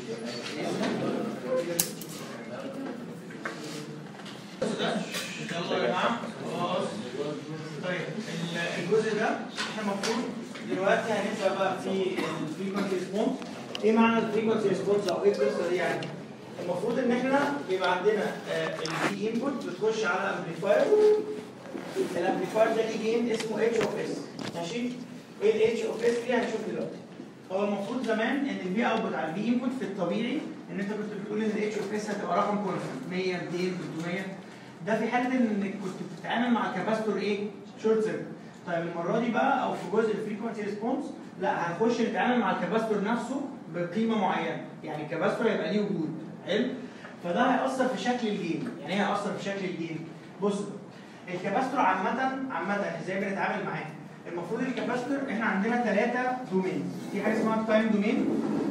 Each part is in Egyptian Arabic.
يلا يا جماعه خلاص طيب ال- الجزء ده احنا المفروض دلوقتي هنبدا بقى في الفريكونسي ريسبونس ايه معنى الفريكونسي ريسبونس او ايه القصه دي يعني المفروض ان احنا بيبقى عندنا الفي انبوت بتخش على امبليفاير الامبليفاير ده ليه جين اسمه اتش اوف اس ماشي ايه الاتش اوف اس دي هنشوف دلوقتي هو المفروض زمان ان الفي اوتبوت على الفي انبوت في الطبيعي ان انت كنت بتقول ان الاتش اوف اس هتبقى رقم كونستنت 100 200 300 ده في حاله انك كنت بتتعامل مع الكاباستور ايه؟ شورت سيركت طيب المره دي بقى او في جزء الفريكونسي ريسبونس لا هنخش نتعامل مع الكاباستور نفسه بقيمه معينه يعني الكاباستور هيبقى ليه وجود حلو فده هيأثر في شكل الجين يعني ايه هيأثر في شكل الجين بص الكاباستور عامة عامة ازاي بنتعامل معاه المفروض الكاباستور احنا عندنا ثلاثة دومين في حاجة اسمها التايم دومين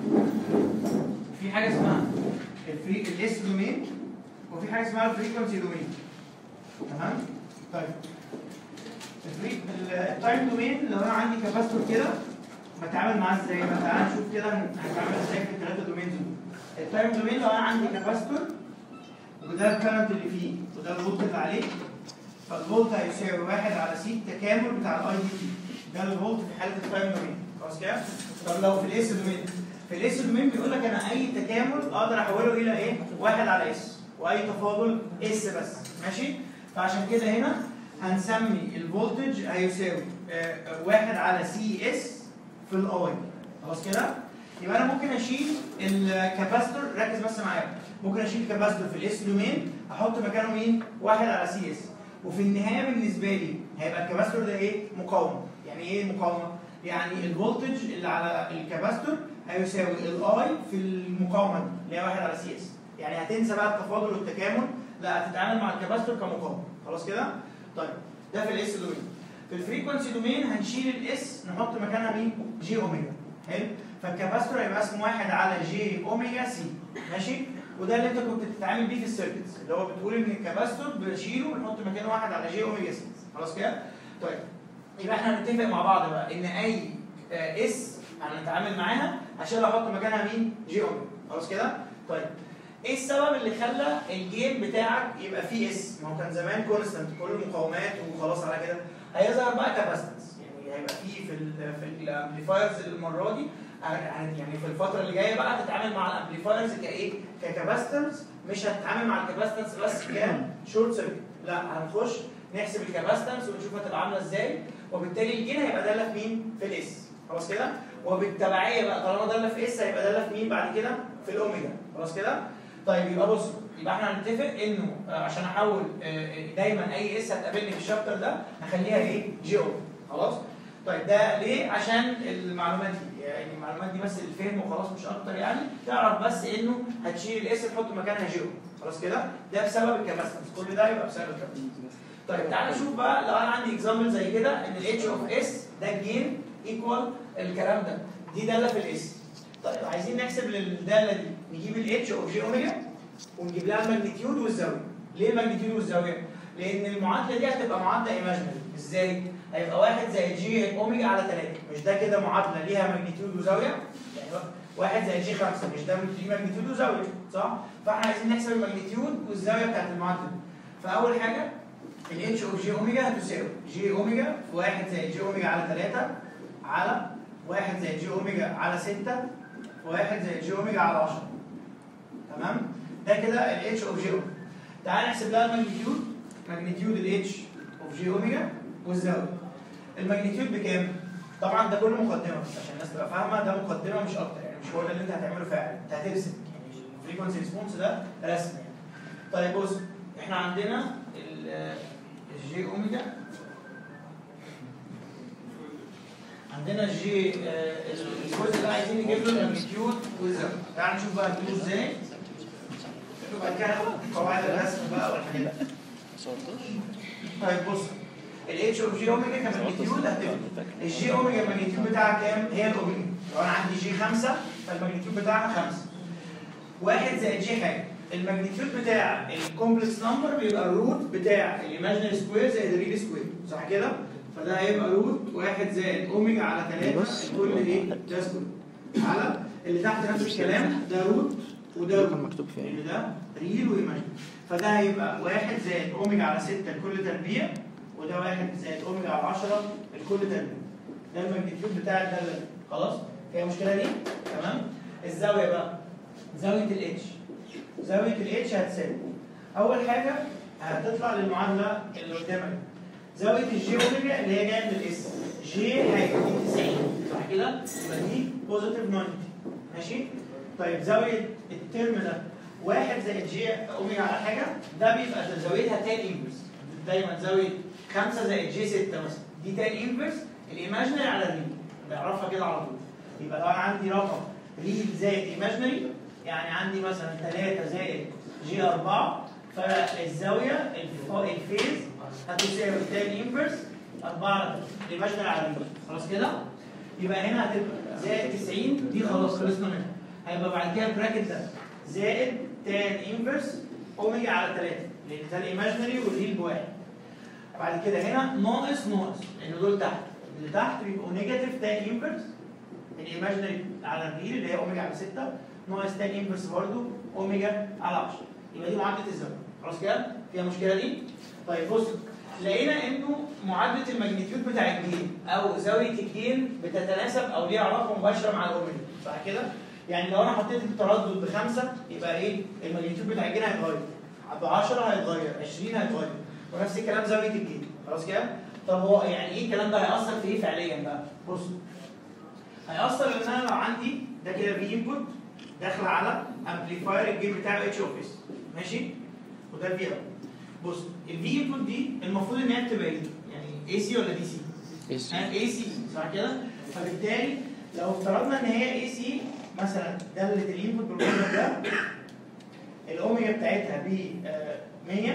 وفي حاجة اسمها الفري الاس دومين وفي حاجة اسمها الفريكونسي دومين تمام طيب الفري التايم دومين لو انا عندي كاباستور كده بتعامل معاه ازاي؟ ما تعالى نشوف كده هنتعامل ازاي في الثلاثة دومينز دول التايم دومين لو انا عندي كاباستور وده الكرنت اللي فيه وده الفولت اللي عليه فالفولت هيساوي واحد على سي التكامل بتاع الاي دي تي ده الفولت في حاله التايم دومين خلاص كده؟ طب لو في الاس دومين في الاس دومين بيقول لك انا اي تكامل اقدر احوله الى ايه؟ واحد على اس واي تفاضل اس بس ماشي؟ فعشان كده هنا هنسمي الفولتج هيساوي آه، آه، واحد على سي اس في الاي خلاص كده؟ يبقى انا ممكن اشيل الكاباستور ركز بس معايا ممكن اشيل الكاباستور في الاس دومين احط مكانه مين؟ واحد على سي اس وفي النهايه بالنسبه لي هيبقى الكاباستور ده ايه؟ مقاومه يعني ايه مقاومه؟ يعني الفولتج اللي على الكاباستور هيساوي الاي في المقاومه دي اللي هي واحد على سي اس يعني هتنسى بقى التفاضل والتكامل لا هتتعامل مع الكاباستور كمقاومه خلاص كده؟ طيب ده في الاس دومين في الفريكونسي دومين هنشيل الاس نحط مكانها مين؟ جي اوميجا حلو؟ فالكاباستور هيبقى اسمه واحد على جي اوميجا سي ماشي؟ وده اللي انت كنت بتتعامل بيه في السيركتس اللي هو بتقول ان الكاباستور بنشيله ونحط مكانه واحد على جي اوميجا سي خلاص كده؟ طيب يبقى احنا هنتفق مع بعض بقى ان اي آه، اس هنتعامل معاها عشان احط مكانها مين؟ جي اوميجا خلاص كده؟ طيب ايه السبب اللي خلى الجين بتاعك يبقى فيه اس؟ ما هو كان زمان كونستنت كل مقاومات وخلاص على كده هيظهر بقى كاباستنس يعني هيبقى فيه في ال في الامبليفايرز المره دي هن- يعني في الفتره اللي جايه بقى هتتعامل مع الامبليفايرز كايه؟ ككاباستنس مش هتتعامل مع الكاباستنس بس كشورت سيركت لا هنخش نحسب الكاباستنس ونشوف هتبقى عامله ازاي وبالتالي الجين هيبقى داله في مين؟ في الاس خلاص كده؟ وبالتبعيه بقى طالما داله في اس هيبقى داله في مين بعد كده؟ في الاوميجا خلاص كده؟ طيب يبقى بص يبقى احنا هنتفق انه آه، عشان احول آه، دايما اي اس هتقابلني في الشابتر ده هخليها ايه؟ جي او خلاص؟ طيب ده ليه؟ عشان المعلومات دي يعني المعلومات دي بس الفهم وخلاص مش اكتر يعني تعرف بس انه هتشيل الاس تحط مكانها جي او خلاص كده؟ ده بسبب الكاباسيتنس كل ده يبقى بسبب الكاباسيتنس طيب تعالى نشوف بقى لو انا عندي اكزامبل زي كده ان الاتش اوف اس ده الجين ايكوال الكلام ده دي داله في الاس طيب عايزين نحسب للداله دي نجيب الاتش اوف جي اوميجا ونجيب لها الماجنتيود والزاويه ليه الماجنتيود والزاويه؟ لان المعادله دي هتبقى معادله ايماجنري ازاي؟ هيبقى واحد زائد جي اوميجا على 3 مش ده كده معادله ليها ماجنتيود وزاويه؟ يعني واحد زائد جي 5 مش ده دي ماجنتيود وزاويه صح؟ فاحنا عايزين نحسب الماجنتيود والزاويه بتاعت المعادله دي فاول حاجه الاتش اوف جي اوميجا هتساوي جي اوميجا في 1 زائد جي اوميجا على 3 على 1 زائد جي اوميجا على 6 في 1 زائد جي اوميجا على 10 تمام ده كده الاتش اوف جي اوميجا تعال نحسب لها الماجنتيود ماجنتيود الاتش اوف جي اوميجا والزاويه الماجنتيود بكام؟ طبعا ده كله مقدمه بس عشان الناس تبقى فاهمه ده مقدمه مش اكتر يعني مش هو ده اللي انت هتعمله فعلا انت هترسم يعني الفريكونسي ريسبونس ده رسم يعني طيب بص احنا عندنا ال- الجي اوميجا عندنا الجي آه، الجزء ده عايزين نجيب له الماجنتيود والزاويه تعال نشوف بقى نجيبه ازاي وبعد كده ناخد قواعد الرسم بقى والحاجات دي طيب بص الاتش اوف جي اوميجا كماجنتيود هتبقى الجي اوميجا الماجنتيود بتاعها كام؟ هي الاوميجا لو انا عندي جي 5 فالماجنتيود بتاعها 5 واحد زائد جي حاجه الماجنتيود بتاع الكومبلكس نمبر بيبقى الروت بتاع الايماجينري سكوير زائد الريل سكوير صح كده؟ فده هيبقى روت واحد زائد اوميجا على 3 الكل ايه؟ ده سكوير على اللي تحت نفس الكلام ده روت وده كان روت مكتوب فيه اللي ده ريل وايماجن فده هيبقى واحد زائد اوميجا على 6 لكل تربيع وده واحد زائد اوميجا على 10 لكل تربيع ده الماجنتيود بتاع الداله دي خلاص فيها مشكله دي تمام الزاويه بقى زاويه الاتش زاويه الاتش هتساوي اول حاجه هتطلع للمعادله اللي قدامك زاويه الجي اوميجا اللي هي جايه من الاس جي حاجه دي 90 صح كده يبقى دي بوزيتيف 90 ماشي طيب زاويه الترم ده واحد زائد جي اوميجا على حاجه ده بيبقى زاويتها تان انفرس دايما زاويه 5 زائد جي 6 مثلا دي تان انفرس الايماجنري على الريل بعرفها كده على طول يبقى لو انا عندي رقم ريل زائد ايماجنري يعني عندي مثلا 3 زائد جي 4 فالزاويه الف- الفيز هتساوي تان انفرس 4 الايماجنري على الريل خلاص كده يبقى هنا هتبقى زائد 90 دي خلاص خلصنا منها هيبقى بعد كده البراكت ده زائد تان انفرس اوميجا على 3 لان ده الايماجنري والريل بواحد بعد كده هنا ناقص ناقص لان دول تحت اللي تحت بيبقوا نيجاتيف تان انفرس الايماجنري على الريل اللي هي اوميجا على 6 ناقص تان انفرس برضه اوميجا على 10 يبقى دي معادله الزاويه خلاص كده فيها مشكله دي طيب بص لقينا انه معادله الماجنتيود بتاع الجين او زاويه الجين بتتناسب او ليها علاقه مباشره مع الاوميجا صح كده؟ يعني لو انا حطيت التردد بخمسه يبقى ايه؟ الماجنتيود بتاع الجين هيتغير ب 10 هيتغير 20 هيتغير ونفس الكلام زاويه الجين خلاص كده؟ طب هو يعني ايه الكلام ده هيأثر في ايه فعليا بقى؟ بص هيأثر ان انا لو عندي ده كده في انبوت داخل على امبليفاير الجين بتاعه اتش اوف اس ماشي؟ وده في اوت بص الفي انبوت دي المفروض ان هي بتبقى ايه؟ يعني اي سي ولا دي سي؟ اس اي سي صح كده؟ فبالتالي لو افترضنا ان هي اي سي مثلا داله الانبوت بالمنظر ده الاوميجا بتاعتها ب 100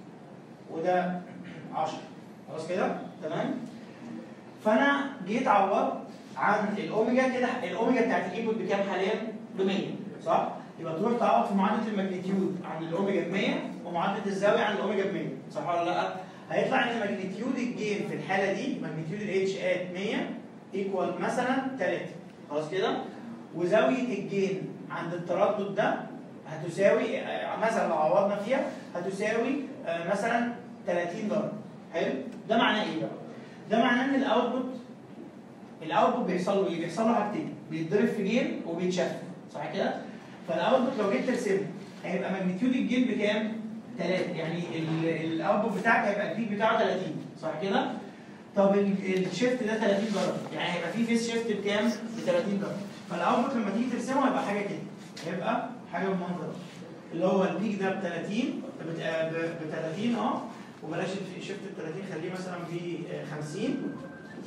وده 10 خلاص كده؟ تمام؟ فانا جيت عوضت عن الاوميجا كده الاوميجا بتاعت الانبوت بكام حاليا؟ ب 100 صح؟ يبقى تروح تعوض في معادله الماجنتيود عن الاوميجا ب 100 ومعادله الزاويه عن الاوميجا ب 100 صح ولا لا؟ هيطلع ان ماجنتيود الجين في الحاله دي ماجنتيود الاتش ات 100 ايكوال مثلا 3 خلاص كده؟ وزاويه الجين عند التردد ده هتساوي آه، مثلا لو عوضنا فيها هتساوي آه، مثلا 30 درجه حلو؟ ده معناه ايه بقى؟ ده معناه ان الاوتبوت الاوتبوت بيحصل له ايه؟ بيحصل له حاجتين بيتضرب في جين وبيتشفت صح كده؟ فالاوتبوت لو جيت ترسمه هيبقى ماجنتيود الجين بكام؟ 3 يعني ال- الاوتبوت بتاعك هيبقى البيك بتاعه 30 صح كده؟ طب ال- الشيفت ده 30 درجه يعني هيبقى في فيس شيفت بكام؟ ب 30 درجه فالاوتبوت لما تيجي ترسمه هيبقى حاجه كده هيبقى حاجه بالمنظر ده اللي هو البيك ده ب 30 ب 30 اه وبلاش الشيفت ب 30 خليه مثلا ب 50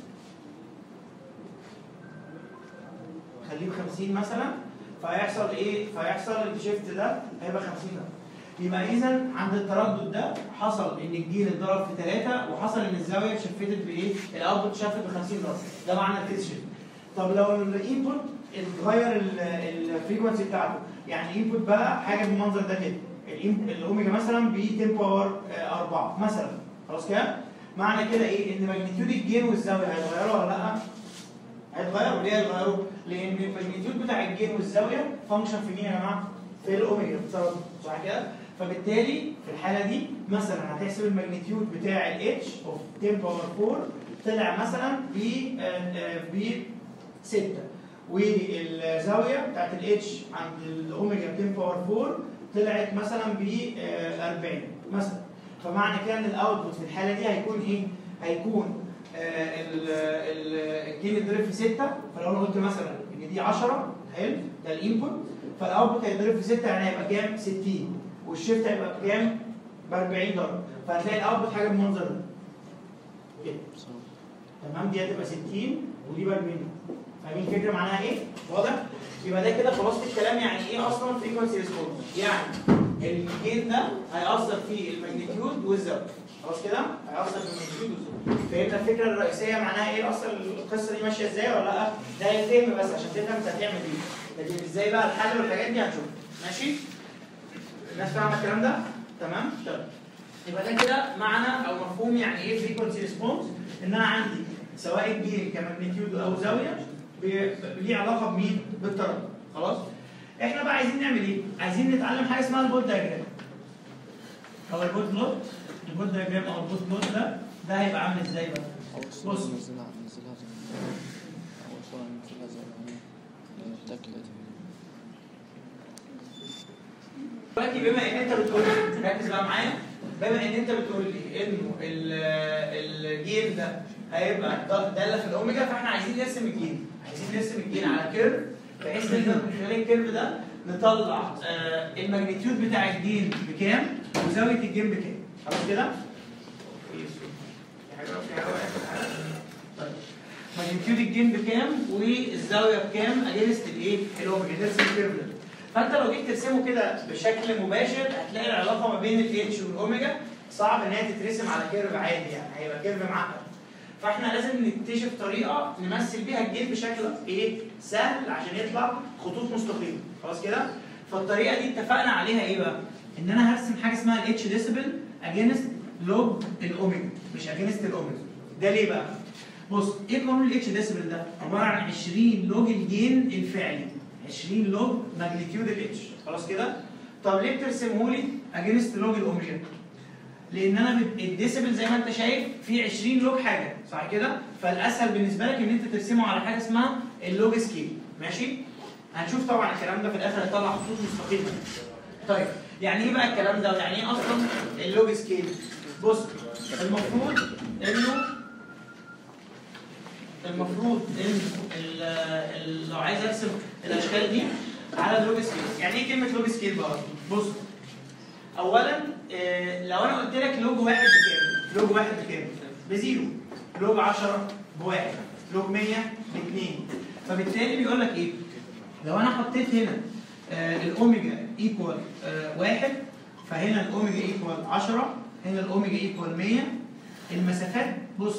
خليه ب 50 مثلا فهيحصل ايه؟ فهيحصل الشيفت ده هيبقى 50 ده يبقى اذا عند التردد ده حصل ان الجين اتضرب في 3 وحصل ان الزاويه اتشفتت بايه؟ الاوتبوت اتشفت ب 50 درجه ده معنى الفيس شيفت طب لو الانبوت اتغير الفريكونسي بتاعته يعني الانبوت بقى حاجه بالمنظر ده كده الإم- الاوميجا مثلا ب 10 باور 4 مثلا خلاص كده؟ معنى كده ايه؟ ان ماجنتيود الجين والزاويه هيتغيروا ولا لا؟ هيتغيروا ليه هيتغيروا؟ لان الماجنتيود بتاع الجين والزاويه فانكشن في مين يا جماعه؟ في الاوميجا بتساوي صح كده؟ فبالتالي في الحاله دي مثلا هتحسب الماجنتيود بتاع الاتش اوف 10 باور 4 طلع مثلا ب ب 6 والزاويه بتاعت الاتش عند الاوميجا ب 10 باور 4 طلعت مثلا ب 40 مثلا فمعنى كده ان الاوتبوت في الحاله دي هيكون ايه؟ هيكون آه، ال- ال- الجين اتضرب في 6 فلو انا قلت مثلا ان دي 10 حلو ده الانبوت فالاوتبوت هيتضرب في 6 يعني هيبقى كام؟ 60 والشيفت هيبقى بكام؟ ب 40 درجه فهتلاقي الاوتبوت حاجه بالمنظر ده كده تمام دي هتبقى 60 ودي ب 40 فاهمين الفكره معناها ايه؟ واضح؟ يبقى ده كده خلاصة الكلام يعني ايه اصلا فريكونسي ريسبونس؟ يعني الجين ده هيأثر في الماجنتيود والزاويه خلاص كده؟ هيأثر في الماجنتيود والزاويه فهمنا الفكره الرئيسيه معناها ايه اصلا القصه دي ماشيه ازاي ولا لا؟ ده الفهم بس عشان تفهم انت هتعمل ايه لكن ازاي بقى الحل والحاجات دي هنشوف ماشي؟ الناس فاهمه الكلام ده؟ تمام؟ تمام يبقى ده كده معنى او مفهوم يعني ايه فريكونسي ريسبونس ان انا عندي سواء الجين كماجنتيود او زاويه ب- ب- ليه علاقه بمين؟ بالتردد خلاص احنا بقى عايزين نعمل ايه عايزين نتعلم حاجه اسمها البوت دايجرام هو البوت بلوت البوت دايجرام او البوت بلوت ده ده هيبقى عامل ازاي بقى أول بص. صورة ننزلها ننزلها زي ما هي. أول صورة ننزلها زي ما هي نتأكد دلوقتي بما ان انت بتقول لي ركز بقى معايا بما ان انت بتقول لي انه ال- الجين ده هيبقى ده- داله في الاوميجا فاحنا عايزين نرسم الجين عايزين نرسم الجين على كيرف بحيث ان من خلال الكيرف ده نطلع آه، الماجنتيود بتاع الجين بكام وزاويه الجين بكام خلاص كده؟ في حاجه في حاجه طيب ماجنتيود الجين بكام والزاويه بكام اجينست الايه؟ الاوميجا نرسم الكيرف ده فانت لو جيت ترسمه كده بشكل مباشر هتلاقي العلاقه ما بين الاتش والاوميجا صعب ان هي تترسم على كيرف عادي يعني هيبقى كيرف معقد فاحنا لازم نكتشف طريقه نمثل بيها الجين بشكل ايه سهل عشان يطلع خطوط مستقيمه خلاص كده فالطريقه دي اتفقنا عليها ايه بقى ان انا هرسم حاجه اسمها الاتش ديسيبل اجينست لوج الاوميجا مش اجينست الاوميجا ده ليه بقى بص ايه قانون الاتش ديسيبل ده عباره عن 20 لوج الجين الفعلي 20 لوج ماجنتيود الاتش خلاص كده طب ليه بترسمه لي اجينست لوج الاوميجا لان انا بت- الديسيبل زي ما انت شايف فيه 20 لوج حاجه صح كده فالاسهل بالنسبه لك ان انت ترسمه على حاجه اسمها اللوج سكيل ماشي هنشوف طبعا الكلام ده في الاخر هيطلع خطوط مستقيمه طيب يعني ايه بقى الكلام ده يعني ايه اصلا اللوج سكيل بص المفروض انه المفروض ان ال- ال- لو عايز ارسم الاشكال دي على اللوج سكيل يعني ايه كلمه لوج سكيل بقى بص اولا آه، لو انا قلت لك لوج واحد بكام لوج واحد بكام بزيرو لوج 10 بواحد لوج 100 باثنين فبالتالي بيقول لك ايه لو انا حطيت هنا آه، الاوميجا ايكوال واحد فهنا الاوميجا ايكوال 10 هنا الاوميجا ايكوال 100 المسافات بص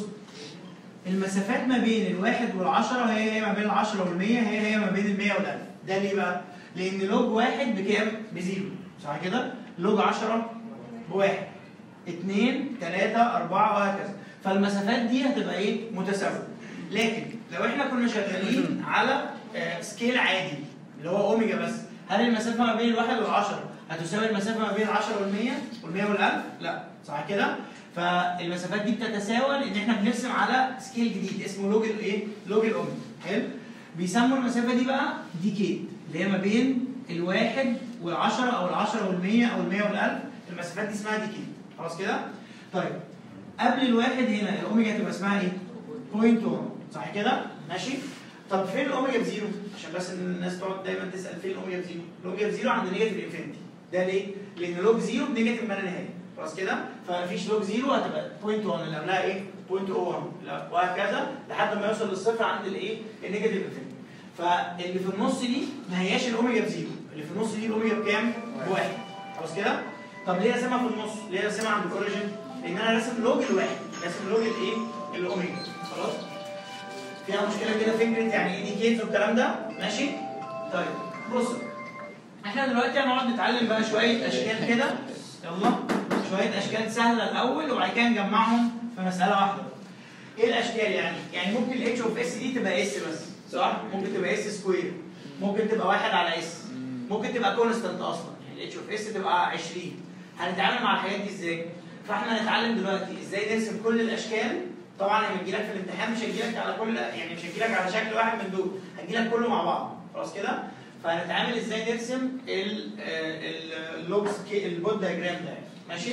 المسافات ما بين الواحد والعشرة هي هي ما بين العشرة والمية هي هي ما بين المية والألف ده ليه بقى؟ لأن لوج واحد بكام؟ بزيرو صح كده؟ لوج عشرة بواحد اتنين تلاتة أربعة وهكذا فالمسافات دي هتبقى إيه؟ متساوية لكن لو إحنا كنا شغالين على آه، سكيل عادي اللي هو أوميجا بس هل المسافة ما بين الواحد والعشرة هتساوي المسافة ما بين العشرة والمية والمية والألف؟ لا صح كده؟ فالمسافات دي بتتساوى لان احنا بنرسم على سكيل جديد اسمه لوج الايه؟ لوج الاوميجا حلو؟ بيسموا المسافه دي بقى ديكيد اللي هي ما بين الواحد والعشرة او العشرة والمية او المية والالف المسافات دي اسمها ديكيد خلاص كده؟ طيب قبل الواحد هنا الاوميجا تبقى اسمها ايه؟ بوينت 1 صح كده؟ ماشي؟ طب فين الاوميجا بزيرو؟ عشان بس الناس تقعد دايما تسال فين الاوميجا بزيرو؟ الاوميجا بزيرو عند نيجاتيف انفينيتي ده ليه؟ لان لوج زيرو بنيجاتيف ما لا نهايه خلاص كده؟ فمفيش لوج زيرو هتبقى بوينت 1 اللي قبلها ايه؟ بوينت 01 لا، وهكذا لحد ما يوصل للصفر عند الايه؟ النيجاتيف انفينيتي فاللي في النص دي ما هياش الاوميجا بزيرو اللي في النص دي الاوميجا بكام؟ بواحد خلاص كده؟ طب ليه راسمها في النص؟ ليه راسمها عند الاوريجن؟ لان انا راسم لوج الواحد راسم لوج الايه؟ الاوميجا خلاص؟ فيها مشكله كده فكره يعني ايه ديكيدز والكلام ده ماشي؟ طيب بص احنا دلوقتي هنقعد نتعلم بقى شويه اشكال كده يلا شويه اشكال سهله الاول وبعد كده نجمعهم في مساله واحده ايه الاشكال يعني؟ يعني ممكن الاتش اوف اس دي تبقى اس بس صح؟ ممكن تبقى اس سكوير ممكن تبقى واحد على اس ممكن تبقى كونستانت اصلا يعني الاتش اوف اس تبقى 20 هنتعامل مع الحاجات دي ازاي؟ فاحنا هنتعلم دلوقتي ازاي نرسم كل الاشكال طبعا لما يجي لك في الامتحان مش هيجي لك على كل يعني مش هيجي لك على شكل واحد من دول هيجي لك كله مع بعض خلاص كده؟ فهنتعامل ازاي نرسم ال- ال- اللوج سكي- البوت دايجرام ده ماشي؟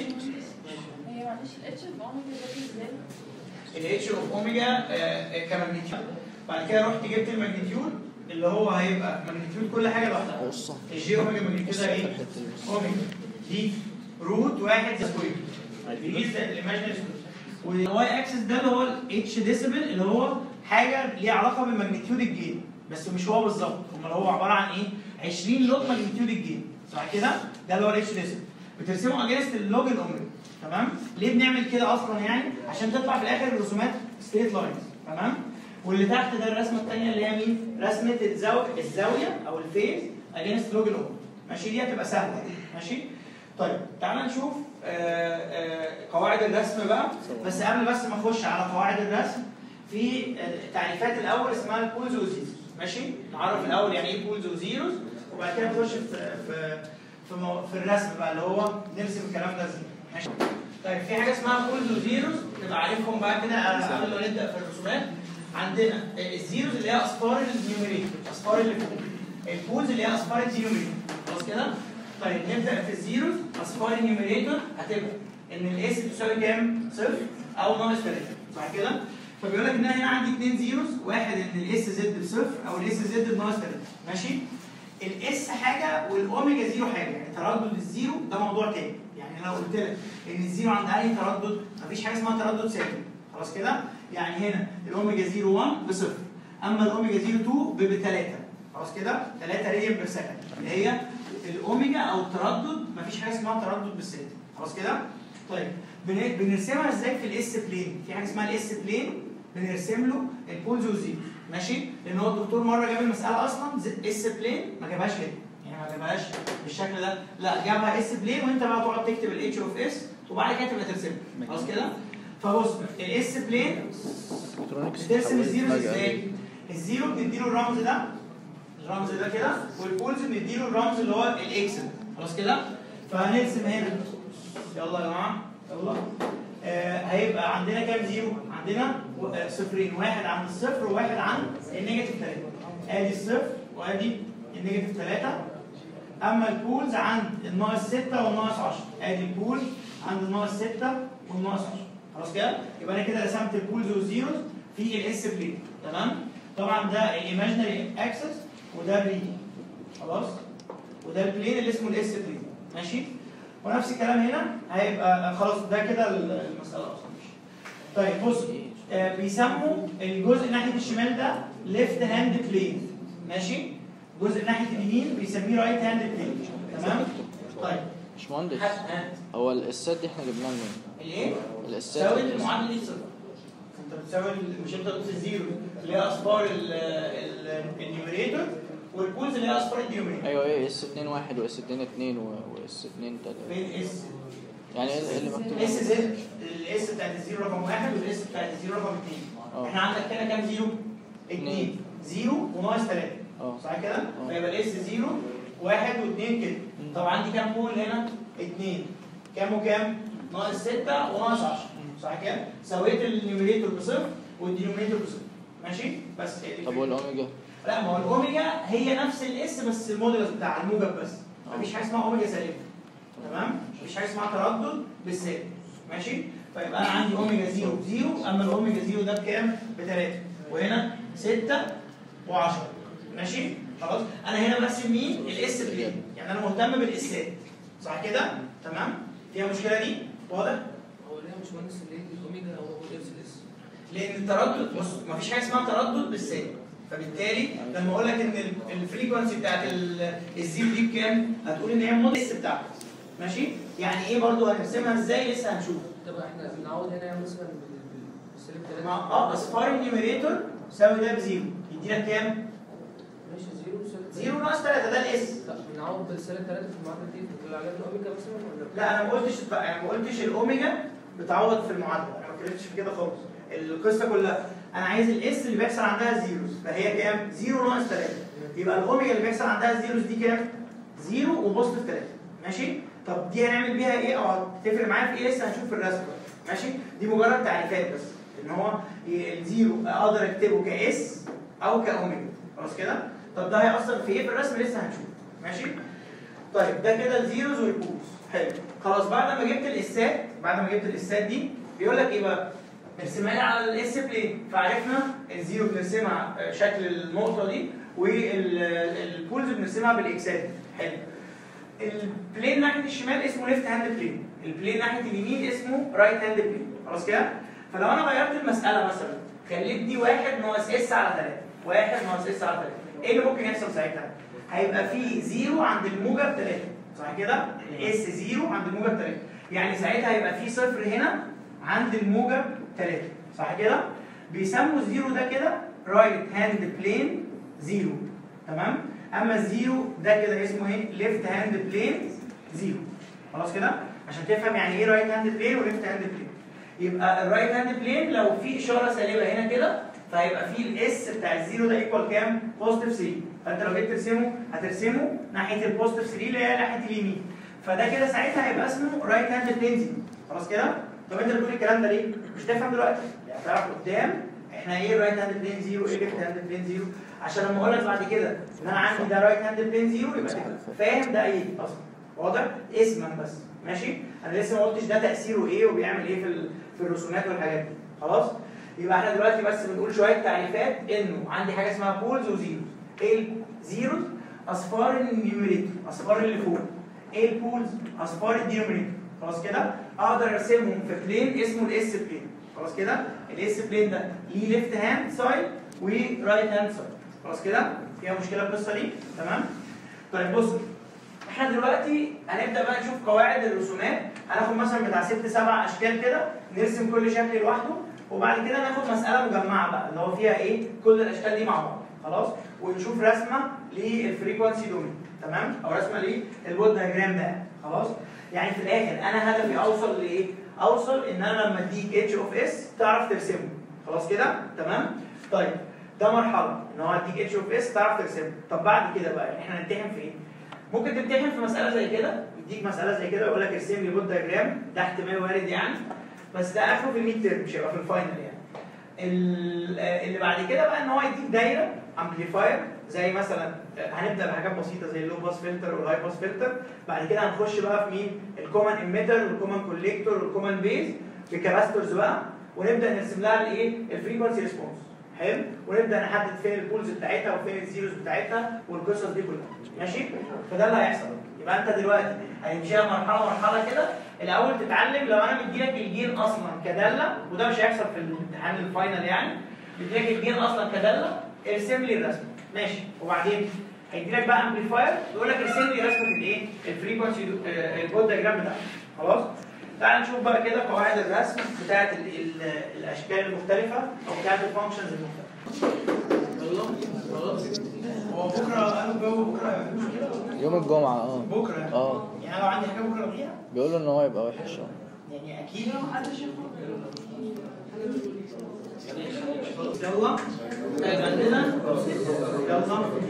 هي معلش الاتش في اوميجا ده ازاي؟ الاتش اوف اوميجا كماجنتيود بعد كده رحت جبت الماجنتيود اللي هو هيبقى ماجنتيود كل حاجه لوحدها قصة الجي اوميجا ماجنتيودها ايه؟ الحتة دي. اوميجا دي روت واحد سكوير دي الايماجينري والواي اكسس ده اللي هو الاتش ديسيبل اللي هو حاجه ليها علاقه بماجنتيود الجين بس مش هو بالظبط امال هو عباره عن ايه؟ 20 لوج ماجنتيود الجين صح كده؟ ده اللي هو الاتش ديسيبل بترسمه اجينست اللوج الاوميجا تمام؟ ليه بنعمل كده اصلا يعني؟ عشان تطلع في الاخر الرسومات ستريت لاينز تمام؟ واللي تحت ده الرسمه الثانيه اللي هي مين؟ رسمه الزاو... الزاويه او الفيز اجينست لوج الاوميجا ماشي دي هتبقى سهله ماشي؟ طيب تعال نشوف آه، آه، قواعد الرسم بقى بس قبل بس ما اخش على قواعد الرسم في آه، تعريفات الاول اسمها البولز والزيزوس ماشي نعرف الاول يعني ايه بولز وزيروز وبعد كده نخش في في في, مو... في الرسم بقى اللي هو نرسم الكلام ده ازاي ماشي طيب في حاجه اسمها بولز وزيروز نبقى عارفهم بقى كده قبل ما نبدا في الرسومات عندنا الزيروز اللي هي اصفار النيوميريتور اصفار اللي فوق البولز اللي هي اصفار الدينوميريتور خلاص كده طيب نبدا في الزيروز اصفار النيوميريتور هتبقى ان الاس تساوي كام؟ صفر او ناقص 3 صح كده؟ فبيقول لك ان انا هنا عندي اثنين زيروز واحد ان الاس زد بصفر او الاس زد بناقص 3 ماشي؟ الاس حاجه والاوميجا زيرو حاجه يعني تردد الزيرو ده موضوع تاني يعني انا لو قلت لك ان الزيرو عند اي تردد مفيش حاجه اسمها تردد ثابت خلاص كده؟ يعني هنا الاوميجا زيرو 1 بصفر اما الاوميجا زيرو 2 ب 3 خلاص كده 3 راديان بير سكند اللي هي الاوميجا او التردد مفيش حاجه اسمها تردد بالثابت خلاص كده؟ طيب بن- بنرسمها ازاي في الاس بلين؟ في حاجه اسمها الاس بلين بنرسم له البولز والزيرو ماشي؟ لان هو الدكتور مره جاب المساله اصلا اس بلين ما جابهاش كده يعني ما جابهاش بالشكل ده لا جابها اس بلين وانت بقى تقعد تكتب الاتش اوف اس وبعد كده تبقى ترسمها خلاص كده؟ فبص الاس بلين بترسم الزيروز ازاي؟ الزيرو بنديله الرمز ده الرمز ده كده والبولز بنديله الرمز اللي هو الاكس ده خلاص كده؟ فهنرسم هنا يلا يا جماعه يلا آه هيبقى عندنا كام زيرو؟ عندنا و- آه، صفرين واحد عند الصفر وواحد عند النيجاتيف 3 ادي الصفر وادي النيجاتيف 3 اما البولز عند الناقص 6 والناقص 10 ادي البول عند الناقص 6 والناقص 10 خلاص كده؟ يبقى انا كده رسمت البولز والزيروز في الاس بلين تمام؟ طبعا ده الايماجينري اكسس وده الريدي خلاص؟ وده البلين اللي اسمه الاس بلين ماشي؟ ونفس الكلام هنا هيبقى خلاص ده كده المساله اصلا طيب بص آه بيسموا الجزء ناحيه الشمال ده ليفت هاند بلين ماشي جزء ناحيه اليمين بيسميه رايت هاند بلين تمام طيب مش مهندس حد ها هو الاسات دي احنا جبناها منين؟ الايه الاسات تساوي اللي- المعادله دي صفر انت بتساوي ال- مش انت قلت الزيرو اللي هي اصفار ال- ال- النيوميريتور والبولز اللي هي اصفار الدينوميريتور ايوه ايه اس 2 1 واس 2 2 واس 2 3 فين اس يعني ايه اللي مكتوب الاس زد الاس بتاعت الزيرو رقم واحد والاس بتاعت الزيرو رقم اثنين اه. احنا عندك هنا كام زيرو؟ اثنين اتنين. زيرو وناقص ثلاثة اه صح كده؟ اه. فيبقى الاس زيرو واحد واثنين كده مم. طب عندي كام بول هنا؟ اثنين كام وكام؟ ناقص ستة وناقص 10 صح كده؟ سويت النيوميريتور بصفر والدينوميريتور بصفر ماشي؟ بس هي دي طب الفكرة. والاوميجا؟ لا ما هو الاوميجا هي نفس الاس بس المودولس بتاع الموجب بس مفيش حاجه اسمها اوميجا سالبه تمام مفيش حاجه اسمها تردد بالسالب ماشي فيبقى انا عندي اوميجا 0 بزيرو اما الاوميجا 0 ده بكام بثلاثه وهنا 6 و10 ماشي خلاص انا هنا برسم مين الاس بلين يعني انا مهتم بالاسات صح كده تمام فيها المشكله دي واضح هو ليه مش مهندس ليه الاوميجا هو هو الاس الاس لان التردد بص مفيش حاجه اسمها تردد بالسالب فبالتالي لما اقول لك ان ال- الفريكونسي بتاعت ال- الزيرو دي بكام هتقول ان هي المود اس بتاعته ماشي يعني ايه برضو هنرسمها ازاي لسه هنشوف طب احنا بنعوض هنا مثلا بال- بال- بالسالب ثلاثة مع اه اصفار النيوميريتور يساوي ده بزيرو يدينا كام ماشي زيرو وسالب زيرو ناقص 3 ده الاس لا بنعوض بالسالب ثلاثة في المعادلة دي بتطلع عليها الاوميجا مثلا ولا لا انا ما قلتش انا ما قلتش الاوميجا بتعوض في المعادله انا ما اتكلمتش في كده خالص القصه كلها انا عايز الاس اللي بيحصل عندها زيروز فهي كام زيرو ناقص 3 يبقى الاوميجا اللي بيحصل عندها زيروز دي كام زيرو وبوزيتيف 3 ماشي طب دي هنعمل بيها ايه او هتفرق معايا في ايه لسه هنشوف في الرسم ماشي دي مجرد تعريفات بس ان هو الزيرو اقدر اكتبه كاس او كاوميجا خلاص كده طب ده هيأثر في ايه في الرسم لسه هنشوف ماشي طيب ده كده الزيروز والبوز حلو خلاص بعد ما جبت الاسات بعد ما جبت الاسات دي بيقول لك ايه بقى نرسمها لي على الاس بلين فعرفنا الزيرو بنرسمها آه، شكل النقطه دي والبولز بنرسمها بالاكسات حلو البلين ناحيه الشمال اسمه ليفت هاند بلين البلين ناحيه اليمين اسمه رايت هاند بلين خلاص كده فلو انا غيرت المساله مثلا خليت دي واحد ناقص اس على 3 واحد ناقص اس على 3 ايه اللي ممكن يحصل ساعتها؟ هيبقى في زيرو عند الموجب 3 صح كده؟ الاس زيرو عند الموجب 3 يعني ساعتها هيبقى في صفر هنا عند الموجب 3 صح كده؟ بيسموا الزيرو ده كده رايت هاند بلين زيرو تمام؟ اما الزيرو ده كده اسمه ايه؟ ليفت هاند بلين زيرو خلاص كده؟ عشان تفهم يعني ايه رايت هاند بلين وليفت هاند بلين يبقى الرايت هاند بلين لو في اشاره سالبه هنا كده فهيبقى فيه الاس بتاع الزيرو ده ايكوال كام؟ بوزيتيف 3 فانت لو جيت ترسمه هترسمه ناحيه البوزيتيف 3 اللي هي ناحيه اليمين فده كده ساعتها هيبقى اسمه رايت هاند بلين زيرو خلاص كده؟ طب انت بتقول الكلام ده ليه؟ مش تفهم دلوقتي يعني تعرف قدام احنا ايه الرايت هاند بلين زيرو ايه الليفت هاند بلين زيرو عشان لما اقول لك بعد كده ان انا عندي ده رايت هاند بلين زيرو يبقى كده فاهم ده ايه اصلا واضح اسما بس ماشي انا لسه ما قلتش ده تاثيره ايه وبيعمل ايه في ال- في الرسومات والحاجات دي خلاص يبقى احنا دلوقتي بس بنقول شويه تعريفات انه عندي حاجه اسمها بولز وزيروز ايه الزيروز اصفار النيوميريتور اصفار اللي فوق ايه البولز اصفار الدينوميريتور خلاص كده اقدر ارسمهم في بلين اسمه الاس بلين خلاص كده الاس بلين ده ليه ليفت هاند سايد ورايت هاند سايد خلاص كده فيها مشكله القصه دي تمام طيب بص احنا دلوقتي هنبدا بقى نشوف قواعد الرسومات هناخد مثلا بتاع ست سبع اشكال كده نرسم كل شكل لوحده وبعد كده ناخد مساله مجمعه بقى اللي هو فيها ايه كل الاشكال دي مع بعض خلاص ونشوف رسمه للفريكونسي دومين تمام او رسمه للبود دايجرام ده خلاص يعني في الاخر انا هدفي اوصل لايه اوصل ان انا لما اديك اتش اوف اس تعرف ترسمه خلاص كده تمام طيب ده مرحله ان هو اديك اتش اوف اس تعرف ترسمه طب بعد كده بقى احنا هنمتحن في ايه ممكن تمتحن في مساله زي كده يديك مساله زي كده ويقول لك ارسم لي بود دايجرام ده احتمال وارد يعني بس ده اخره في الميد تيرم مش هيبقى في الفاينل يعني ال- آه، اللي بعد كده بقى ان هو يديك دايره امبليفاير زي مثلا آه، هنبدا بحاجات بسيطه زي اللو باس فلتر والهاي باس فلتر بعد كده هنخش بقى في مين الكومن اميتر والكومن كوليكتور والكومن بيز بكاباستورز بقى ونبدا نرسم لها الايه الفريكونسي ريسبونس حلو ونبدا نحدد فين البولز بتاعتها وفين الزيروز بتاعتها والقصص دي كلها ماشي فده اللي هيحصل يبقى انت دلوقتي هنمشيها مرحله مرحله كده الاول تتعلم لو انا مديلك الجين اصلا كداله وده مش هيحصل في الامتحان الفاينل يعني مديلك الجين اصلا كداله ارسم لي الرسمه ماشي وبعدين هيديلك بقى امبليفاير يقول لك ارسم لي رسمه الايه الفريكونسي البود دايجرام بتاعك خلاص تعال نشوف بقى كده قواعد الرسم بتاعت ال ال الاشكال المختلفه او بتاعت الفانكشنز المختلفه يلا خلاص هو بكره قالوا الجو بكره هيبقى فيه مشكله يوم الجمعة اه بكره يعني اه يعني لو عندي حاجه بكره الغيها بيقولوا ان هو يبقى وحش اه يعني اكيد يلا طيب عندنا يلا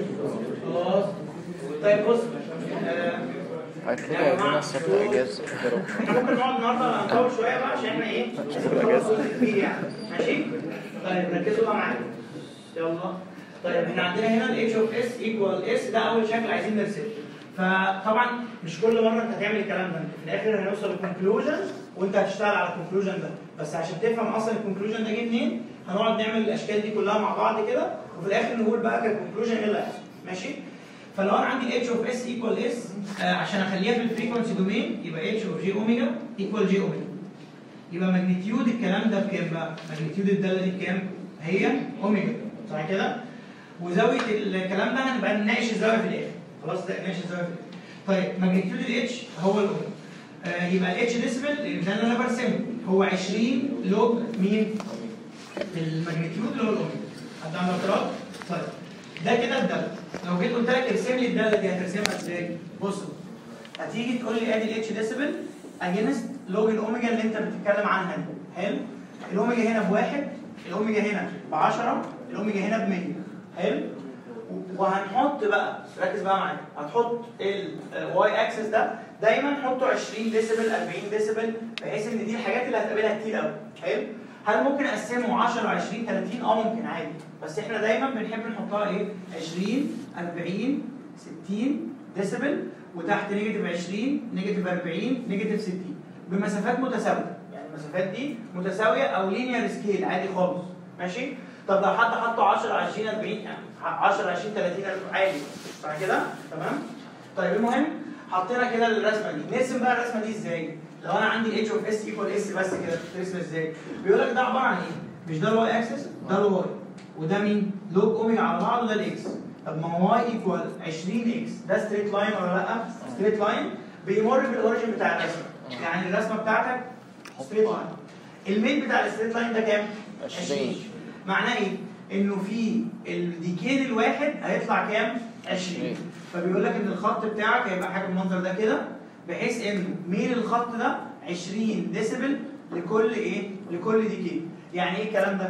خلاص طيب بص آه، هيطلبوا يدونا الصبح اجازة كده احنا ممكن نقعد النهارده نطول شويه بقى عشان احنا ايه نخلص جزء كبير يعني ماشي طيب ركزوا بقى معايا يلا طيب احنا عندنا هنا الاتش اوف اس ايكوال اس ده اول شكل عايزين نرسمه فطبعا مش كل مره انت هتعمل الكلام ده انت في الاخر هنوصل لكونكلوجن وانت هتشتغل على الكونكلوجن ده بس عشان تفهم اصلا الكونكلوجن ده جه منين هنقعد نعمل الاشكال دي كلها مع بعض كده وفي الاخر نقول بقى كالكونكلوجن ايه اللي هيحصل ماشي فلو انا عندي اتش اوف اس ايكوال اس عشان اخليها في الفريكونسي دومين يبقى اتش اوف جي اوميجا ايكوال جي اوميجا يبقى ماجنتيود الكلام ده بكام بقى؟ ماجنتيود الداله دي بكام؟ هي اوميجا صح كده؟ وزاويه الكلام ده هنبقى نناقش الزاويه في الاخر خلاص ده نناقش الزاويه في الاخر طيب ماجنتيود الاتش هو الاوميجا آه يبقى الاتش ديسبل ده اللي انا برسمه هو 20 لوج مين؟ الماجنتيود اللي هو الاوميجا حد عنده اعتراض؟ طيب ده كده الداله لو جيت قلت لك ارسم لي الداله دي هترسمها ازاي؟ بص هتيجي تقول لي ادي الاتش ديسبل اجينست لوج الاوميجا اللي انت بتتكلم عنها دي حلو الاوميجا هنا بواحد الاوميجا هنا ب 10 الاوميجا هنا ب 100 حلو وهنحط بقى ركز بقى معايا هتحط الواي اكسس ده دايما حطه 20 ديسبل 40 ديسبل بحيث ان دي الحاجات اللي هتقابلها كتير قوي حلو هل ممكن اقسمه 10 20 30 اه ممكن عادي بس احنا دايما بنحب نحطها ايه 20 40 60 ديسبل وتحت نيجاتيف 20 نيجاتيف 40 نيجاتيف 60 بمسافات متساويه يعني المسافات دي متساويه او لينير سكيل عادي خالص ماشي طب لو حد حطه 10 20 40 يعني 10 20 30 عادي صح كده تمام طيب المهم حطينا كده الرسمه دي نرسم بقى الرسمه دي ازاي لو انا عندي اتش اوف اس ايكوال اس بس كده ترسم ازاي بيقول لك ده عباره عن ايه مش ده الواي اكسس ده الواي وده مين لوج اوميجا على بعض وده الاكس طب ما هو واي ايكوال 20 اكس ده ستريت لاين ولا لا ستريت لاين بيمر بالاوريجن بتاع الرسمه يعني الرسمه بتاعتك ستريت لاين الميل بتاع الستريت لاين ده كام 20. معناه ايه انه في الديكين الواحد هيطلع كام 20 فبيقول لك ان الخط بتاعك هيبقى حاجه بالمنظر ده كده بحيث انه ميل الخط ده 20 ديسيبل لكل ايه لكل ديكين يعني ايه الكلام ده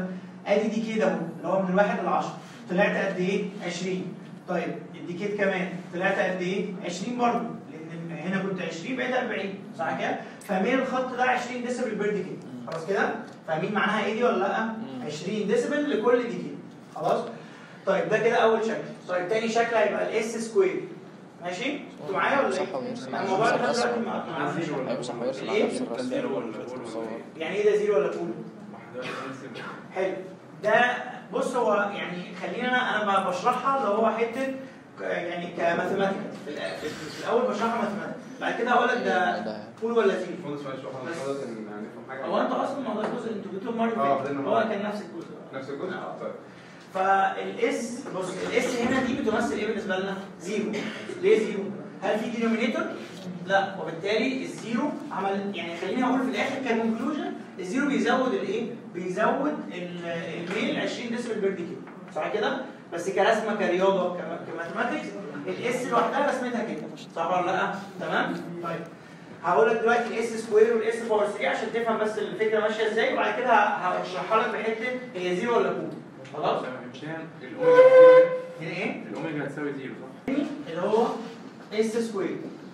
ادي ديكيت اهو اللي هو من الواحد ل 10 طلعت قد ايه 20 طيب الديكيت كمان طلعت قد ايه 20 برضه لان هنا كنت 20 بقيت 40 صح كده فميل الخط ده 20 ديسبل بير ديكيت خلاص كده فاهمين معناها ايه دي ولا لا 20 ديسبل لكل ديكيت خلاص طيب ده كده اول شكل طيب تاني شكل هيبقى الاس سكوير ماشي انتوا معايا ولا صح ايه ويرسم الموضوع ده على نفس دلوقتي الرسم ما ما عرفناش ايوه صح ويرسم على إيه؟ نفس الرسم يعني ايه ده زيرو ولا تو حلو ده بص هو يعني خلينا انا انا بشرحها اللي هو حته ك- يعني كماثيماتيكال في الأ- في الاول بشرحها ماثيماتيكال بعد كده هقول لك ده ده فول ولا زيرو خلص معلش واحد خلص ان يعني نفهم حاجه هو انت اصلا ما هو ده الجزء انتوا جبتوه المره اه، اللي فاتت فضلنا هو معاه. كان نفس الجزء نفس الجزء؟ آه. طيب فالاس بص الاس هنا دي بتمثل ايه بالنسبه لنا؟ زيرو ليه زيرو؟ هل في دينومينيتور؟ لا وبالتالي الزيرو عمل يعني خليني اقول في الاخر ككونكلوجن الزيرو بيزود الايه؟ بيزود ال- الميل 20 ديسبل بير ديكي صح كده؟ بس كرسمه كرياضه كم- كماثماتكس الاس لوحدها رسمتها كده صح ولا لا؟ تمام؟ طيب هقول لك دلوقتي الاس سكوير والاس باور 3 عشان تفهم بس الفكره ماشيه ازاي وبعد كده هشرحها لك بحته هي زيرو ولا كوب خلاص؟ مش هي الاوميجا هنا ايه؟ الاوميجا هتساوي زيرو صح؟ اللي هو اس سكوير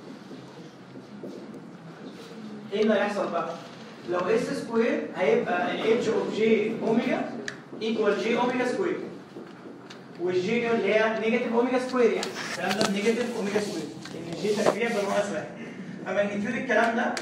ايه اللي هيحصل بقى؟ لو اس سكوير هيبقى الاتش اوف جي اوميجا ايكوال جي اوميجا سكوير والجي اللي هي نيجاتيف اوميجا سكوير يعني الكلام ده بنيجاتيف اوميجا سكوير لان الجي تربيع بناقص واحد فماجنتيود الكلام ده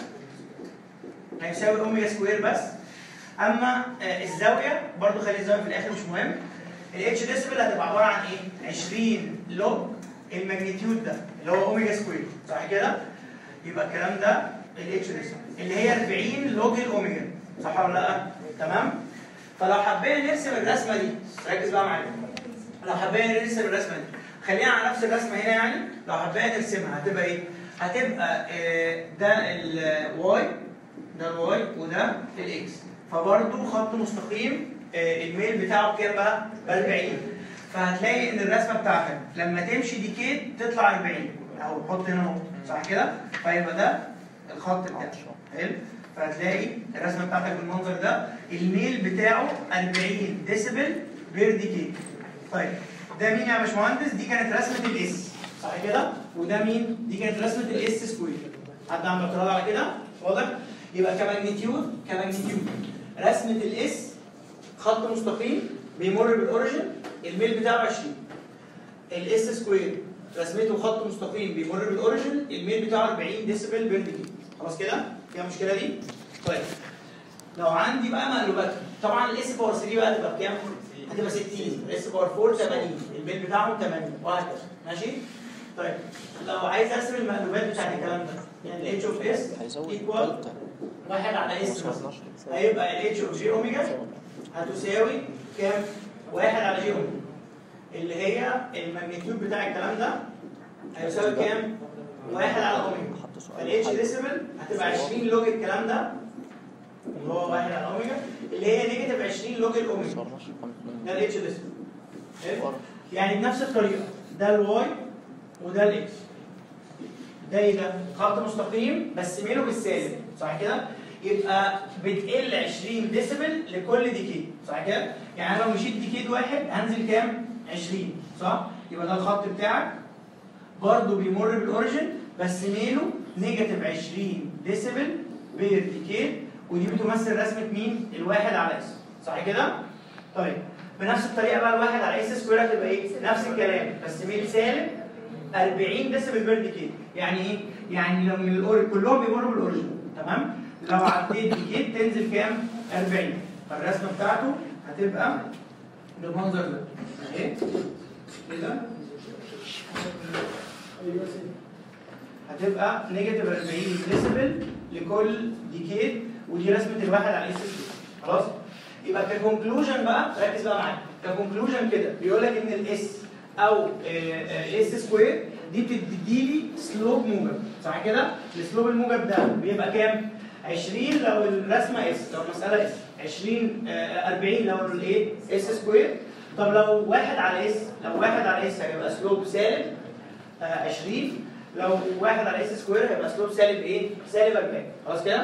هيساوي اوميجا سكوير بس اما آه، الزاويه برضو خلي الزاويه في الاخر مش مهم الاتش ديسبل هتبقى عباره عن ايه 20 لوج الماجنتيود ده اللي هو اوميجا سكوير صح كده يبقى الكلام ده الاتش ديسبل اللي هي 40 لوج الاوميجا صح ولا لا تمام فلو حبينا نرسم الرسمه دي ركز بقى معايا لو حبينا نرسم الرسمه دي خلينا على نفس الرسمه هنا يعني لو حبينا نرسمها هتبقى ايه هتبقى آه، ده الواي ده الواي وده الاكس فبرضه خط مستقيم آه، الميل بتاعه بكام بقى؟ ب 40 فهتلاقي ان الرسمه بتاعتك لما تمشي ديكيت تطلع 40 اهو حط هنا نقطه صح كده؟ فيبقى ده الخط بتاعك حلو؟ فهتلاقي الرسمه بتاعتك بالمنظر ده الميل بتاعه 40 ديسيبل بير ديكيت طيب ده مين يا باشمهندس؟ دي كانت رسمه الاس صح كده؟ وده مين؟ دي كانت رسمه الاس سكوير حد عنده اعتراض على كده؟ واضح؟ يبقى كماجنتيود كماجنتيود رسمه الاس خط مستقيم بيمر بالاوريجن الميل بتاعه 20 الاس سكوير رسمته خط مستقيم بيمر بالاوريجن الميل بتاعه 40 ديسيبل بير ديكي خلاص كده؟ فيها مشكله دي؟ طيب لو عندي بقى مقلوبات طبعا الاس باور 3 بقى تبقى بكام؟ هتبقى 60 الاس باور 4 80 الميل بتاعهم 80 وهكذا ماشي؟ طيب لو عايز ارسم المقلوبات بتاعت الكلام ده يعني الاتش اوف اس هيزود ايكوال دلتا واحد على اس مثلا 12 هيبقى الاتش اوف جي اوميجا هتساوي كام؟ واحد على جي اوميجا اللي هي الماجنتيود بتاع الكلام ده هيساوي كام؟ واحد على اوميجا حط سؤال فالاتش حل. ديسيبل هتبقى 20 لوج الكلام ده اللي هو واحد على اوميجا اللي هي نيجاتيف 20 لوج الاوميجا 12 ده الاتش ديسيبل حلو؟ يعني بنفس الطريقه ده الواي وده الاكس ده ايه ده؟ خط مستقيم بس ميله بالسالب صح كده؟ يبقى بتقل 20 ديسيبل لكل ديكيد صح كده؟ يعني أنا لو مشيت ديكيد واحد هنزل كام؟ 20 صح؟ يبقى ده الخط بتاعك برضه بيمر بالاوريجن بس ميله نيجاتيف 20 ديسيبل بير ديكيد ودي بتمثل رسمه مين؟ الواحد على اس صح كده؟ طيب بنفس الطريقه بقى الواحد على اس سكوير هتبقى ايه؟ نفس الكلام بس ميل سالب 40 ديسيبل بير ديكيد يعني ايه؟ يعني لو من الأور... كلهم بيمروا بالاوريجن تمام؟ لو عديت ديكيد تنزل كام؟ 40 فالرسمه بتاعته هتبقى بالمنظر ده اهي كده هتبقى نيجاتيف 40 ديسيبل لكل ديكيد ودي رسمه الواحد على اس خلاص يبقى ككونكلوجن بقى ركز بقى معايا ككونكلوجن كده بيقول لك ان الاس او الاس سكوير دي بتدي لي سلوب موجب صح كده السلوب الموجب ده بيبقى كام 20 لو الرسمه اس لو المساله اس 20 آه، 40 لو الايه اس سكوير طب لو واحد على اس لو واحد على اس هيبقى سلوب سالب آه، 20 لو واحد على اس سكوير هيبقى سلوب سالب ايه؟ سالب 40 خلاص كده؟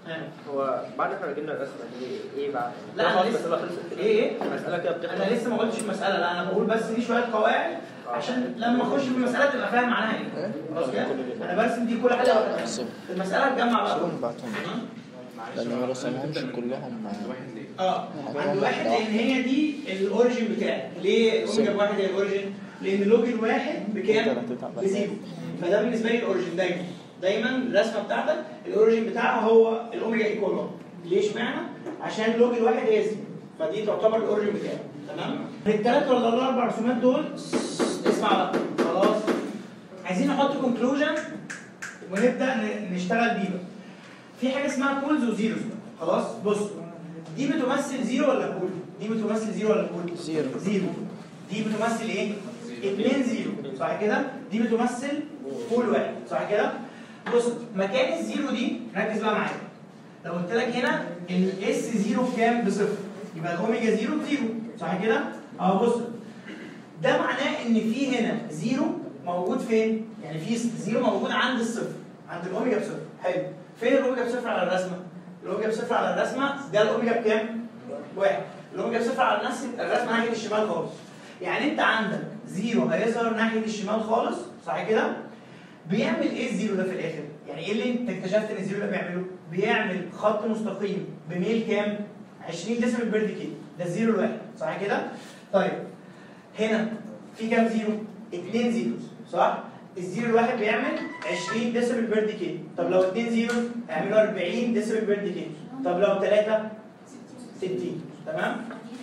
ها. هو بعد ما جبنا الرسمه دي ايه بقى؟ لا، كده أنا خلاص لسه- المسألة خلصت كده. ايه ايه المسألة كده بتخلص انا لسه ما قلتش المساله لا انا بقول بس دي شويه قواعد عشان لما اخش في المساله تبقى فاهم معناها ايه خلاص كده انا برسم دي كل حاجه لوحدها. سيبهم المساله هتجمع بقى سيبهم بعتهم لأن ما رسمهمش كلهم واحد ليه؟ اه عند واحد لان هي دي الاوريجن بتاعي ليه الاوميجا بواحد هي الاوريجن؟ لان لوج الواحد بكام؟ بزيرو فده بالنسبه لي الاوريجن دايما دايما الرسمه بتاعتك الاوريجن بتاعها هو الاوميجا ايكوال 1 ليه اشمعنى؟ عشان لوج الواحد هي زيرو فدي تعتبر الاوريجن بتاعي تمام؟ الثلاث ولا الاربع رسومات دول اسمع بقى خلاص عايزين نحط كونكلوجن ونبدا ن- نشتغل بيه بقى في حاجه اسمها بولز وزيروز بقى. خلاص بص دي بتمثل زيرو ولا بول؟ دي بتمثل زيرو ولا بول؟ زيرو. زيرو دي بتمثل ايه؟ اتنين زيرو صح كده؟ دي بتمثل بول واحد صح كده؟ بص مكان الزيرو دي ركز بقى معايا لو قلت لك هنا الاس زيرو بكام؟ بصفر يبقى الاوميجا زيرو بزيرو صح كده؟ اهو بص ده معناه ان في هنا زيرو موجود فين؟ يعني في زيرو موجود عند الصفر عند الاوميجا بصفر حلو فين الاوميجا بصفر على الرسمه؟ الاوميجا بصفر على الرسمه ده الاوميجا بكام؟ واحد الاوميجا بصفر على النفس الرسمه ناحيه الشمال خالص يعني انت عندك زيرو هيظهر ناحيه الشمال خالص صح كده؟ بيعمل ايه الزيرو ده في الاخر؟ يعني ايه اللي انت اكتشفت ان الزيرو ده بيعمله؟ بيعمل خط مستقيم بميل كام؟ 20 ديسيمل بير ديكي ده الزيرو الواحد صح كده؟ طيب هنا في كام زيرو؟ اثنين زيروز صح؟ الزيرو الواحد بيعمل 20 ديسيمل بير ديكي طب لو اثنين زيروز هيعملوا 40 ديسيمل بير ديكي طب لو ثلاثة 60 تمام؟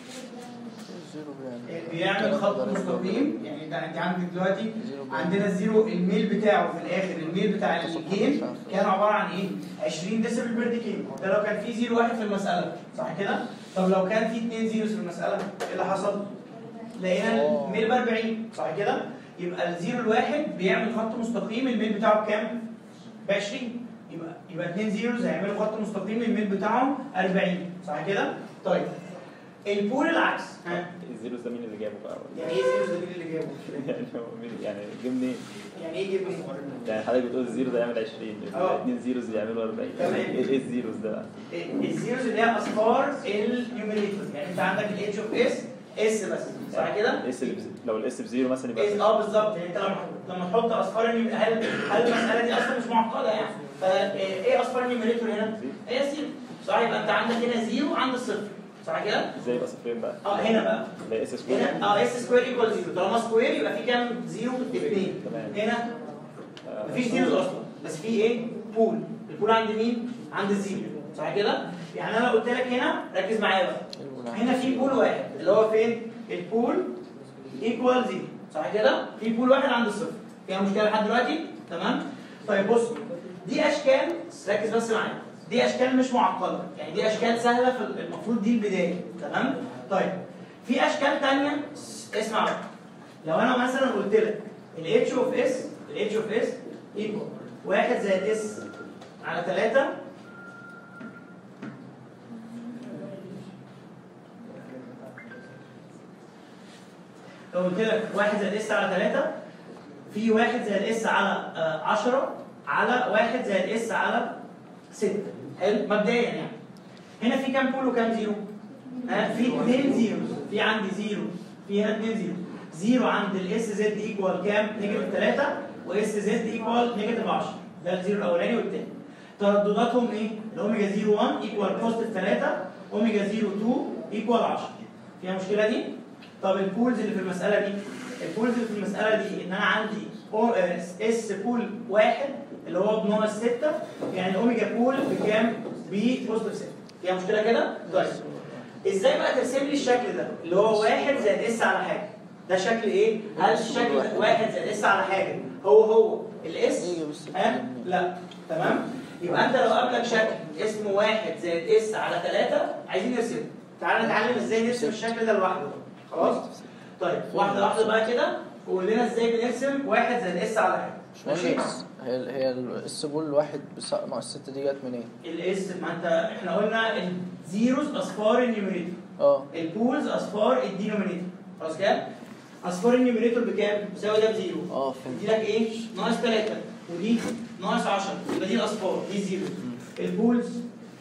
زيرو بيعمل بيعمل خط مستقيم يعني انت انت عندك دلوقتي عندنا الزيرو الميل بتاعه في الاخر الميل بتاع الجيم كان عباره عن ايه؟ 20 ديسيبل بير ديكي ده لو كان في زيرو واحد في المساله صح كده؟ طب لو كان في اثنين زيروز في المساله ايه اللي حصل؟ لقينا الميل ب 40 صح كده؟ يبقى الزيرو الواحد بيعمل خط مستقيم الميل بتاعه بكام؟ ب 20 يبقى يبقى اثنين زيروز هيعملوا خط مستقيم الميل بتاعهم 40 صح كده؟ طيب البول العكس ها الزيروس ده مين اللي جابه بقى؟ يعني ايه زيروز ده مين اللي جابه؟ يعني هو مين يعني جه منين؟ يعني ايه جيب منين؟ يعني حضرتك بتقول الزيرو ده يعمل 20 اه. الاثنين زيروز يعملوا 40 تمام. ايه ايه الزيروز ده بقى؟ الزيروز اللي هي اصفار النيوميريتور يعني انت عندك الاتش اوف اس اس بس صح كده؟ اس اللي بز- لو الاس بزيرو مثلا اس يبقى اه بالظبط يعني انت لما لما تحط اصفار النيوميريتور هل هل المساله دي اصلا مش معقده يعني فايه اصفار النيوميريتور هنا؟ هي زيرو صح يبقى انت عندك هنا زيرو عند الصفر صح كده؟ ازاي يبقى صفرين بقى؟ اه هنا بقى ده اس سكوير هنا اه اس سكوير ايكوال زيرو طالما سكوير يبقى في كام زيرو؟ اثنين تمام. هنا آه، مفيش زيروز اصلا بس في ايه بول البول عند مين عند الزيرو صح كده يعني انا قلت لك هنا ركز معايا بقى هنا في بول واحد اللي هو فين البول ايكوال زيرو صح كده في بول واحد عند الصفر فيها مشكله لحد دلوقتي تمام طيب بص دي اشكال ركز بس معايا دي اشكال مش معقده يعني دي اشكال سهله في المفروض دي البدايه تمام طيب في اشكال تانية اسمع بقى لو انا مثلا قلت لك الاتش اوف اس الاتش اوف اس ايكوال واحد زائد اس على 3 لو قلت لك واحد زائد اس على 3 في واحد زائد اس على 10 على واحد زائد اس على 6 حلو مبدئيا يعني هنا في كام بول وكام زيرو؟ ها في اثنين زيروز في عندي زيرو في هنا اثنين زيرو زيرو عند الاس زد ايكوال كام؟ نيجاتيف 3 واس زد ايكوال نيجاتيف 10 ده الزيرو الاولاني والثاني تردداتهم ايه؟ الاوميجا 0 1 ايكوال بوزيتيف 3 اوميجا 0 2 ايكوال 10 فيها المشكله دي؟ طب البولز اللي في المساله دي البولز اللي في المساله دي ان انا عندي أو- آه، اس بول واحد اللي هو بناقص 6 يعني اوميجا بول بكام؟ بوزيتيف 6 فيها مشكله كده؟ طيب ازاي بقى ترسم لي الشكل ده اللي هو واحد زائد اس على حاجه ده شكل ايه؟ هل الشكل ده واحد زائد اس على حاجه هو هو الاس؟ يجي بالست ها؟ لا تمام؟ يبقى انت لو قابلك شكل اسمه واحد زائد اس على 3 عايزين نرسمه تعال نتعلم ازاي نرسم الشكل ده لوحده خلاص؟ طيب واحده واحده بقى كده وقول لنا ازاي بنرسم واحد زائد اس على حاجه ماشي؟ ماشي هي هي الس بول الواحد بس ناقص ستة دي جت منين؟ الاس ما انت احنا قلنا الزيروز اصفار النيوميريتور اه البولز اصفار الدينومينيتور خلاص كده اصفار النيوميريتور بكام بيساوي ده بزيرو اه فهمت دي لك ايه ناقص 3 ودي ناقص 10 يبقى دي الاصفار دي زيرو البولز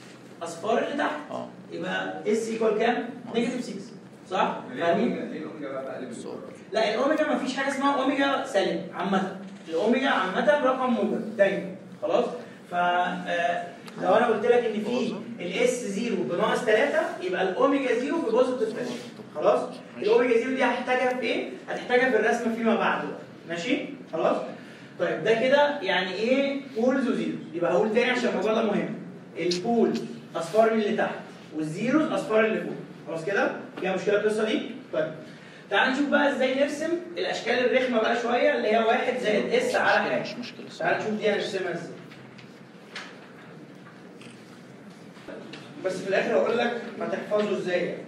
اصفار اللي تحت اه يبقى اس ايكوال كام؟ نيجاتيف 6 صح؟ ليه فاهمين؟ الأوميجا- ليه الاوميجا بقى بقلب الصوت؟ لا الاوميجا ما فيش حاجه اسمها اوميجا سالب عامه الاوميجا عامه رقم موجب دايما خلاص ف آه، لو انا قلت لك ان في الاس 0 بناقص 3 يبقى الاوميجا 0 ببوزيتيف 3 خلاص الاوميجا 0 دي هحتاجها في ايه هتحتاجها في الرسم فيما بعد بقى. ماشي خلاص طيب ده كده يعني ايه بولز وزيروز يبقى هقول تاني عشان الموضوع ده مهم البول اصفار من اللي تحت والزيروز اصفار اللي فوق خلاص كده فيها مشكله القصه دي طيب تعال نشوف بقى ازاي نرسم الاشكال الرخمه بقى شويه اللي هي واحد زائد اس على حاجه مش مشكلة تعال نشوف دي هنرسمها ازاي بس في الاخر هقول لك ما تحفظه ازاي يعني.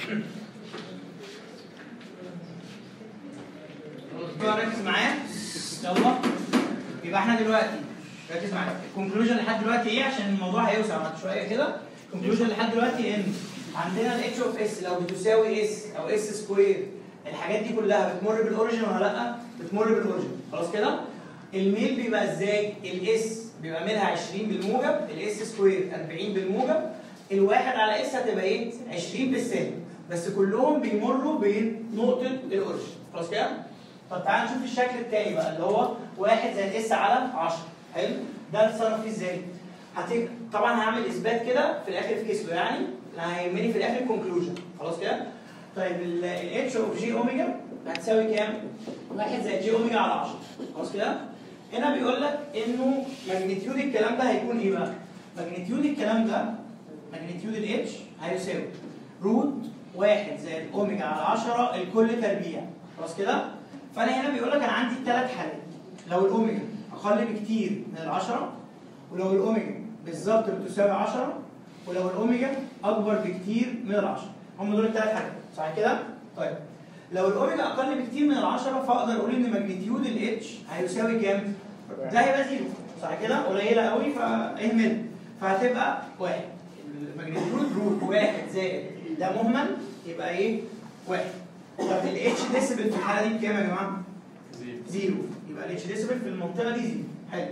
خلاص بقى ركز معايا يلا يبقى احنا دلوقتي ركز معايا الكونكلوجن لحد دلوقتي ايه عشان الموضوع هيوسع بعد شويه كده الكونكلوجن لحد دلوقتي ان عندنا الاتش اوف اس لو بتساوي اس او اس سكوير الحاجات دي كلها بتمر بالاوريجن ولا لا؟ بتمر بالاوريجن خلاص كده؟ الميل بيبقى ازاي؟ الاس بيبقى منها 20 بالموجب الاس سكوير 40 بالموجب الواحد على اس هتبقى ايه؟ 20 بالسالب بس كلهم بيمروا بين نقطه الاوريجن خلاص كده؟ طب تعال نشوف الشكل التاني بقى اللي هو واحد زائد اس على 10 حلو ده هنتصرف فيه ازاي؟ هتك... طبعا هعمل اثبات كده في الاخر في كيسلو يعني أنا هيهمني في الاخر كونكلوجن خلاص كده؟ طيب الاتش اوف جي اوميجا هتساوي كام؟ واحد زائد جي اوميجا على 10 خلاص كده؟ هنا بيقول لك انه ماجنتيود الكلام ده هيكون ايه بقى؟ ماجنتيود الكلام ده ماجنتيود الاتش هيساوي روت واحد زائد اوميجا على 10 الكل تربيع خلاص كده؟ فانا هنا بيقول لك انا عندي ثلاث حالات لو الاوميجا اقل بكتير من العشرة ولو الاوميجا بالظبط بتساوي 10 ولو الاوميجا اكبر بكتير من العشرة هم دول الثلاث حاجات صح كده؟ طيب لو الاوميجا اقل بكتير من العشرة فاقدر اقول ان ماجنتيود الاتش هيساوي كام؟ ده هيبقى زيرو صح كده؟ قليلة قوي فاهمل فهتبقى واحد الماجنتيود روت واحد زائد ده مهمل يبقى ايه؟ واحد طب الاتش ديسيبل في الحالة دي بكام يا جماعة؟ زيرو يبقى الاتش ديسيبل في المنطقة دي زيرو حلو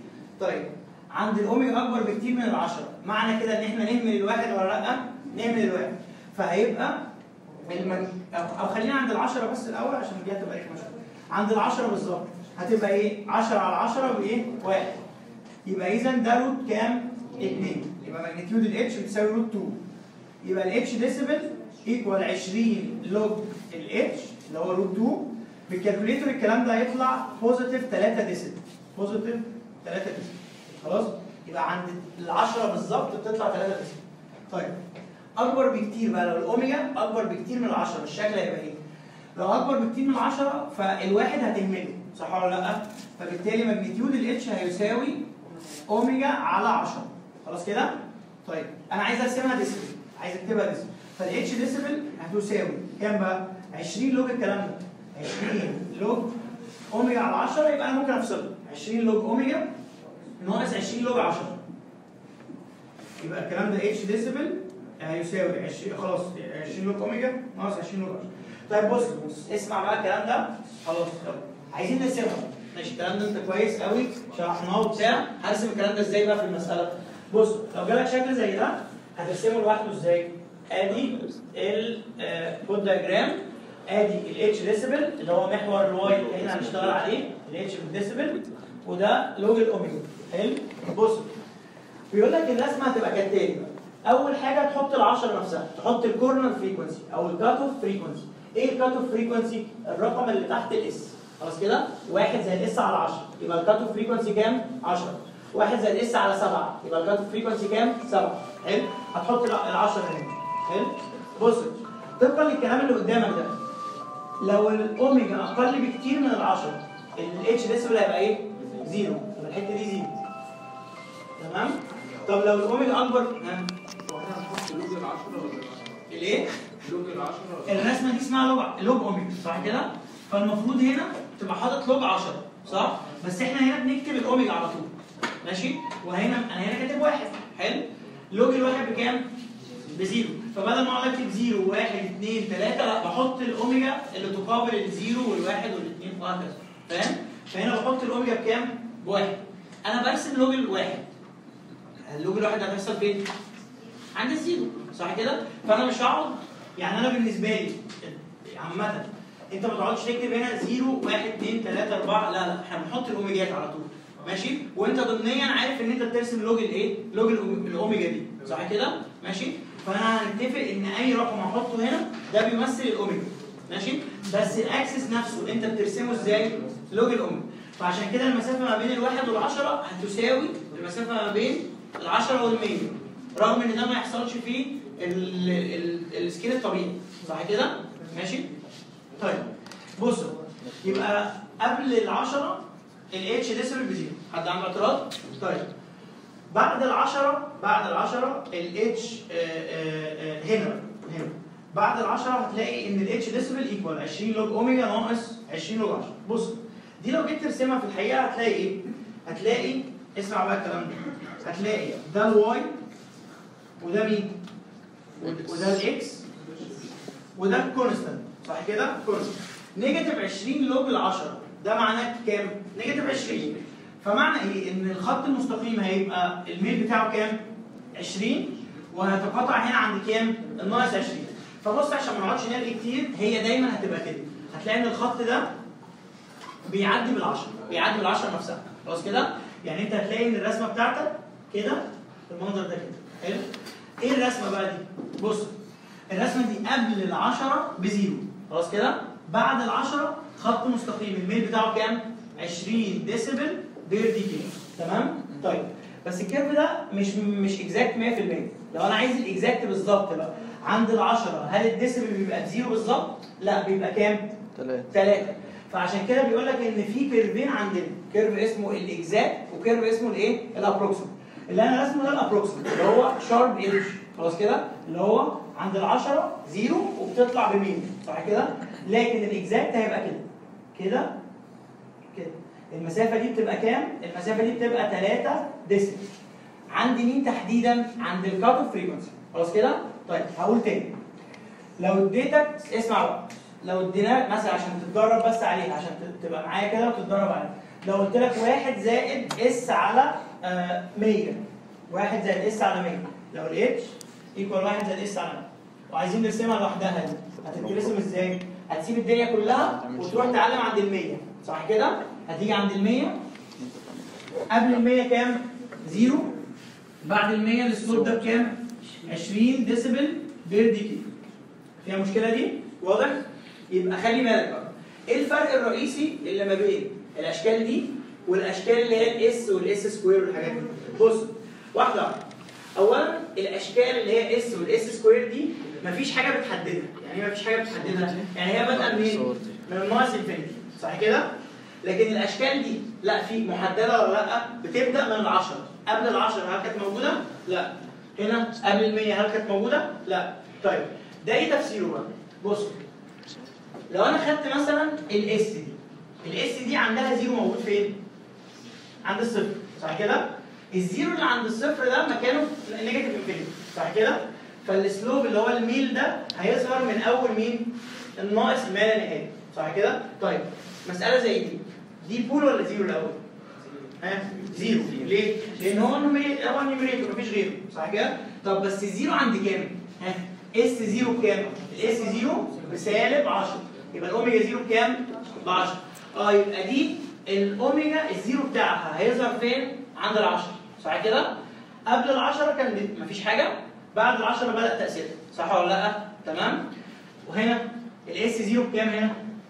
طيب عند الاوميجا اكبر بكتير من العشرة معنى كده ان احنا نهمل الواحد ولا لا؟ نهمل الواحد فهيبقى المن... أو, او خلينا عند العشرة بس الاول عشان دي هتبقى رخمة شوية عند العشرة بالظبط هتبقى ايه؟ 10 على 10 بايه؟ واحد يبقى اذا ده روت كام؟ 2 يبقى ماجنتيود الاتش بتساوي روت 2 يبقى الاتش ديسيبل ايكوال 20 لوج الاتش اللي هو روت 2 بالكالكوليتر الكلام ده هيطلع بوزيتيف 3 ديسيبل بوزيتيف 3 ديسيبل خلاص يبقى عند ال 10 بالظبط بتطلع 3 ديسيبل طيب اكبر بكتير بقى لو الاوميجا اكبر بكتير من العشرة الشكل هيبقى ايه؟ لو اكبر بكتير من العشرة فالواحد هتهمله صح ولا لا؟ فبالتالي ماجنتيود الاتش هيساوي اوميجا على 10 خلاص كده؟ طيب انا عايز ارسمها ديسيبل عايز اكتبها ديسيبل فالاتش ديسيبل هتساوي كام بقى؟ 20 لوج الكلام ده 20 لوج اوميجا على 10 يبقى انا ممكن افصله 20 لوج اوميجا ناقص 20 لوج 10 يبقى الكلام ده اتش ديسيبل هيساوي 20 خلاص 20 لوج اوميجا ناقص 20 لوج 10 طيب بص بص اسمع بقى الكلام ده خلاص يلا عايزين نرسمها ماشي الكلام ده انت كويس قوي شرحناه وبتاع هرسم الكلام ده ازاي بقى في المساله بص لو جالك شكل زي ده هترسمه لوحده ازاي ادي الكود دايجرام ادي الاتش ديسيبل اللي هو محور الواي اللي احنا هنشتغل عليه الاتش بالديسيبل وده لوج الاوميجا حلو بص بيقول لك الرسمه هتبقى كالتالي اول حاجه تحط ال10 نفسها تحط الكورنر فريكونسي او الكات اوف فريكونسي ايه الكات اوف فريكونسي الرقم اللي تحت الاس خلاص كده واحد زائد اس على 10 يبقى الكات اوف فريكونسي كام 10 واحد زائد اس على 7 يبقى الكات اوف فريكونسي كام 7 حلو هتحط ال10 هنا حلو بص طبقا للكلام اللي قدامك ده لو الاوميجا اقل بكتير من العشرة الاتش ديسيبل هيبقى ايه؟ زيرو يبقى الحته دي زيرو تمام؟ طب لو الاوميجا اكبر ها واحنا هنحط لوج العشرة ولا الايه؟ لوج العشرة الرسمه دي اسمها لوج لوج اوميجا صح كده؟ فالمفروض هنا تبقى حاطط لوج 10 صح؟ بس احنا هنا بنكتب الاوميجا على طول ماشي؟ وهنا انا هنا كاتب واحد حلو؟ لوج الواحد بكام؟ بزيرو فبدل ما اقعد اكتب زيرو واحد اثنين ثلاثة لا بحط الاوميجا اللي تقابل الزيرو والواحد والاثنين وهكذا فاهم؟ فهنا بحط الاوميجا بكام؟ بواحد انا برسم لوج الواحد اللوج الواحد هتحصل فين؟ عند الزيرو صح كده فانا مش هقعد يعني انا بالنسبه لي عامه انت ما تقعدش تكتب هنا 0 1 2 3 4 لا لا احنا بنحط الاوميجات على طول ماشي وانت ضمنيا عارف ان انت بترسم لوج الايه لوج الأوم- الاوميجا دي صح كده ماشي فانا هنتفق ان اي رقم احطه هنا ده بيمثل الاوميجا ماشي بس الاكسس نفسه انت بترسمه ازاي لوج الاوميجا فعشان كده المسافه ما بين الواحد والعشرة هتساوي المسافه ما بين العشرة والمية رغم ان ده ما يحصلش فيه ال- ال- السكيل الطبيعي صح كده ماشي طيب بصوا يبقى قبل العشرة الاتش ديسبل بزيرو حد عنده اعتراض؟ طيب بعد العشرة بعد العشرة الاتش هنا هنا بعد العشرة هتلاقي ان الاتش ديسبل ايكوال 20 لوج اوميجا ناقص 20 لوج 10 بص دي لو جيت ترسمها في الحقيقة هتلاقي ايه؟ هتلاقي اسمع بقى الكلام ده هتلاقي ده الواي وده مين؟ ود- وده الاكس وده الكونستنت صح كده؟ كونستنت نيجاتيف 20 لوج ال 10 ده معناه كام؟ نيجاتيف 20 فمعنى ايه؟ ان الخط المستقيم هيبقى الميل بتاعه كام؟ 20 وهيتقاطع هنا عند كام؟ الناقص 20 فبص عشان ما نقعدش نرغي كتير هي دايما هتبقى كده هتلاقي ان الخط ده بيعدي بالعشرة بيعدي بالعشرة نفسها خلاص كده؟ يعني انت هتلاقي ان الرسمه بتاعتك كده المنظر ده كده حلو؟ ايه الرسمه بقى دي؟ بص الرسمه دي قبل العشرة بزيرو خلاص كده؟ بعد العشرة خط مستقيم الميل بتاعه كام؟ 20 ديسيبل بير ديكي تمام؟ طيب بس الكيرف ده مش مش اكزاكت 100% لو انا عايز الاكزاكت بالظبط بقى عند العشرة هل الديسيبل بيبقى بزيرو بالظبط؟ لا بيبقى كام؟ ثلاثة ثلاثة فعشان كده بيقول لك ان في كيرفين عندنا كيرف اسمه الاكزاكت وكيرف اسمه الايه الابروكسيمت اللي انا رسمه ده الابروكسيمت اللي هو شارب ايدج خلاص كده اللي هو عند العشرة زيرو وبتطلع بمين صح كده لكن الاكزاكت هيبقى كده كده كده المسافة دي بتبقى كام؟ المسافة دي بتبقى 3 ديسبل عند مين تحديدا؟ عند الكات اوف فريكونسي خلاص كده؟ طيب هقول تاني لو اديتك اسمع بقى لو اديناك مثلا عشان تتدرب بس عليها عشان ت- تبقى معايا كده وتتدرب عليها لو قلت لك واحد زائد اس على آه، 100 واحد زائد اس على 100 لو الاتش ايكوال واحد زائد اس على 100 وعايزين نرسمها لوحدها دي هتترسم ازاي؟ هتسيب الدنيا كلها وتروح تعلم عند ال 100 صح كده؟ هتيجي عند ال 100 قبل ال 100 كام؟ زيرو بعد ال 100 السلوب ده بكام؟ 20 ديسيبل بير ديكي فيها مشكله دي؟ واضح؟ يبقى خلي بالك بقى ايه الفرق الرئيسي اللي ما بين الاشكال دي والاشكال اللي هي الاس والاس سكوير والحاجات دي بص واحده واحده اولا الاشكال اللي هي اس والاس سكوير دي مفيش حاجه بتحددها يعني ايه مفيش حاجه بتحددها يعني هي بادئه منين من الناقص انفينيتي صح كده لكن الاشكال دي لا في محدده ولا لا بتبدا من العشرة قبل العشرة هل كانت موجوده لا هنا قبل المية هل كانت موجوده لا طيب ده ايه تفسيره بقى بص لو انا خدت مثلا الاس دي الاس دي عندها زيرو موجود فين عند الصفر صح كده الزيرو اللي عند الصفر ده مكانه نيجاتيف انفينيتي صح كده فالسلوب اللي هو الميل ده هيظهر من اول مين الناقص ما لا نهايه صح كده طيب مساله زي دي دي بول ولا زيرو الاول ها زيرو ليه لان هو النوميريتور هو النيوميريتور مفيش غيره صح كده طب بس الزيرو عند كام ها اس زيرو بكام الاس زيرو بسالب 10 يبقى الاوميجا زيرو بكام ب 10 اه يبقى دي الاوميجا الزيرو بتاعها هيظهر فين عند ال 10 صح كده قبل ال 10 كان بي- مفيش حاجه بعد ال 10 بدا تاثيرها صح ولا لا تمام وهنا الاس زيرو بكام هنا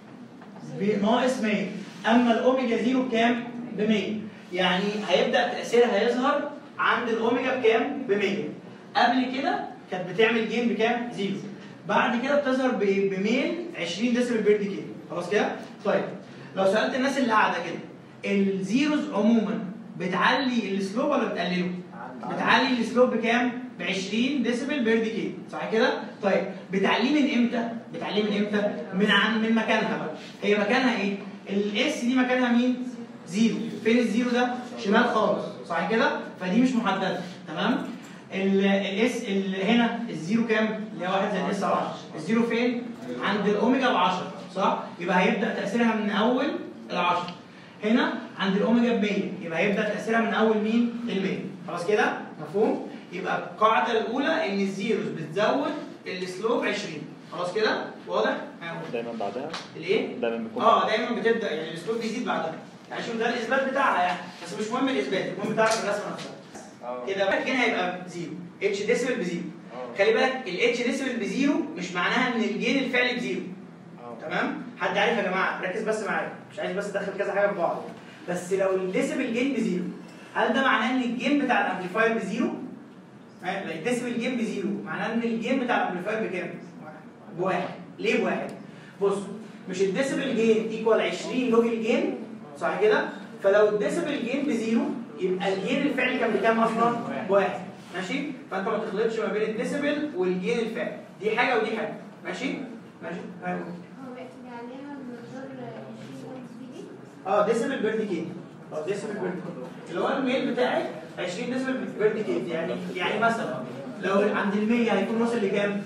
بناقص 100 اما الاوميجا زيرو بكام ب 100 يعني هيبدا تاثيرها يظهر عند الاوميجا بكام ب 100 قبل كده كانت بتعمل جيم بكام زيرو بعد كده بتظهر ب- بميل 20 ديسيبل بير ديكي خلاص كده طيب لو سالت الناس اللي قاعده كده الزيروز عموما بتعلي السلوب ولا بتقلله بتعلي السلوب بكام ب 20 ديسيبل بير ديكي صح كده طيب بتعليه من امتى بتعليه من امتى من عن من مكانها بقى هي مكانها ايه الاس دي مكانها مين زيرو فين الزيرو ده شمال خالص صح كده فدي مش محدده تمام الاس هنا الزيرو كام اللي هي 1 زائد اس على 10 الزيرو فين عند الاوميجا ب 10 صح يبقى هيبدا تاثيرها من اول ال 10 هنا عند الاوميجا ب 100 يبقى هيبدا تاثيرها من اول مين ال 100 خلاص كده مفهوم يبقى القاعده الاولى ان الزيروز بتزود السلوب 20 خلاص كده واضح؟ ها، دايما بعدها الايه؟ دايما بيكون اه دايما بتبدا يعني الاسلوب بيزيد بعدها يعني شوف ده الاثبات بتاعها يعني بس مش مهم الاثبات المهم تعرف الرسمه نفسها كده بقى الجين هيبقى بزيرو اتش ديسيبل بزيرو خلي بالك الاتش ديسيبل بزيرو مش معناها ان الجين الفعلي بزيرو تمام حد عارف يا جماعه ركز بس معايا مش عايز بس ادخل كذا حاجه في بعض بس لو الديسيبل جين بزيرو هل ده معناه ان الجين بتاع الامبليفاير بزيرو؟ ها، لا الديسيبل جين بزيرو معناه ان الجين بتاع الامبليفاير بكام؟ بواحد ليه بواحد؟ بص مش الديسيبل جين ايكوال 20 لوج الجين صح كده؟ فلو الديسيبل جين بزيرو يبقى الجين الفعلي كان بكام اصلا؟ بواحد ماشي؟ فانت ما تخلطش ما بين الديسيبل والجين الفعلي دي حاجه ودي حاجه ماشي؟ ماشي؟ أيوة. هو بيكتب عليها مقدار 20 دي اه ديسيبل بير ديكيد اه ديسيبل بير ديكيد اللي هو الميل بتاعي 20 ديسيبل بير ديكيد يعني يعني مثلا لو عند ال 100 هيكون وصل لكام؟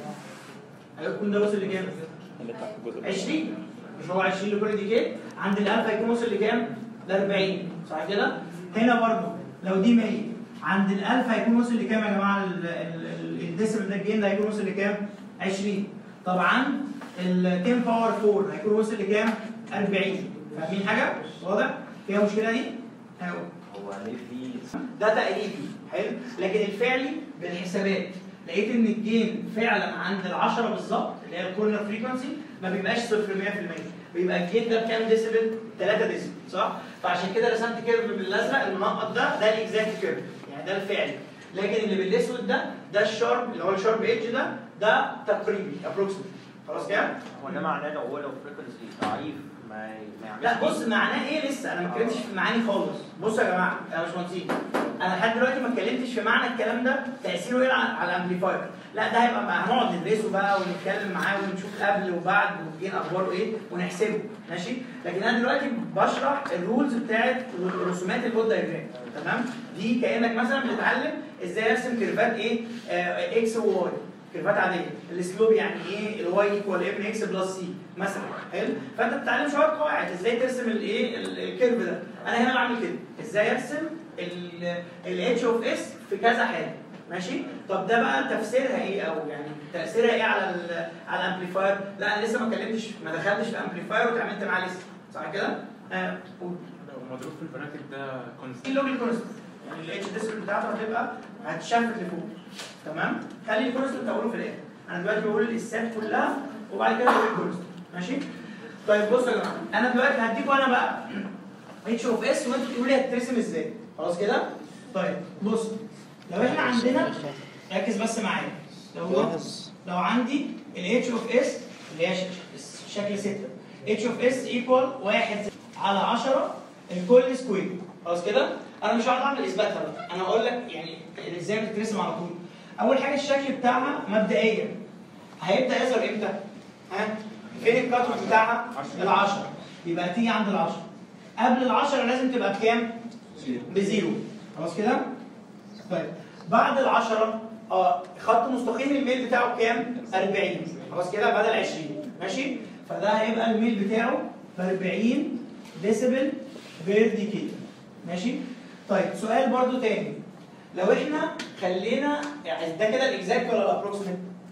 هيكون ده وصل لكام؟ هنطلع في الجزء ده 20 مش هو 20 لكل ديكيد عند ال 1000 هيكون وصل لكام؟ ل 40 صح كده؟ هنا برضو لو دي 100 عند ال 1000 هيكون وصل لكام يا جماعه ال- ال- ال- الديسيبل ده الجين ده هيكون وصل لكام؟ 20 طبعا ال 10 باور 4 هيكون وصل لكام؟ 40 فاهمين حاجه؟ واضح؟ فيها مشكله دي؟ أيوه. هو ليه في ده تقريبي حلو لكن الفعلي بالحسابات لقيت ان الجين فعلا عند ال 10 بالظبط اللي هي الكورنر فريكونسي ما بيبقاش 0 100% بيبقى الجين ده بكام ديسيبل؟ 3 ديسيبل صح؟ فعشان كده رسمت كيرف بالازرق المنقط ده ده الاكزاكت كيرف يعني ده الفعلي لكن اللي بالاسود ده ده الشارب اللي هو الشارب ايدج ده ده تقريبي ابروكسيمت خلاص كده؟ هو ده معناه لو هو لو فريكونسي ضعيف ما ما يعملش لا بص معناه ايه لسه انا ما اتكلمتش في المعاني خالص بصوا يا جماعه يا باشمهندسين انا لحد دلوقتي ما اتكلمتش في معنى الكلام ده تاثيره ايه على على الامبليفاير لا ده هيبقى بقى هنقعد ندرسه بقى ونتكلم معاه ونشوف قبل وبعد والجين اخباره ايه ونحسبه ماشي لكن انا دلوقتي بشرح الرولز بتاعت رسومات البود دايجرام تمام دي كانك مثلا بتتعلم ازاي ارسم كيرفات ايه آه اكس وواي كيرفات عاديه السلوب يعني ايه الواي ايكوال ام اكس بلس سي مثلا حلو فانت بتتعلم شويه قواعد ازاي ترسم الايه ال- الكيرف ده انا هنا بعمل كده ازاي ارسم الاتش اوف اس في كذا حاجه ماشي طب ده بقى تفسيرها ايه او يعني تاثيرها ايه على ال على الامبليفاير لا انا لسه ما اتكلمتش ما دخلتش في امبليفاير واتعاملت معاه لسه صح كده آه قول. لو مضروب في البراكت ده دي كونستنت اللوج كونستنت يعني الاتش ديسبل بتاعته هتبقى هتشفت لفوق تمام خلي الكونستنت اقوله في الاخر انا دلوقتي بقول الاسات كلها وبعد كده بقول الكونستنت ماشي طيب بصوا يا جماعه انا دلوقتي هديكوا انا بقى اتش اوف اس وانتوا تقولوا لي هتترسم ازاي خلاص كده طيب بص لو احنا عندنا ركز بس معايا لو جاهز لو عندي ال h اوف s اللي هي ش- شكل 6 h اوف s ايكوال 1 على 10 الكل سكوير خلاص كده انا مش هقعد اعمل اثباتها بقى انا هقول لك يعني ازاي بتترسم على طول اول حاجه الشكل بتاعها مبدئيا هيبدا يظهر امتى ها فين الكات اوف بتاعها ال 10 يبقى تيجي عند ال 10 قبل ال 10 لازم تبقى بكام بزيرو خلاص كده طيب بعد ال 10 اه خط مستقيم الميل بتاعه بكام 40 خلاص كده بدل 20 ماشي فده هيبقى الميل بتاعه ب 40 ديسيبل بير ديكي ماشي طيب سؤال برضو تاني لو احنا خلينا يعني ده كده الاكزاكت ولا الابروكسيمت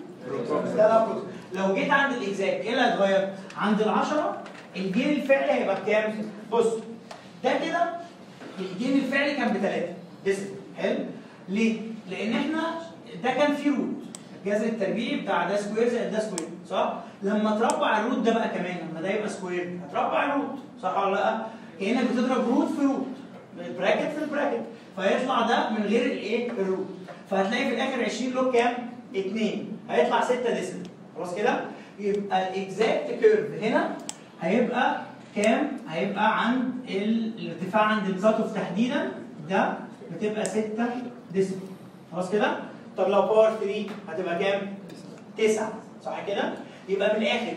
ده الابروكسيمت لو جيت عند الاكزاكت ايه اللي هيتغير عند ال 10 الجين الفعلي هيبقى بكام بص ده كده الجين الفعلي كان بثلاثة ديسبل حلو ليه؟ لأن احنا ده كان فيه روت الجذر التربيعي بتاع ده سكوير زائد ده سكوير صح؟ لما تربع الروت ده بقى كمان لما ده يبقى سكوير هتربع الروت صح ولا لا؟ كأنك بتضرب روت في روت براكت في البراكت فيطلع ده من غير الايه؟ الروت فهتلاقي في الآخر 20 لوج كام؟ 2 هيطلع 6 ديسبل خلاص كده؟ يبقى الاكزاكت كيرف هنا هيبقى كام؟ هيبقى عند ال- الارتفاع عند الكات اوف تحديدا ده بتبقى 6 ديسبل خلاص كده؟ طب لو باور 3 هتبقى كام؟ 9 صح كده؟ يبقى من الاخر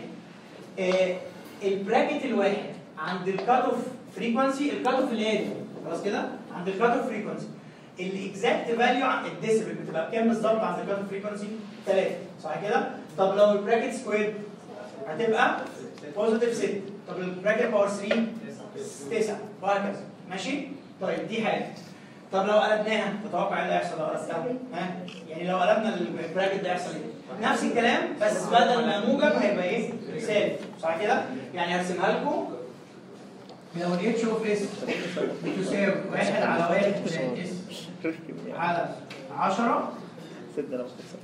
آه البراكت الواحد عند الكات اوف فريكونسي الكات اوف الاريا خلاص كده؟ عند الكات اوف فريكونسي الاكزاكت فاليو الديسبل بتبقى بكام بالظبط عند الكات اوف فريكونسي؟ 3 صح كده؟ طب لو البراكت سكوير هتبقى بوزيتيف 6 طب البراكت باور 3 9 وهكذا ماشي؟ طيب دي حاجه طب لو قلبناها تتوقع ايه اللي هيحصل لو قلبتها؟ ها؟ يعني لو قلبنا البراكت ده هيحصل ايه؟ نفس الكلام بس بدل ما موجب هيبقى ايه؟ سالب صح كده؟ يعني هرسمها لكم لو الاتش اوف اس بتساوي واحد على واحد زائد اس على 10 سيبنا نفس الحساب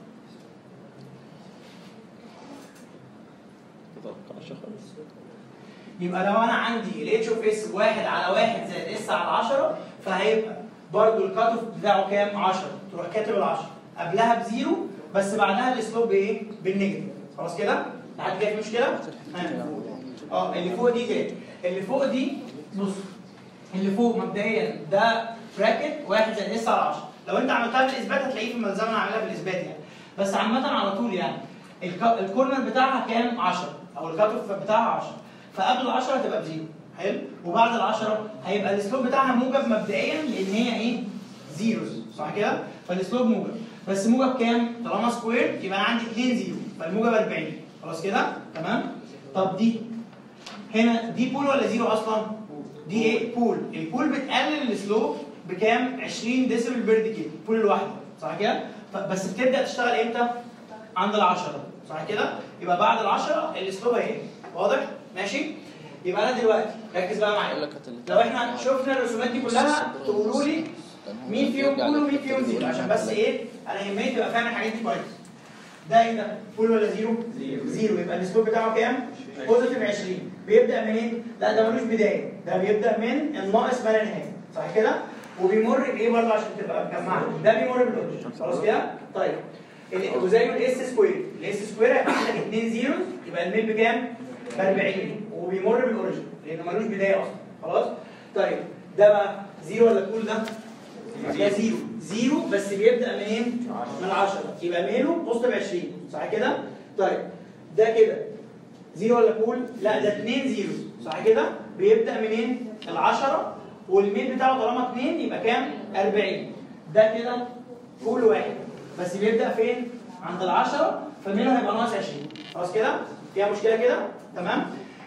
متوقعش خالص يبقى لو انا عندي الاتش اوف اس واحد على واحد زائد اس على 10 فهيبقى برضو الكات اوف بتاعه كام؟ 10 تروح كاتب ال 10 قبلها بزيرو بس بعدها السلوب بايه؟ بالنيجاتيف خلاص كده؟ لحد كده في مشكله؟ ها. اه اللي فوق دي كده اللي فوق دي بص اللي فوق مبدئيا ده براكت واحد زائد اس على 10 لو انت عملتها بالاثبات هتلاقيه في الملزمه انا عاملها بالاثبات يعني بس عامه على طول يعني الك- الكورنر بتاعها كام 10 او الكات اوف بتاعها 10 فقبل ال 10 هتبقى بزيرو حلو وبعد ال 10 هيبقى الاسلوب بتاعها موجب مبدئيا لان هي ايه زيروز صح كده فالاسلوب موجب بس موجب كام طالما سكوير يبقى انا عندي 2 زيرو فالموجب 40 خلاص كده تمام طب دي هنا دي بول ولا زيرو اصلا دي ايه بول البول بتقلل السلوب بكام 20 ديسيبل بير ديكيد بول الواحده صح كده ف- بس بتبدا تشتغل امتى عند ال10 صح كده يبقى بعد ال10 السلوب اهي واضح ماشي يبقى انا دلوقتي ركز بقى معايا يقول لك هات ال- لو احنا شفنا الرسومات دي كلها تقولوا لي مين فيهم بول ومين فيهم زيرو عشان بس ايه انا يهمني تبقى فاهم الحاجات دي كويس ده ايه ده بول ولا زيرو زيرو يبقى السكور بتاعه كام بوزيتيف 20 بيبدا منين لا ده ملوش بدايه ده بيبدا من الناقص ما لا نهايه صح كده وبيمر بايه برضه عشان تبقى مجمعه ده بيمر بالاوريجن خلاص كده طيب ال- وزيه الاس سكوير الاس سكوير هيبقى عندك 2 زيروز يبقى الميل بكام ب 40 وبيمر بالاوريجن لانه ملوش بدايه اصلا خلاص طيب ده بقى زيرو ولا كول ده ده زيرو زيرو بس بيبدا منين؟ من 10 يبقى ميله بوزيتيف 20 صح كده؟ طيب ده كده زيرو ولا كول؟ لا ده 2 زيرو صح كده؟ بيبدا منين؟ ال 10 والميل بتاعه طالما 2 يبقى كام؟ 40 ده كده كول واحد بس بيبدا فين؟ عند ال 10 فميله هيبقى ناقص 20 خلاص كده؟ فيها مشكله كده؟ تمام؟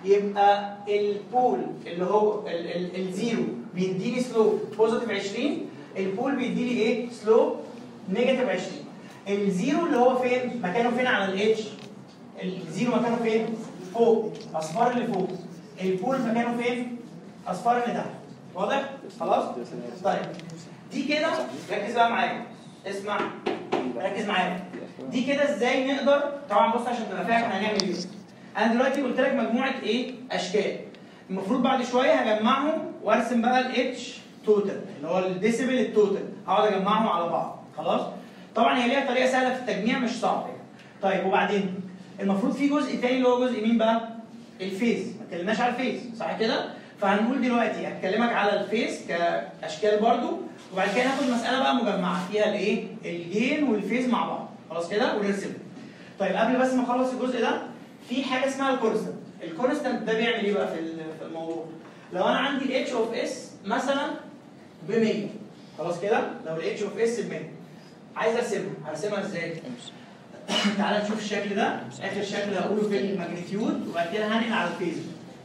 يبقى البول اللي هو ال- ال- الزيرو بيديني سلوب بوزيتيف 20 البول بيديني ايه؟ سلوب نيجاتيف 20 الزيرو اللي هو فين؟ مكانه فين على الاتش؟ الزيرو مكانه فين؟ فوق اصفار اللي فوق البول مكانه فين؟ اصفار اللي تحت واضح؟ خلاص؟ طيب دي كده ركز بقى معايا اسمع ركز معايا دي كده ازاي نقدر طبعا بص عشان تبقى فاهم احنا هنعمل ايه انا دلوقتي قلت لك مجموعه ايه اشكال المفروض بعد شويه هجمعهم وارسم بقى الاتش توتال اللي هو الديسيبل التوتال هقعد اجمعهم على بعض خلاص طبعا هي ليها طريقه سهله في التجميع مش صعبه يعني. طيب وبعدين المفروض في جزء تاني اللي هو جزء مين بقى الفيز ما اتكلمناش على الفيز صح كده فهنقول دلوقتي هتكلمك على الفيز كاشكال برضو وبعد كده ناخد مساله بقى مجمعه فيها الايه الجين والفيز مع بعض خلاص كده ونرسمه طيب قبل بس ما اخلص الجزء ده في حاجه اسمها الكونستنت الكونستنت ده بيعمل ايه بقى في ال- في الموضوع لو انا عندي الاتش اوف اس مثلا ب 100 خلاص كده لو الاتش اوف اس ب 100 عايز ارسمها هرسمها ازاي تعالى نشوف الشكل ده اخر شكل هقوله في الماجنتيود وبعد كده هنقل على الفيز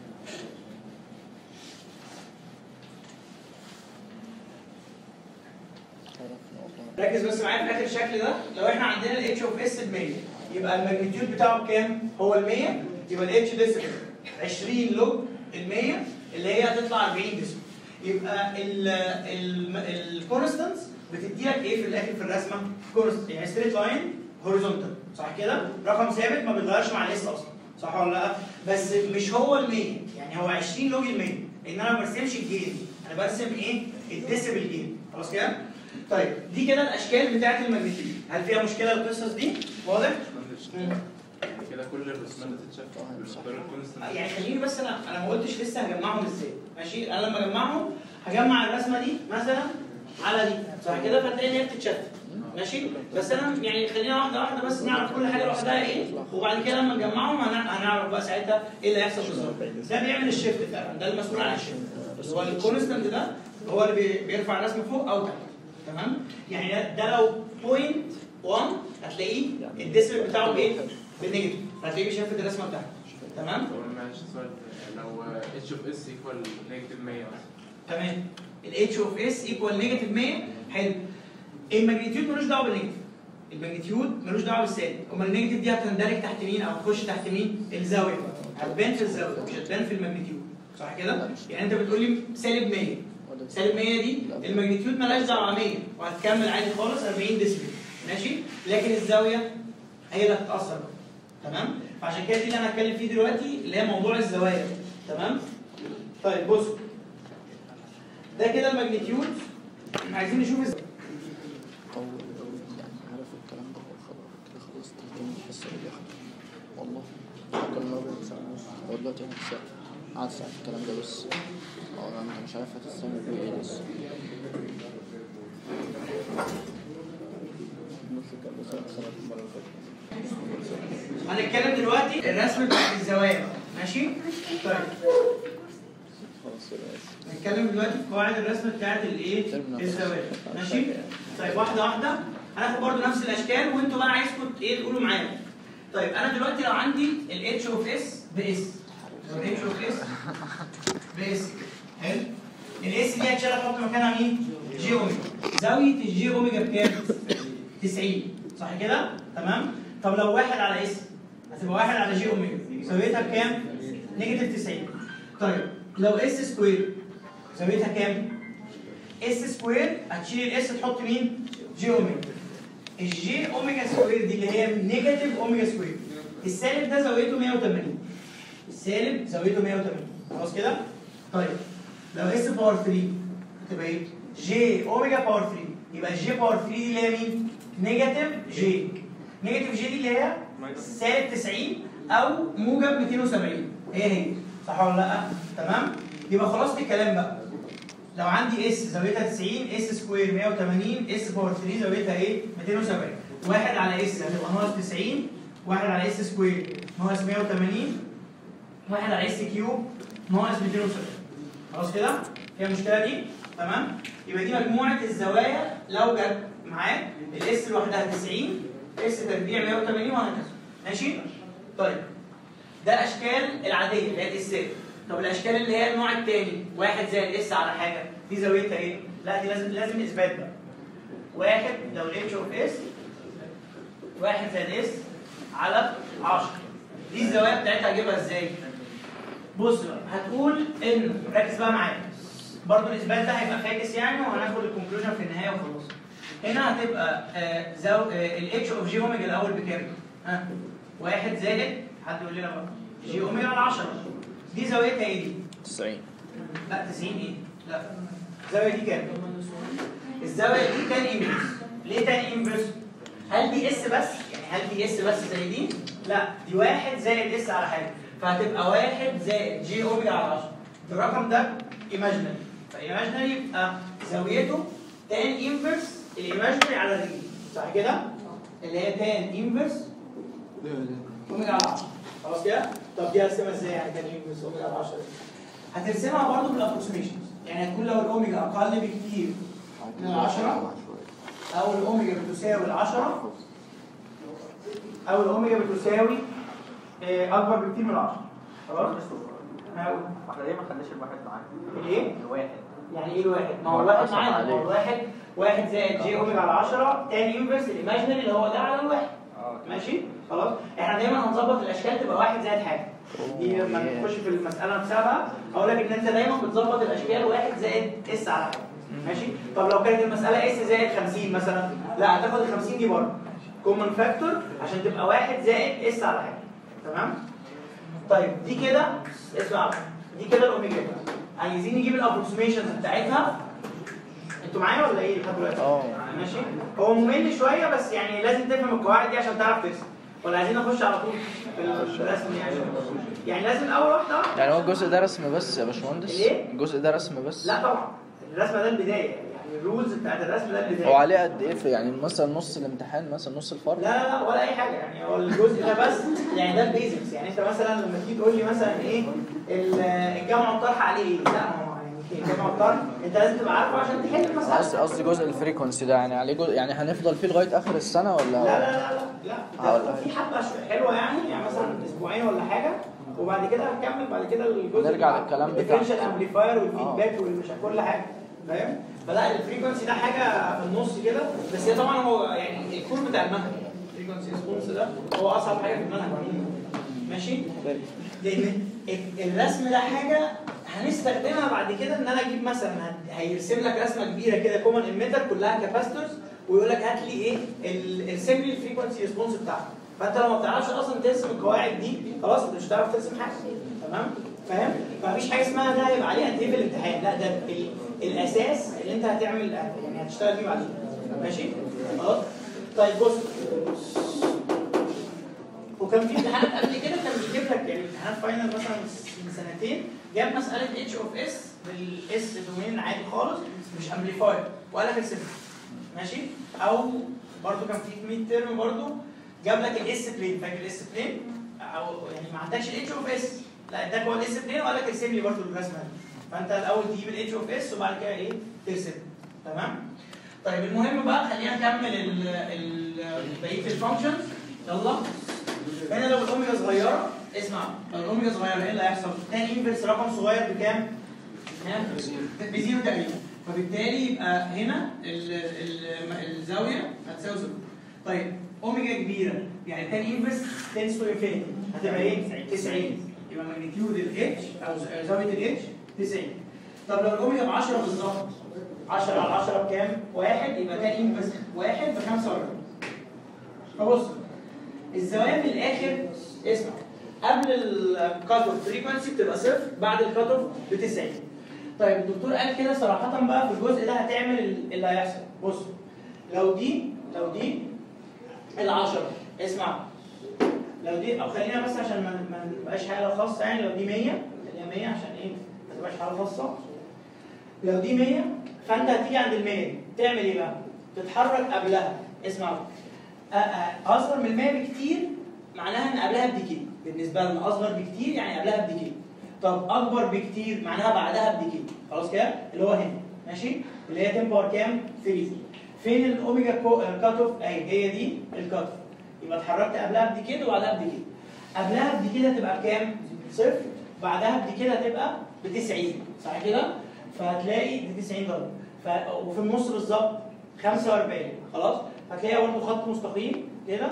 ركز بس معايا في اخر الشكل ده لو احنا عندنا الاتش اوف اس ب 100 يبقى الماجنتيود بتاعه بكام؟ هو ال 100 يبقى الاتش ديسيبل 20 لوج ال 100 اللي هي هتطلع 40 ديسيبل يبقى الكونستانس بتدي لك ايه في الاخر في الرسمه؟ كونست يعني ستريت لاين هوريزونتال صح كده؟ رقم ثابت ما بيتغيرش مع الاس اصلا صح ولا لا؟ بس مش هو ال 100 يعني هو 20 لوج ال 100 لان انا ما برسمش الجين انا برسم ايه؟ الديسيبل جين خلاص كده؟ طيب دي كده الاشكال بتاعت الماجنتيود هل فيها مشكله القصص دي؟ واضح؟ مم. كده كل الرسومات هتتشاف بالمقدار الكونستنت يعني خليني بس انا انا ما قلتش لسه هجمعهم ازاي ماشي انا لما اجمعهم هجمع الرسمه دي مثلا على دي صح كده فتلاقي ان هي بتتشتت ماشي بس انا يعني خلينا واحده واحده بس نعرف كل حاجه لوحدها ايه وبعد كده لما نجمعهم هنع- هنعرف بقى ساعتها ايه اللي هيحصل بالظبط ده بيعمل الشيفت فعلا ده المسؤول عن الشيفت بس هو الكونستنت ده هو اللي بي- بيرفع الرسمه فوق او تحت تمام يعني ده, ده لو بوينت 1 هتلاقيه الديسبل بتاعه بايه؟ بالنيجاتيف هتلاقيه بيشفت الرسمه بتاعته تمام طب معلش سؤال لو اتش اوف اس ايكوال نيجاتيف 100 مثلا تمام الاتش اوف اس ايكوال نيجاتيف 100 حلو الماجنتيود ملوش دعوه بالنيجاتيف الماجنتيود ملوش دعوه بالسالب امال النيجاتيف دي هتندرج تحت مين او تخش تحت مين الزاويه هتبان في الزاويه مش هتبان في الماجنتيود صح كده يعني انت بتقول لي سالب 100 سالب 100 دي الماجنتيود مالهاش دعوه 100 وهتكمل عادي خالص 40 ديسبل ماشي لكن الزاويه هي اللي هتتاثر بقى. تمام فعشان كده دي اللي انا هتكلم فيه دلوقتي اللي هي موضوع الزوايا تمام طيب بصوا ده كده الماجنتيود عايزين نشوف ازاي طول يعني عارف الكلام ده هو خلاص كده خلصت الكلام الحصة اللي بياخده والله كل مرة ساعة ونص هو دلوقتي قعد ساعة قعد ساعة في الكلام ده بس اه انت مش عارف هتستعمل بيه ايه لسه نص كان بس أنا سمعت المرة اللي فاتت هنتكلم دلوقتي الرسم بتاع الزوايا بقى، ماشي طيب خلاص كده بس. هنتكلم دلوقتي في قواعد الرسم بتاعت الايه ترمينال. الزوايا ماشي طيب واحده واحده هناخد برضو نفس الاشكال وانتوا بقى عايزكم ايه تقولوا معايا طيب انا دلوقتي لو عندي الاتش اوف اس باس لو الاتش اوف اس باس حلو الاس دي هتشيل احط مكانها مين جي اوميجا زاويه الجي اوميجا بكام 90 صح كده تمام طب لو واحد على اس هتبقى واحد على جي اوميجا زاويتها بكام نيجاتيف 90 طيب لو اس سكوير زاويتها كام اس سكوير هتشيل الاس تحط مين جي اوميجا الجي اوميجا سكوير دي اللي هي نيجاتيف اوميجا سكوير السالب ده زاويته 180 السالب زاويته 180 خلاص كده طيب لو اس باور 3 هتبقى ايه جي اوميجا باور 3 يبقى الجي باور 3 دي اللي هي مين نيجاتيف جي نيجاتيف جي دي اللي هي سالب 90 او موجب 270 هي هي صح ولا لا تمام يبقى خلاص الكلام بقى لو عندي اس زاويتها 90 اس سكوير 180 اس باور 3 زاويتها ايه 270 واحد على اس هتبقى ناقص 90 واحد على اس سكوير ناقص 180 واحد على اس كيوب ناقص 270 خلاص كده فيها المشكله دي تمام يبقى دي مجموعه الزوايا لو جت معاك الاس لوحدها 90 اس تربيع 180 وهكذا ماشي طيب ده الاشكال العاديه اللي هي الاسات طب الاشكال اللي هي النوع الثاني واحد زي الاس على حاجه دي زاويتها ايه لا دي لازم لازم اثبات بقى واحد لو الاتش اوف اس واحد زائد اس على 10 دي الزوايا بتاعتها هجيبها ازاي بص بقى هتقول ان ركز بقى معايا برضو الاثبات ده هيبقى فاكس يعني وهناخد الكونكلوجن في النهايه وخلاص هنا هتبقى آه زو الاتش اوف جي اوميجا الاول بكام؟ ها واحد زائد حد يقول لنا بقى جي اوميجا على 10 دي زاويتها ايه دي؟ 90 لا 90 ايه؟ لا الزاويه دي كام؟ الزاويه دي تان انفرس ليه تان انفرس؟ هل دي اس بس؟ يعني هل دي اس بس زي دي؟ لا دي واحد زائد اس على حاجه فهتبقى واحد زائد جي اوميجا على 10 الرقم ده ايماجينري فايماجينري يبقى زاويته تان انفرس الايماجينري على الريل صح كده؟ اللي هي تان انفرس اوميجا على 10 خلاص كده؟ طب دي هرسمها ازاي يعني تان انفرس اوميجا على 10 هترسمها برضه بالابروكسيميشنز يعني هتكون لو الاوميجا اقل بكتير من العشرة او الاوميجا بتساوي العشرة او الاوميجا بتساوي آه، اكبر بكتير من العشرة خلاص انا هقول احنا ليه ما خليش الواحد معاك؟ الايه الواحد يعني ايه الواحد ما هو الواحد معانا ما هو الواحد واحد زائد جي اوميجا على 10 تاني انفرس الايماجينري اللي هو ده على الواحد اه ماشي خلاص احنا دايما هنظبط الاشكال تبقى واحد زائد حاجه دي لما تخش في المساله نفسها بقى اقول لك ان انت دايما بتظبط الاشكال واحد زائد اس على حاجه ماشي طب لو كانت المساله اس زائد 50 مثلا لا هتاخد ال 50 دي بره كومن فاكتور عشان تبقى واحد زائد اس على حاجه تمام طيب دي كده اسمع دي كده الاوميجا عايزين نجيب الابروكسيميشنز بتاعتها انتوا معايا ولا ايه لحد دلوقتي؟ اه. ماشي هو ممل شويه بس يعني لازم تفهم القواعد دي عشان تعرف ترسم ولا عايزين نخش على طول في الرسم يعني يعني لازم اول واحده واحدة. يعني هو الجزء ده رسم بس يا باشمهندس ليه؟ الجزء ده رسم بس لا طبعا الرسمه ده البدايه يعني الرولز بتاعت الرسم ده البدايه هو عليه قد ايه في يعني مثلا نص الامتحان مثلا نص الفرق لا لا لا ولا اي حاجه يعني هو الجزء ده بس يعني ده البيزكس يعني انت مثلا لما تيجي تقول لي مثلا ايه ال- الجمع والطرح عليه ايه لا ما هو يعني الجمع والطرح انت لازم تبقى عارفه عشان تحل قصدي المساله قصدي جزء الفريكونسي ده يعني عليه جزء يعني هنفضل فيه لغايه اخر السنه ولا لا لا لا لا لا هقول ده لك. في حبه شوية حلوه يعني يعني مثلا اسبوعين ولا حاجه وبعد كده هنكمل بعد كده الجزء نرجع للكلام بتاع- الديفرنشال امبليفاير والفيدباك والمش كل حاجه فاهم؟ فلا الفريكونسي ده حاجه في النص كده بس هي طبعا هو يعني الكور بتاع المنهج الفريكونسي ريسبونس ده هو اصعب حاجه في المنهج عموما ماشي؟ لان الرسم ده حاجه هنستخدمها بعد كده ان انا اجيب مثلا هن- هيرسم لك رسمه كبيره كده كومن اميتر كلها كاباستورز ويقول لك هات لي ايه ال- ارسم لي الفريكونسي ريسبونس بتاعها فانت لو ما بتعرفش اصلا ترسم القواعد دي خلاص انت مش هتعرف ترسم حاجه تمام فاهم فمفيش حاجه اسمها ده هيبقى عليه قد ايه في الامتحان لا ده ال- الاساس اللي انت هتعمل يعني هتشتغل فيه بعدين ماشي خلاص طيب بص وكان في امتحانات قبل كده كان بيجيب لك يعني امتحانات فاينل مثلا من سنتين جاب مساله اتش اوف اس بالاس دومين عادي خالص مش امبليفاير ولا في ماشي او برضو كان في ميد ترم برضو جاب لك الاس بلين فاكر الاس بلين او يعني ما عندكش الاتش اوف اس لا اداك هو الاس بلين وقال لك ارسم لي برضو الرسمه دي فانت الاول تجيب الاتش اوف اس وبعد كده ايه ترسم تمام طيب المهم بقى خلينا نكمل ال ال بقيه الفانكشنز يلا هنا لو الاوميجا صغيره اسمع لو الاوميجا صغيره ايه اللي هيحصل؟ تاني انفرس رقم صغير بكام؟ ها؟ بزيرو تقريبا فبالتالي يبقى هنا ال ال الزاويه هتساوي صفر طيب اوميجا كبيره يعني تاني انفرس تنس تو انفينيتي هتبقى ايه؟ 90 يبقى ماجنتيود الاتش او ز- زاويه الاتش 90 طب لو الاوميجا ب 10 بالظبط 10 على 10 بكام؟ واحد يبقى تاني انفرس واحد ب 45 فبص الزوايا في الاخر اسمع قبل الكات اوف فريكونسي بتبقى صفر بعد الكات اوف ب 90 طيب الدكتور قال كده صراحه بقى في الجزء ده هتعمل ال- اللي هيحصل بص لو دي لو دي العشرة اسمع لو دي او خلينا بس عشان ما ما نبقاش حاله خاصه يعني لو دي 100 خليها 100 عشان ايه ما تبقاش حاله خاصه لو دي 100 فانت هتيجي عند ال 100 تعمل ايه بقى؟ تتحرك قبلها اسمع أ- أ- اصغر من 100 بكتير معناها ان قبلها بديكي بالنسبه لنا اصغر بكتير يعني قبلها بديكي طب اكبر بكتير معناها بعدها بديكي خلاص كده اللي هو هنا ماشي اللي هي 10 باور كام 3 فين الاوميجا كات اوف اهي هي دي الكات اوف يبقى اتحركت قبلها بديكيد وبعدها بديكيد قبلها بديكيد هتبقى بكام صفر بعدها بديكيد هتبقى ب 90 صح كده فهتلاقي دي 90 درجه ف... وفي النص بالظبط 45 خلاص هتلاقي برضه خط مستقيم كده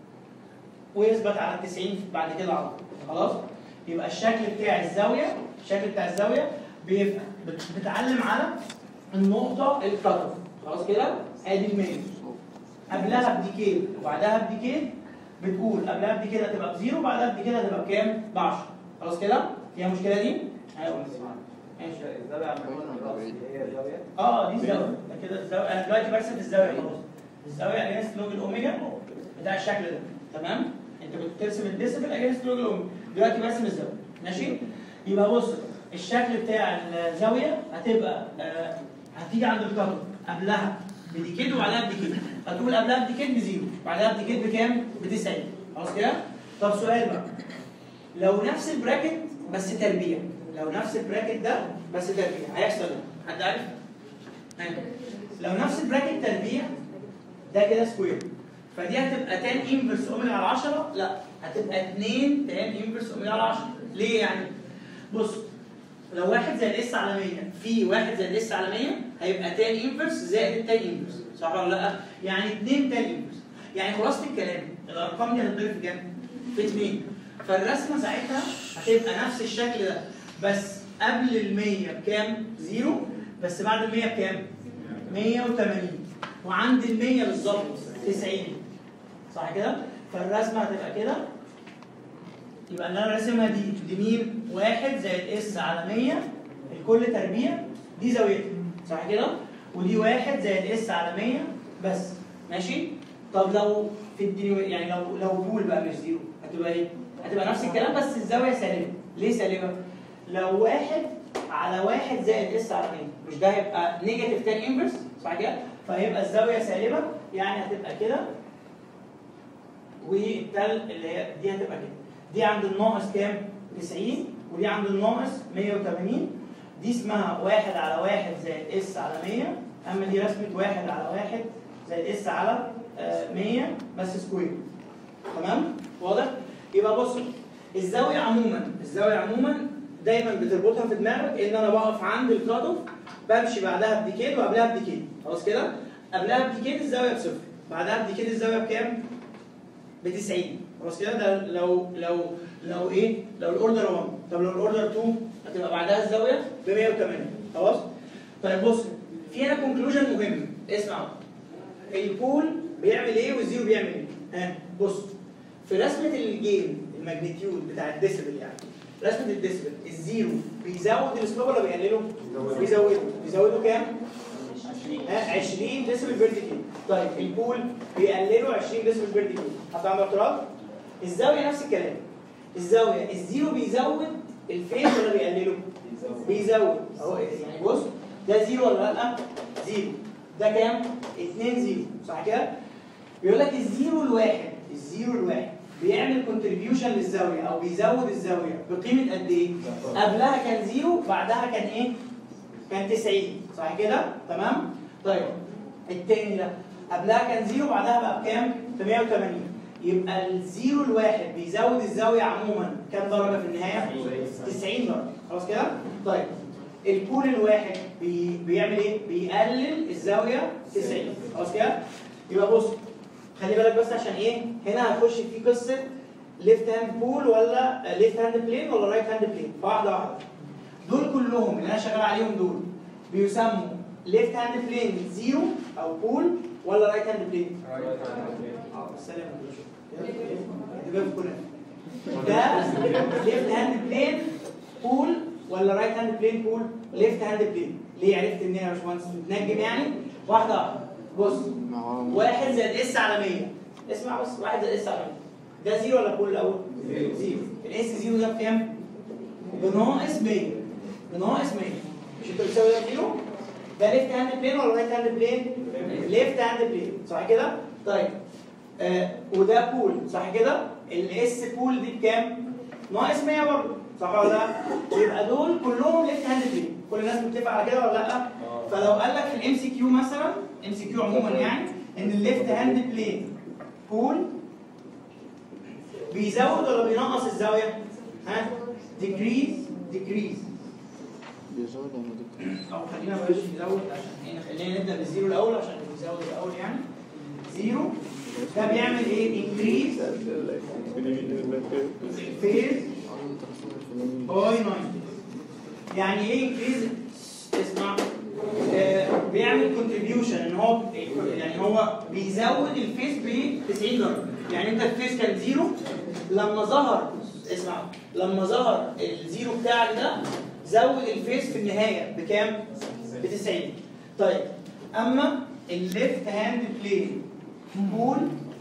ويثبت على ال 90 بعد كده على طول خلاص يبقى الشكل بتاع الزاويه الشكل بتاع الزاويه بيبقى بت- بتعلم على النقطه الكات خلاص كده ادي الميل قبلها بديكيد وبعدها بديكيد بتقول قبلها بديكيد هتبقى بزيرو وبعدها بديكيد هتبقى بكام؟ ب 10 خلاص كده؟ فيها المشكله دي؟ ايوه ماشي الزاوية عم هي زاوية اه دي الزاويه ده كده الزاويه انا دلوقتي برسم الزاويه خلاص الزاويه اجينست لوج الاوميجا بتاع الشكل ده تمام انت كنت بترسم الديسبل اجينست لوج الاوميجا دلوقتي برسم الزاويه ماشي يبقى بص الشكل بتاع الزاويه هتبقى آه هتيجي عند الكاتو قبلها بديكيد وبعدها بديكيد هتقول قبلها بديكيد بزيرو بعدها بديكيد بكام؟ ب 90 خلاص كده؟ طب سؤال بقى لو نفس البراكت بس تربيع لو نفس البراكت ده بس تربيع هيحصل ايه؟ حد عارف؟ ها. لو نفس البراكت تربيع ده كده سكوير فدي هتبقى تان انفرس اوميجا على 10 لا هتبقى 2 تان انفرس اوميجا على 10 ليه يعني؟ بص لو واحد زائد اس على 100 في واحد زائد اس على 100 هيبقى تان انفرس زائد التان انفرس صح ولا لا؟ يعني 2 تان انفرس يعني خلاصه الكلام الارقام دي هتضرب في كام؟ في 2 فالرسمه ساعتها هتبقى نفس الشكل ده بس قبل ال 100 بكام؟ زيرو بس بعد ال 100 بكام؟ 180 وعند ال 100 بالظبط 90 صح كده؟ فالرسمه هتبقى كده يبقى اللي انا راسمها دي دي مين؟ واحد زائد اس على 100 الكل تربيع دي زاويتها صح كده؟ ودي واحد زائد اس على 100 بس ماشي؟ طب لو في الدنيو يعني لو لو بول بقى مش زيرو هتبقى ايه؟ هتبقى نفس الكلام بس الزاويه سالبه ليه سالبه؟ لو واحد على واحد زائد اس على 100 مش ده هيبقى نيجاتيف تاني انفرس صح كده؟ فهيبقى الزاويه سالبه يعني هتبقى كده والتل اللي هي دي هتبقى كده دي عند الناقص كام؟ 90 ودي عند الناقص 180 دي اسمها واحد على واحد زائد اس على 100 اما دي رسمه واحد على واحد زائد اس على آه، 100 بس سكوير تمام؟ واضح؟ يبقى بص الزاويه عموما الزاويه عموما دايما بتربطها في دماغك ان انا بقف عند الكات اوف بمشي بعدها بديكيد وقبلها بديكيد خلاص كده قبلها بديكيد الزاويه بصفر بعدها بديكيد الزاويه بكام؟ ب 90 خلاص كده ده لو لو لو ايه؟ لو الاوردر 1 طب لو الاوردر 2 هتبقى بعدها الزاويه ب 180 خلاص؟ طيب بص في هنا كونكلوجن مهم اسمع البول بيعمل ايه والزيرو بيعمل ايه؟ ها بص في رسمه الجيم الماجنتيود بتاع الديسيبل يعني رسمه الديسيبل الزيرو بيزود السلوب ولا بيقلله؟ بيزوده بيزوده كام؟ ها 20 ديسيبل بير ديكي طيب البول بيقلله 20 ديسيبل بير ديكي حد عنده اعتراض؟ الزاويه نفس الكلام الزاويه الزيرو بيزود الفيز ولا بيقلله؟ بيزود اهو يعني بص ده زيرو ولا لا؟ زيرو ده كام؟ 2 زيرو صح كده؟ بيقول لك الزيرو الواحد الزيرو الواحد بيعمل كونتريبيوشن للزاويه او بيزود الزاويه بقيمه قد ايه؟ قبلها كان زيرو بعدها كان ايه؟ كان 90 صح كده؟ تمام؟ طيب التاني ده قبلها كان زيرو بعدها بقى بكام؟ ب 180 يبقى الزيرو الواحد بيزود الزاويه عموما كام درجه في النهايه؟ 90 درجه خلاص كده؟ طيب البول الواحد بي بيعمل ايه؟ بيقلل الزاويه 90 خلاص كده؟ يبقى بص خلي بالك بس عشان ايه؟ هنا هنخش في قصه ليفت هاند بول ولا ليفت هاند بلين ولا رايت هاند بلين فواحده واحده دول كلهم اللي انا شغال عليهم دول بيسموا ليفت هاند بلين زيرو او بول ولا رايت هاند بلين؟ اه السلام عليكم ده ليفت هاند بلين بول ولا رايت هاند بلين بول؟ ليفت هاند بلين ليه عرفت منين يا باشمهندس؟ بتنجم يعني؟ واحده واحده بص ما هو واحد زائد اس على 100 اسمع بس واحد زائد اس على 100 ده زيرو ولا بول الاول؟ زيرو الاس زيرو ده بكام؟ بناقص 100 بناقص 100 مش انت بتساوي ده زيرو؟ ده ليفت هاند بلين ولا رايت هاند بلين؟ ليفت هاند بلين صح كده؟ طيب آه وده بول صح كده؟ الاس بول دي بكام؟ ناقص 100 برضه صح ولا لا؟ يبقى دول كلهم ليفت هاند بلين كل الناس متفقه على كده ولا لا؟ فلو قال لك في الام سي كيو مثلا ام سي كيو عموما يعني ان الليفت هاند بلين بول بيزود ولا بينقص الزاويه؟ ها؟ ديكريز ديكريز بيزود ولا ديكريز؟ او خلينا بلاش نزود عشان ايه خلينا نبدا بالزيرو الاول عشان نزود الاول يعني زيرو ده بيعمل ايه؟ انكريز فيز باي 90 يعني ايه انكريز اسمع آه بيعمل كونتريبيوشن ان هو يعني هو بيزود الفيس ب 90 درجه يعني انت الفيس كان زيرو لما ظهر اسمع لما ظهر الزيرو بتاعك ده زود الفيس في النهايه بكام؟ ب 90 طيب اما الليفت هاند بلين بول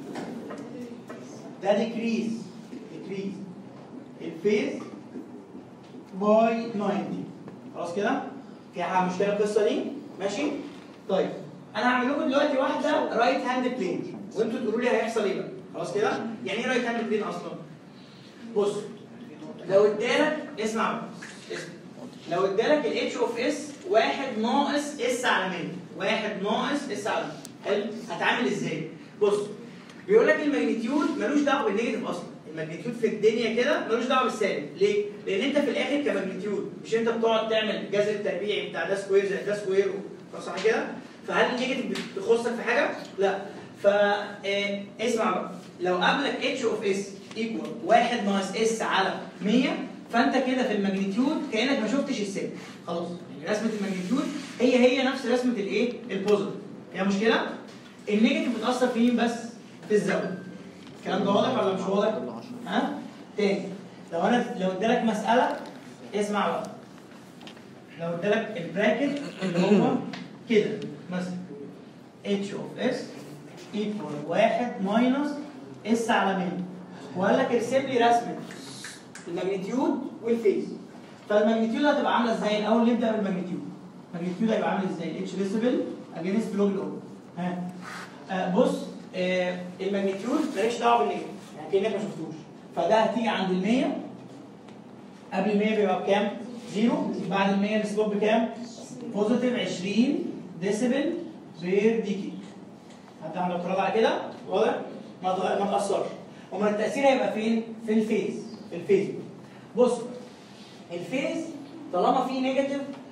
ده ديكريز ديكريز الفيس باي 90 خلاص كده؟ في حاجه مشكله في القصه دي؟ ماشي؟ طيب انا هعمل لكم دلوقتي واحده رايت هاند بلين وانتوا تقولوا لي هيحصل ايه بقى؟ خلاص كده؟ يعني ايه رايت هاند بلين اصلا؟ بص لو ادالك اسمع بقى، اسمع لو ادالك الاتش اوف اس واحد ناقص اس على 100 واحد ناقص اس على 100 حلو هتعامل ازاي؟ بص بيقول لك الماجنتيود ملوش دعوه بالنيجاتيف اصلا الماجنتيود في الدنيا كده ملوش دعوه بالسالب ليه؟ لان انت في الاخر كماجنتيود مش انت بتقعد تعمل الجذر التربيعي بتاع ده سكوير زائد ده سكوير و- صح كده؟ فهل النيجاتيف بتخصك في حاجه؟ لا ف آه، اسمع بقى لو قابلك اتش اوف اس ايكوال 1 ناقص اس على 100 فانت كده في الماجنتيود كانك ما شفتش السالب خلاص يعني رسمه الماجنتيود هي هي نفس رسمه الايه؟ البوزيتيف فيها مشكله؟ النيجاتيف بتاثر في مين بس؟ في الزاويه الكلام ده واضح ولا مش واضح؟ ها؟ تاني لو انا لو ادالك مساله اسمع بقى لو ادالك البراكت اللي هو كده مثلا اتش اوف اس ايكوال 1 ماينس اس على 100 وقال لك ارسم لي رسمه الماجنتيود والفيز فالماجنتيود هتبقى عامله ازاي؟ الاول نبدا بالماجنتيود الماجنتيود هيبقى عامل ازاي؟ اتش ديسيبل اجينست لوج الاو ها آه بص آه الماجنتيود ماليش دعوه بالنيجاتيف يعني كانك ما شفتوش فده هتيجي عند ال 100 قبل ال 100 بيبقى بكام؟ زيرو بعد ال 100 السلوب بكام؟ بوزيتيف 20 ديسيبل بير ديكي حد عنده اعتراض على كده؟ واضح؟ ما تغ- ما تاثرش امال التاثير هيبقى فين؟ في الفيز في الفيز بص الفيز طالما فيه نيجاتيف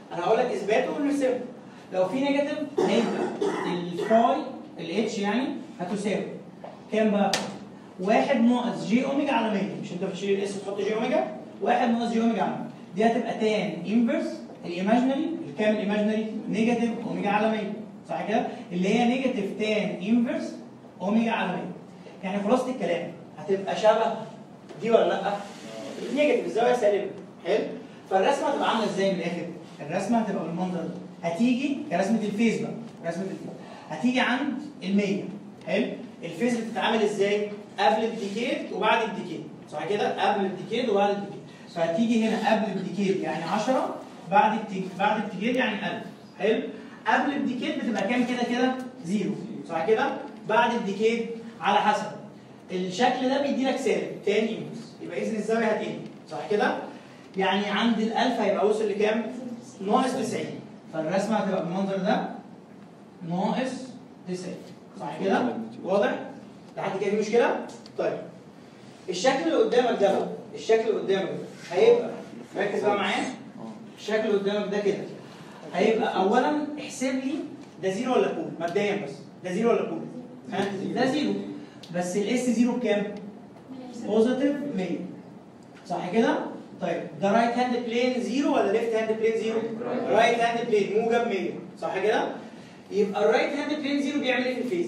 انا هقول لك اثباته ونرسمه لو في نيجاتيف هيبقى الفاي الاتش يعني هتساوي كام بقى؟ واحد ناقص جي اوميجا على 100 مش انت بتشيل الاس وتحط جي اوميجا؟ واحد ناقص جي اوميجا على 100 دي هتبقى تان انفرس الايماجنري الكام الايماجنري؟ نيجاتيف اوميجا على 100 صح كده؟ اللي هي نيجاتيف تان انفرس اوميجا على 100 يعني خلاصه الكلام هتبقى شبه دي ولا لا؟ نيجاتيف الزاويه سالبه حلو؟ فالرسمه هتبقى عامله ازاي من الاخر؟ الرسمه هتبقى بالمنظر ده هتيجي كرسمه الفيس بقى رسمه الفيس هتيجي عند ال 100 حلو؟ الفيس بتتعامل ازاي؟ قبل الديكيد وبعد الديكيد صح كده؟ قبل الديكيد وبعد الديكيد فهتيجي هنا قبل الديكيد يعني 10 بعد الديكيد بعد الديكيد يعني 1000 حلو؟ قبل الديكيد بتبقى كام كده كده؟ زيرو صح كده؟ بعد الديكيد على حسب الشكل ده بيدي لك سالب تاني انفرس يبقى اذا الزاويه هتقل صح كده؟ يعني عند ال1000 هيبقى وصل لكام؟ ناقص 90 فالرسمه هتبقى بالمنظر ده ناقص 90 صح كده؟ واضح؟ لحد كده في مشكله؟ طيب الشكل اللي قدامك ده بقى الشكل اللي قدامك ده هيبقى ركز بقى معايا الشكل اللي قدامك ده كده هيبقى اولا احسب لي ده زيرو ولا كول مبدئيا بس ده زيرو ولا كول؟ ها؟ ده زيرو بس الاس زيرو بكام؟ بوزيتيف 100 صح كده؟ طيب ده رايت هاند بلين زيرو ولا ليفت هاند بلين زيرو؟ رايت هاند بلين موجب 100 صح كده؟ يبقى الرايت هاند بلين زيرو بيعمل ايه في الفيز؟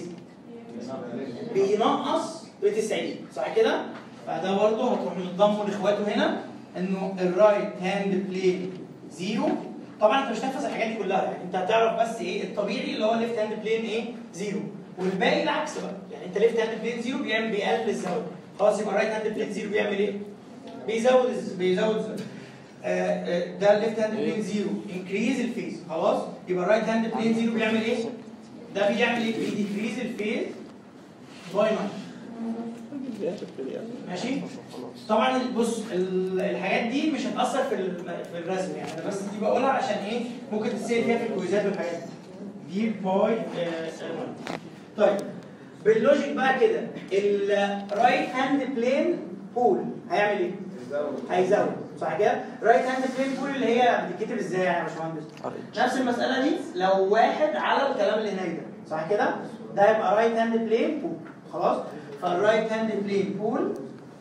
بينقص ب 90 صح كده؟ فده برضه هتروح متضمن لاخواته هنا انه الرايت هاند بلين زيرو طبعا انت مش هتحفظ الحاجات دي كلها يعني انت هتعرف بس ايه الطبيعي اللي هو الليفت هاند بلين ايه؟ زيرو والباقي العكس بقى يعني انت ليفت هاند بلين زيرو بيعمل بيقلل الزاويه خلاص يبقى الرايت هاند بلين زيرو بيعمل ايه؟ بيزود الز- بيزود الزاوية. آه، آه، ده الليفت هاند بلين زيرو انكريز الفيز خلاص يبقى الرايت هاند بلين زيرو بيعمل ايه؟ ده بيعمل ايه؟ بيديكريز الفيز باي 9 ماشي؟ طبعا بص ال- الحاجات دي مش هتأثر في ال- في الرسم يعني انا بس دي بقولها عشان ايه؟ ممكن تتسال فيها في الكويزات والحاجات دي. دي باي آه، آه، طيب باللوجيك بقى كده الرايت هاند بلين بول هيعمل ايه؟ هيزود صح كده؟ رايت هاند بلين بول اللي هي بتتكتب ازاي يعني يا باشمهندس؟ نفس المسألة دي لو واحد على الكلام اللي هناك ده صح كده؟ ده يبقى رايت هاند بلين بول خلاص؟ فالرايت هاند بلين بول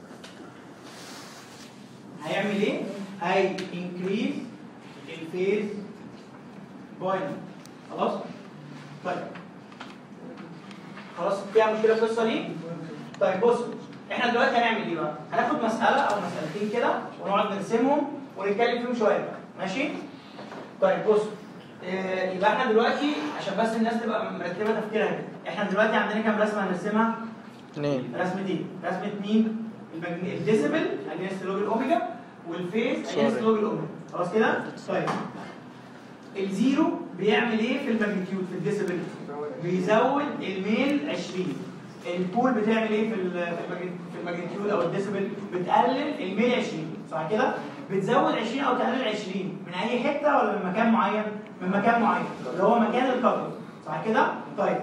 هيعمل ايه؟ هي انكريز الفيز باي خلاص؟ طيب خلاص فيها مشكلة في القصة دي؟ طيب بص احنا دلوقتي هنعمل ايه بقى؟ هناخد مسألة أو مسألتين كده ونقعد نرسمهم ونتكلم فيهم شوية بقى ماشي؟ طيب بص آه، يبقى احنا دلوقتي عشان بس الناس تبقى مرتبه تفكيرها كده احنا دلوقتي عندنا كام رسمه هنرسمها؟ اثنين رسمتين رسمه مين؟ المجن- الديسيبل اجينست لوج الاوميجا والفيز اجينست Sorry. لوج الاوميجا خلاص كده؟ طيب الزيرو بيعمل ايه في الماجنتيود في الديسيبل؟ بيزود الميل 20 البول بتعمل ايه في ال- في الماجن- في الماجنتيود او الديسيبل؟ بتقلل الميل 20 صح كده؟ بتزود 20 او تقلل 20 من اي حته ولا من مكان معين؟ من مكان معين اللي هو مكان الكفر صح كده؟ طيب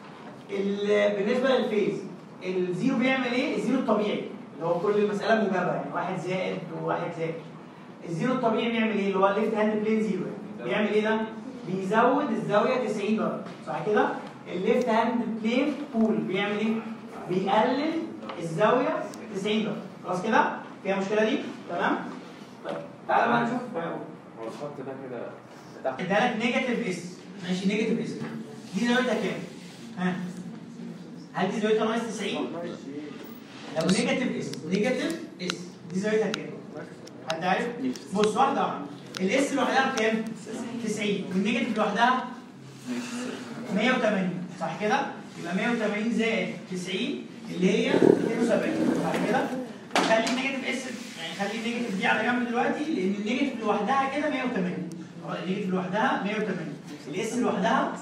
ال- بالنسبه للفيز الزيرو بيعمل ايه؟ الزيرو الطبيعي اللي هو كل المساله موجبه يعني واحد زائد وواحد زائد الزيرو الطبيعي بيعمل ايه؟ اللي هو الليفت هاند بلين زيرو يعني. بيعمل ايه ده؟ بيزود الزاويه 90 درجه صح كده؟ الليفت هاند بلين بول بيعمل ايه؟ بيقلل الزاويه 90 درجه خلاص كده؟ فيها مشكله دي؟ تمام؟ طيب تعالى بقى نشوف هو الخط ده كده ادالك نيجاتيف اس ماشي نيجاتيف اس دي زاويتها كام؟ ها هل دي زاويتها ناقص 90 لو نيجاتيف اس نيجاتيف اس دي زاويتها كام حد عارف بص واحده واحده الاس لوحدها بكام 90 والنيجاتيف لوحدها 180 صح كده يبقى 180 زائد 90 اللي هي 72 صح كده خلي النيجاتيف اس يعني خلي النيجاتيف دي على جنب دلوقتي لان النيجاتيف لوحدها كده 180 اه النيجاتيف لوحدها 180 الاس لوحدها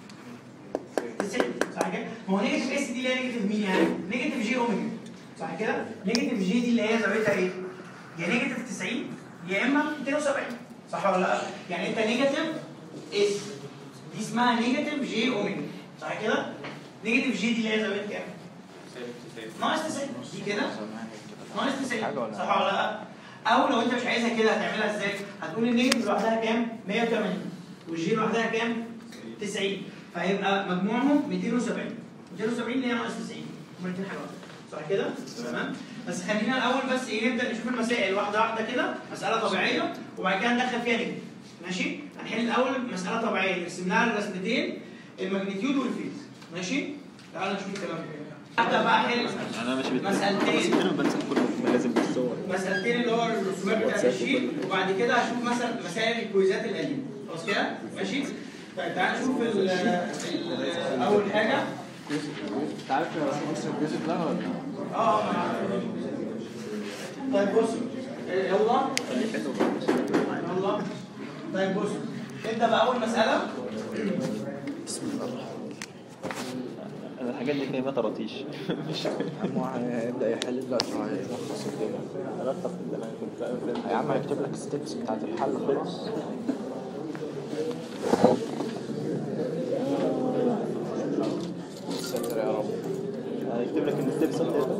90 صح كده؟ ما هو نيجاتيف اس دي اللي هي نيجاتيف مين يعني؟ نيجاتيف جي اوميجا صح كده؟ نيجاتيف جي دي اللي هي زاويتها ايه؟ يا نيجاتيف 90 يا اما 270 صح ولا لا؟ يعني انت نيجاتيف اس دي اسمها نيجاتيف جي اوميجا صح كده؟ نيجاتيف جي دي اللي هي زاويه كام؟ ناقص 90 دي كده ناقص 90 صح ولا لا؟ او لو انت مش عايزها كده هتعملها ازاي؟ هتقول النيجاتيف لوحدها كام؟ 180 والجي لوحدها كام؟ 90 فهيبقى مجموعهم 270 270 اللي هي ناقص 90 هما الاثنين حاجه واحده صح كده؟ تمام؟ بس خلينا الاول بس ايه نبدا نشوف المسائل واحده واحده كده مساله طبيعيه وبعد كده ندخل فيها نجم ماشي؟ هنحل الاول مساله طبيعيه نرسم لها الرسمتين الماجنتيود والفيز ماشي؟ تعالى نشوف الكلام ده ابدا بقى احل انا مش مسألتين. انا بنسى كله لازم بالصور مسألتين اللي هو الرسومات بتاعت الشيت وبعد كده هشوف مثلا مسائل الكويزات القديمه خلاص كده ماشي طيب تعال نشوف ال ال اول حاجه انت عارف مصر الجزء ده ولا لا؟ اه أنا عارف. طيب بص يلا يلا طيب بص نبدا باول مساله بسم الله الرحمن انا الحاجات دي كلمات طراطيش مش الرحيم هو هيبدأ يحل دلوقتي وهيلخص الدنيا انا اتفق ان انا كنت فاهم يا عم هيكتب لك الستبس بتاعت الحل خلاص ستر يا رب هيكتب لك ان ستيبس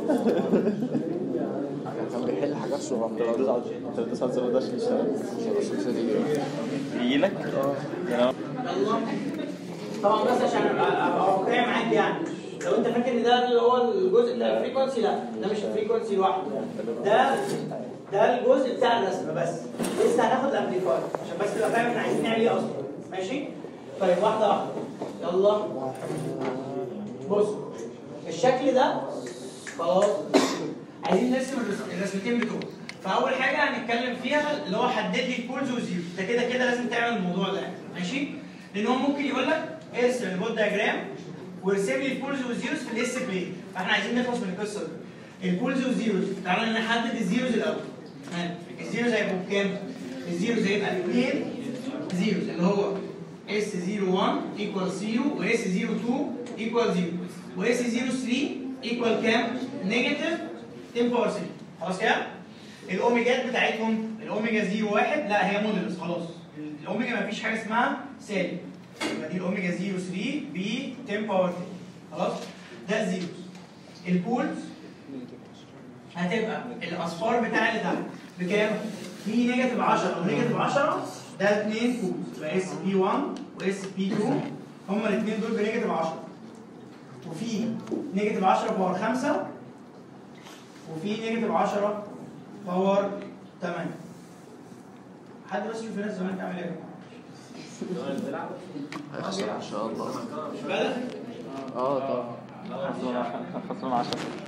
كان بيحل حاجات انت صغيرة بتدوس على انت بتدوس على الزر ده عشان يشتغل الأساسية دي يجي لك اه يلا طبعا بس عشان ابقى أبقى واقعي معاك يعني لو انت فاكر ان ده اللي هو الجزء بتاع الفريكونسي لا ده مش الفريكونسي لوحده ده ده الجزء بتاع الرسم بس لسه هناخد الامبليفاير عشان بس تبقى فاهم احنا عايزين نعمل ايه اصلا ماشي طيب واحده واحده يلا بص الشكل ده خلاص عايزين نرسم الرس- الرسمتين بتوعه فاول حاجه هنتكلم فيها اللي هو حدد لي البولز والزيروز ده كده كده لازم تعمل الموضوع ده ماشي لان هو ممكن يقول لك ارسم البوت دياجرام وارسم لي البولز والزيروز في الاس بلين فاحنا عايزين نخلص من القصه دي البولز والزيروز تعالى نحدد الزيروز الاول تمام. الزيروز هيبقوا بكام؟ الزيروز هيبقى 2 زيروز اللي هو اس 01 ايكوال 0 واس 02 ايكوال 0 واس 03 ايكوال كام؟ نيجاتيف 10 باور 3 خلاص كده؟ الاوميجات بتاعتهم الاوميجا 01 لا هي مودولس خلاص الاوميجا ما فيش حاجه اسمها سالب يبقى دي الاوميجا 03 ب 10 باور 3 خلاص ده الزيروز البولز هتبقى الاصفار بتاع اللي تحت بكام؟ في نيجاتيف 10 ونيجاتيف 10 ده اثنين كوز يبقى اس بي 1 واس بي 2 هما الاثنين دول بنيجاتيف 10 وفي نيجاتيف 10 باور 5 وفي نيجاتيف 10 باور 8 حد بس يشوف الناس زمان تعمل ايه يا جماعه هيخسر إن شاء الله مش بالغ اه طبعا خسران 10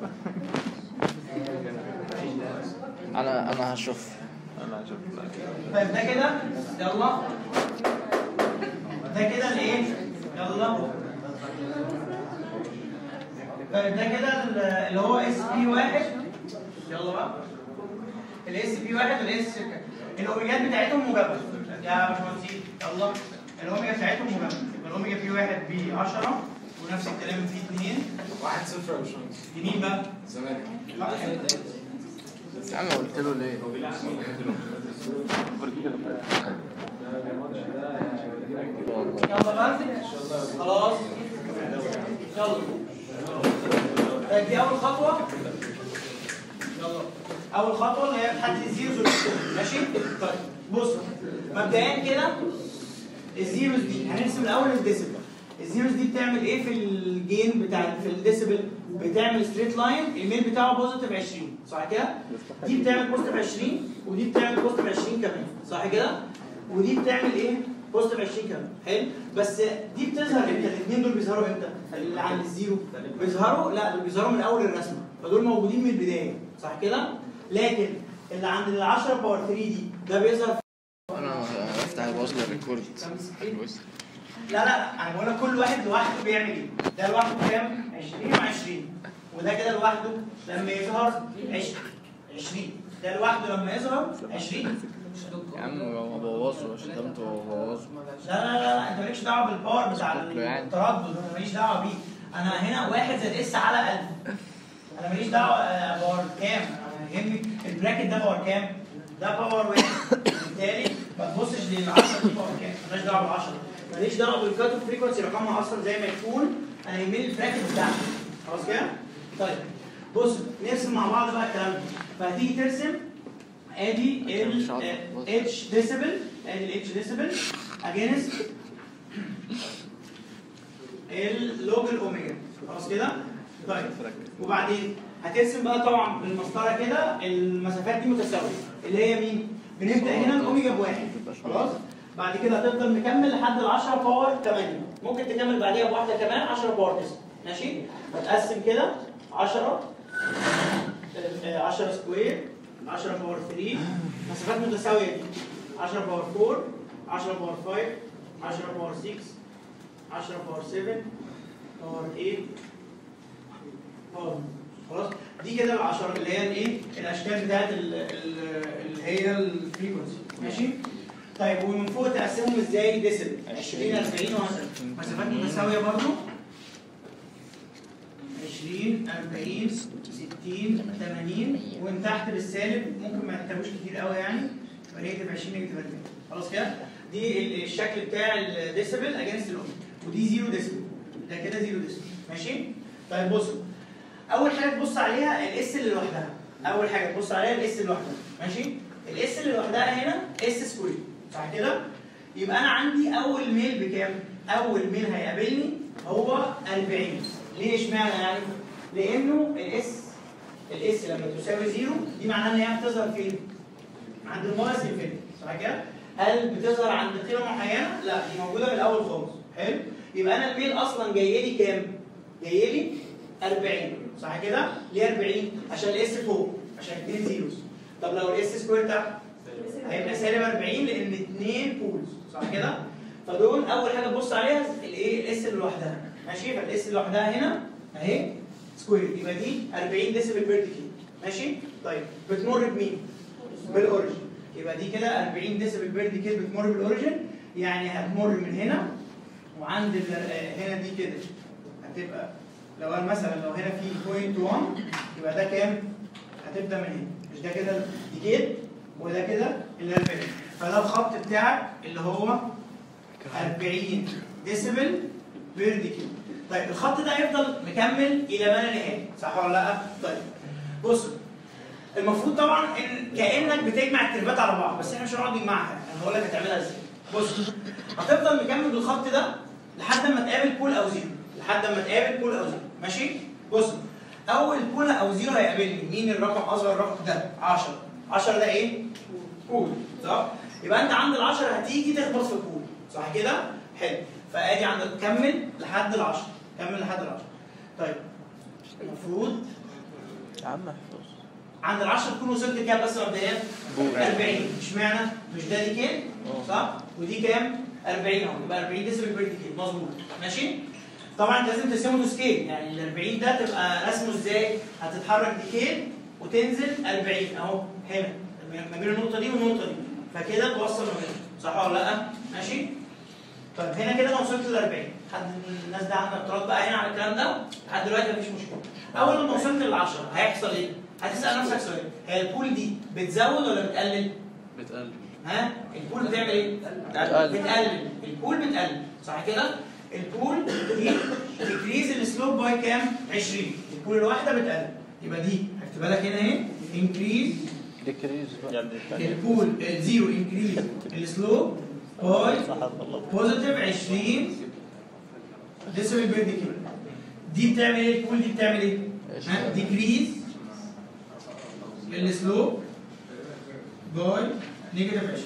أنا أنا هشوف انا هشوف طيب ده كده يلا ده كده الايه يلا طيب ده كده ال- اللي هو اس بي واحد يلا بقى الاس بي واحد والاس الاوميجات بتاعتهم موجبه يا باشمهندسين يلا الاوميجا بتاعتهم موجبه يبقى الاوميجا بي واحد ب 10 ونفس الكلام في 2 واحد صفر يا باشمهندس لمين بقى؟ زمالك يا عم قلت له ليه؟ يلا بقى خلاص يلا طيب دي اول خطوه يلا اول خطوه اللي هي تحدد الزيروز والكسور ماشي طيب بص مبدئيا كده الزيروز دي هنرسم الاول الديسيبل الزيروز دي بتعمل ايه في الجين بتاع في الديسيبل بتعمل ستريت لاين الميل بتاعه بوزيتيف 20 صح كده دي بتعمل بوزيتيف 20 ودي بتعمل بوزيتيف 20 كمان صح كده ودي بتعمل ايه بوزيتيف 20 كمان حلو بس دي بتظهر امتى الاثنين دول بيظهروا امتى اللي عند الزيرو بيظهروا لا دول بيظهروا من اول الرسمه فدول موجودين من البدايه صح كده لكن اللي عند ال 10 باور 3 دي ده بيظهر أنا هفتح الوصل الريكورد الوصل لا لا لا انا بقول لك كل واحد لوحده بيعمل ايه ده لوحده كام 20 و20 وده كده لوحده لما يظهر 20 20 ده لوحده لما يظهر 20 يا عم ما بوظه شتمته وبوظه لا لا لا, لا انت مالكش دعوه بالباور بتاع شكله يعني. التردد انا ماليش دعوه بيه انا هنا واحد زائد اس على 1000 انا ماليش دعوه آه، باور كام انا يهمني البراكت ده باور كام ده باور واحد بالتالي ما تبصش لل 10 دي باور كام ماليش دعوه بال 10 ماليش دعوه بالكات اوف فريكونسي رقمها اصلا زي ما يكون انا يهمني البراكت بتاعها خلاص كده طيب بص نرسم مع بعض بقى الكلام ده فهتيجي ترسم ادي مش ال عارف. اتش ديسيبل ادي الاتش ديسيبل اجينست اللوج الاوميجا خلاص كده طيب وبعدين هترسم بقى طبعا بالمسطره كده المسافات دي متساويه اللي هي مين بنبدا هنا الاوميجا بواحد خلاص بعد كده هتفضل مكمل لحد ال 10 باور 8 ممكن تكمل بعديها بواحده كمان 10 باور 9 ماشي هتقسم كده 10 آه، 10 سكوير 10 باور 3 مسافات متساويه دي 10 باور 4 10 باور 5 10 باور 6 10 باور 7 باور 8 باور خلاص دي كده العشرة اللي هي الايه الاشكال بتاعت ال- ال- اللي هي الفريكونسي ماشي طيب ومن فوق تقسمهم ازاي ديسيبل 20 40 وهكذا مسافات متساويه برضو 20 40 60 80 ومن تحت بالسالب ممكن ما يحتاجوش كتير قوي يعني فنيجاتيف 20 نيجاتيف 40 خلاص كده دي ال- الشكل بتاع الديسيبل اجينست الاوم ودي زيرو ديسيبل ده كده زيرو ديسيبل ماشي طيب بصوا اول حاجه تبص عليها الاس اللي لوحدها اول حاجه تبص عليها الاس اللي لوحدها ماشي الاس اللي لوحدها هنا اس سكوير صح كده يبقى انا عندي اول ميل بكام اول ميل هيقابلني هو 40 ليه اشمعنى يعني لانه الاس الاس لما تساوي زيرو دي معناها ان هي بتظهر فين عند الماينس انفينيتي صح كده هل بتظهر عند قيمه معينه لا دي موجوده من الاول خالص حلو يبقى انا الميل اصلا جاي لي كام جاي لي 40 صح كده ليه 40 عشان الاس فوق عشان 2 زيروز طب لو الاس سكوير تحت هيبقى سالب 40 لان 2 بولز صح كده فدول اول حاجه تبص عليها الايه الاس اللي لوحدها ماشي فالاس اللي لوحدها هنا اهي سكوير يبقى دي 40 ديسيبل بير ديكي ماشي طيب بتمر بمين بالاوريجن يبقى دي كده 40 ديسيبل بير ديكي بتمر بالاوريجن يعني هتمر من هنا وعند ال- آه، هنا دي كده هتبقى لو انا مثلا لو هنا في بوينت 1 يبقى ده كام؟ هتبدا من هنا مش ده كده الديكيت وده كده ال 40 فده الخط بتاعك اللي هو 40 ديسيبل بير ديكيت طيب الخط ده هيفضل مكمل الى ما لا نهايه صح ولا لا؟ طيب بصوا المفروض طبعا ان كانك بتجمع التربات على بعض بس احنا مش هنقعد نجمعها انا هقول لك هتعملها ازاي بص هتفضل مكمل بالخط ده لحد ما تقابل بول او زيرو لحد ما تقابل بول او زيرو ماشي بص اول بول او زيرو هيقابلني مين الرقم اصغر رقم ده 10 10 ده ايه بول صح يبقى انت عند ال10 هتيجي تخبط في البول صح كده حلو فادي عندك كمل لحد ال10 كمل لحد ال10 طيب المفروض يا عم احفظ عند ال 10 تكون وصلت لكام بس مبدئيا؟ 40 اشمعنى؟ مش ده دي كام؟ صح؟ ودي كام؟ 40 اهو يبقى 40 ديسيبل بير ديكيل مظبوط ماشي؟ طبعا انت لازم ترسمه له سكيل يعني ال 40 ده تبقى رسمه ازاي؟ هتتحرك ديكيل وتنزل 40 اهو هنا ما بين النقطه دي والنقطه دي فكده توصل ما بينهم صح ولا لا؟ ماشي؟ طيب هنا كده انا وصلت ل 40 حد من الناس ده عنده اعتراض بقى هنا على الكلام ده لحد دلوقتي مفيش مشكله اول لما وصلت لل 10 هيحصل ايه؟ هتسال نفسك سؤال هي البول دي بتزود ولا بتقلل؟ بتقلل ها؟ البول بتعمل ايه؟ بتقلل. بتقلل البول بتقلل صح كده؟ البول دي تكريز السلوب باي كام؟ 20 البول الواحده بتقلل يبقى دي هكتبها لك هنا اهي انكريز ديكريز بقى البول الزيرو انكريز السلوب باي بوزيتيف 20 ديسيبل بير ديكي دي بتعمل ايه البول دي بتعمل ايه؟ ها ديكريز السلوب باي نيجاتيف 20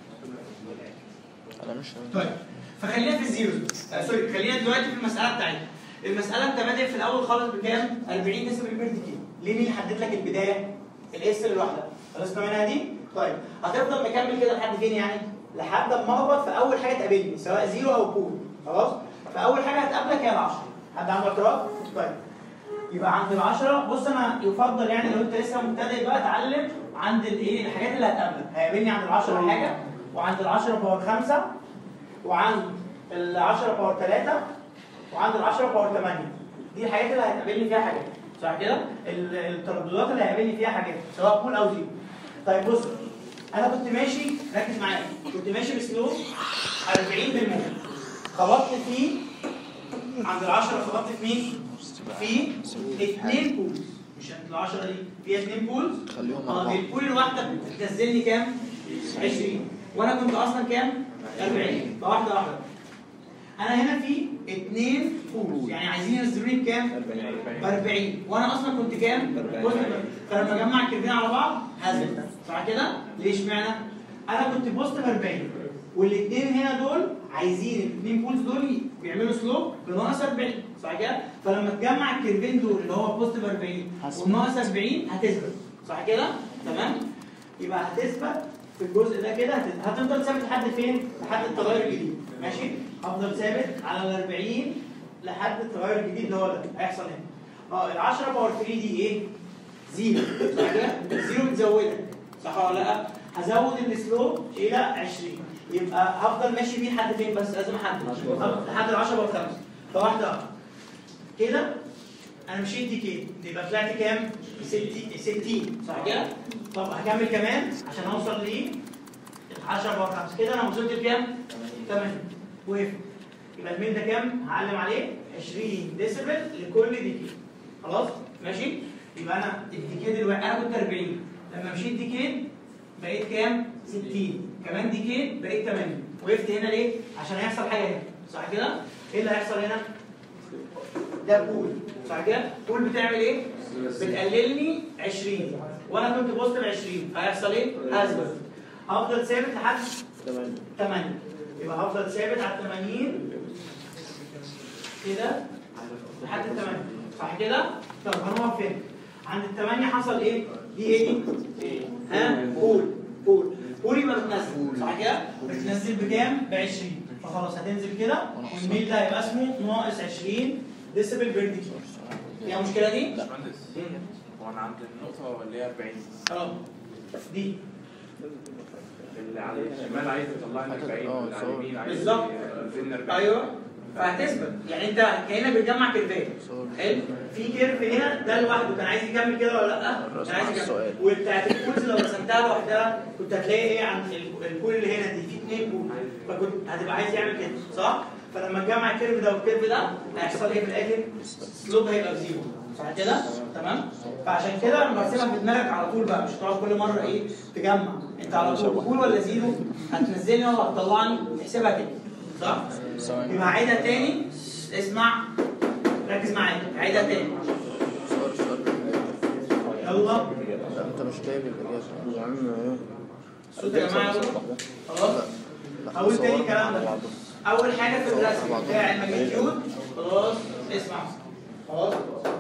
انا مش طيب فخلينا في الزيرو آه سوري خلينا دلوقتي في المساله بتاعتنا المساله انت بادئ في الاول خالص بكام 40 ديسيبل بير ديكي ليه مين حدد لك البدايه الاس اللي لوحدها خلصنا منها دي طيب هتفضل مكمل كده لحد فين يعني لحد ما اخبط في اول حاجه تقابلني سواء زيرو او بول خلاص فاول حاجه هتقابلك هي ال10 حد عنده اعتراض طيب يبقى عند ال10 بص انا يفضل يعني لو انت لسه مبتدئ بقى اتعلم عند الايه الحاجات اللي هتقابلك هيقابلني عند ال10 حاجه وعند ال10 باور 5 وعند ال10 باور 3 وعند ال10 باور 8 دي الحاجات اللي هتقابلني فيها حاجات صح كده ال- الترددات اللي هيقابلني فيها حاجات سواء بول او زيرو طيب بص انا كنت ماشي ركز معايا كنت ماشي بسلوب 40 بالمية خبطت فيه عند ال10 خبطت في مين؟ في 2 بول مش ال 10 دي فيها اثنين بولز خليهم اه أربعة البول الواحده بتنزل لي كام 20 وانا كنت اصلا كام 40 فواحده واحده انا هنا في اثنين بولز يعني عايزين ينزلوني بكام 40 ب 40 وانا اصلا كنت كام 40. كنت فلما اجمع الكيرفين على بعض هزل صح كده ليش معنى انا كنت بوزيتيف 40 والاثنين هنا دول عايزين الاثنين بولز دول بيعملوا سلوب بناقص 40 صح كده فلما تجمع الكيرفين دول اللي هو بوزيتيف 40 هثبت. والناقص 40 هتثبت صح كده تمام يبقى هتثبت في الجزء ده كده هت- هتفضل ثابت لحد فين لحد التغير الجديد ماشي هفضل ثابت على ال 40 لحد التغير الجديد اللي هو ده هيحصل هنا اه ال 10 باور 3 دي ايه زيرو صح كده زيرو بتزودك صح ولا لا هزود السلوب الى 20 يبقى هفضل ماشي بيه لحد فين بس لازم احدد لحد ال 10 باور 5 فواحده واحده كده انا مشيت دي كده يبقى طلعت كام 60 60 صح كده طب هكمل كمان عشان اوصل ل 10 باور 5 كده انا وصلت لكام 8 وقف يبقى الميل ده كام هعلم عليه 20 ديسيبل لكل ديكيد خلاص ماشي يبقى انا الديكيد دلوقتي انا كنت 40 لما مشيت ديكيد بقيت كام 60 كمان ديكيد بقيت 80 وقفت هنا ليه عشان هيحصل حاجه هنا صح كده ايه اللي هيحصل هنا ده بول صح كده بول بتعمل ايه بتقللني 20 وانا كنت بوزيتيف 20 فهيحصل ايه هثبت هفضل ثابت لحد 8 يبقى هفضل ثابت على 80 كده لحد ال 8 صح كده طب هنقف فين عند ال 8 حصل ايه دي ايه دي ها بول بول بول يبقى بتنزل صح كده بتنزل بكام ب 20 فخلاص هتنزل كده والميل ده هيبقى اسمه ناقص 20 ديسيبل بير ديكي فيها مشكله دي باشمهندس هو انا عند النقطة اللي هي 40 اه دي اللي على الشمال عايز يطلع لي 40 واللي على اليمين عايز بالظبط. ينزلني 40 ايوه فهتثبت يعني انت كانك بتجمع كيرفات حلو في كيرف هنا ده لوحده كان عايز يكمل كده ولا لا؟ كان عايز يكمل السؤال. وبتاعت البولز لو رسمتها لوحدها كنت هتلاقي ايه عند ال- البول اللي هنا دي في اثنين بول فكنت هتبقى عايز يعمل كده صح؟ فلما تجمع الكيرف ده والكيرف ده هيحصل ايه في الاخر؟ سلوب هيبقى بزيرو صح كده؟ تمام؟ فعشان كده لما برسمها في دماغك على طول بقى مش هتقعد كل مره ايه تجمع انت على طول بول ولا زيرو هتنزلني ولا هتطلعني تحسبها كده صح؟ ثواني يبقى عيدها تاني اسمع ركز معايا عيدها تاني سؤال سؤال يلا لا انت مش جايب الاجابه يا عم ايه الصوت يا جماعه يلا. خلاص اقول تاني الكلام ده اول حاجه في الرسم بتاع الماجنتيود خلاص اسمع خلاص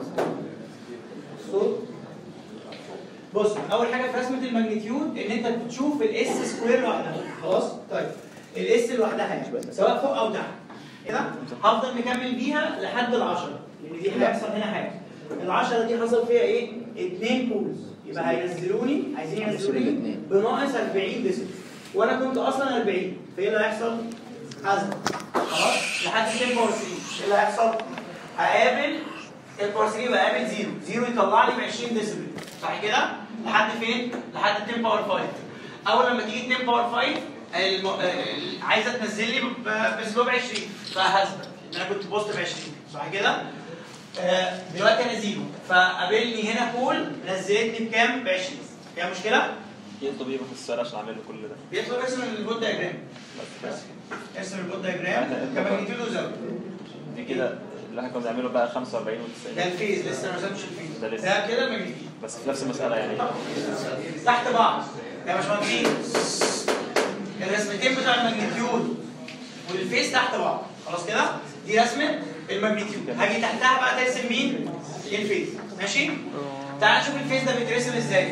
صوت بص اول حاجه في رسمه الماجنتيود ان انت بتشوف الاس سكوير لوحدها خلاص طيب الاس لوحدها يعني سواء فوق او تحت كده هفضل مكمل بيها لحد ال10 لان دي هيحصل هنا حاجه ال10 دي حصل فيها ايه؟ اثنين بولز يبقى هينزلوني عايزين ينزلوني الاتنين. بناقص 40 ديسبل وانا كنت اصلا 40 فايه اللي هيحصل؟ هزل خلاص لحد 10 باور 3 ايه اللي هيحصل؟ هقابل 10 باور 3 يبقى قابل زيرو زيرو يطلع لي ب 20 ديسبل صح كده؟ لحد فين؟ لحد 10 باور 5 اول لما تيجي 10 باور 5 الم... ال- عايزه تنزل لي ب- باسلوب 20 فهثبت ان انا كنت بوزيتيف 20 صح كده؟ آه، دلوقتي انا زيرو فقابلني هنا بول نزلتني بكام؟ ب 20 فيها مشكله؟ يطلب ايه في السؤال عشان اعمل له كل ده بيطلب ارسم البود دايجرام بس ارسم البود دايجرام كماجنتيود وزاويه دي كده اللي احنا كنا بنعمله بقى 45 و90 ده الفيز لسه ما رسمتش الفيز ده لسه. ده كده الماجنتيود بس في نفس المسألة يعني تحت بعض يا باشمهندسين الرسمتين بتوع الماجنتيود والفيس تحت بعض خلاص كده دي رسمه الماجنتيود هاجي تحتها بقى ترسم مين الفيز ماشي تعال نشوف الفيز ده بيترسم ازاي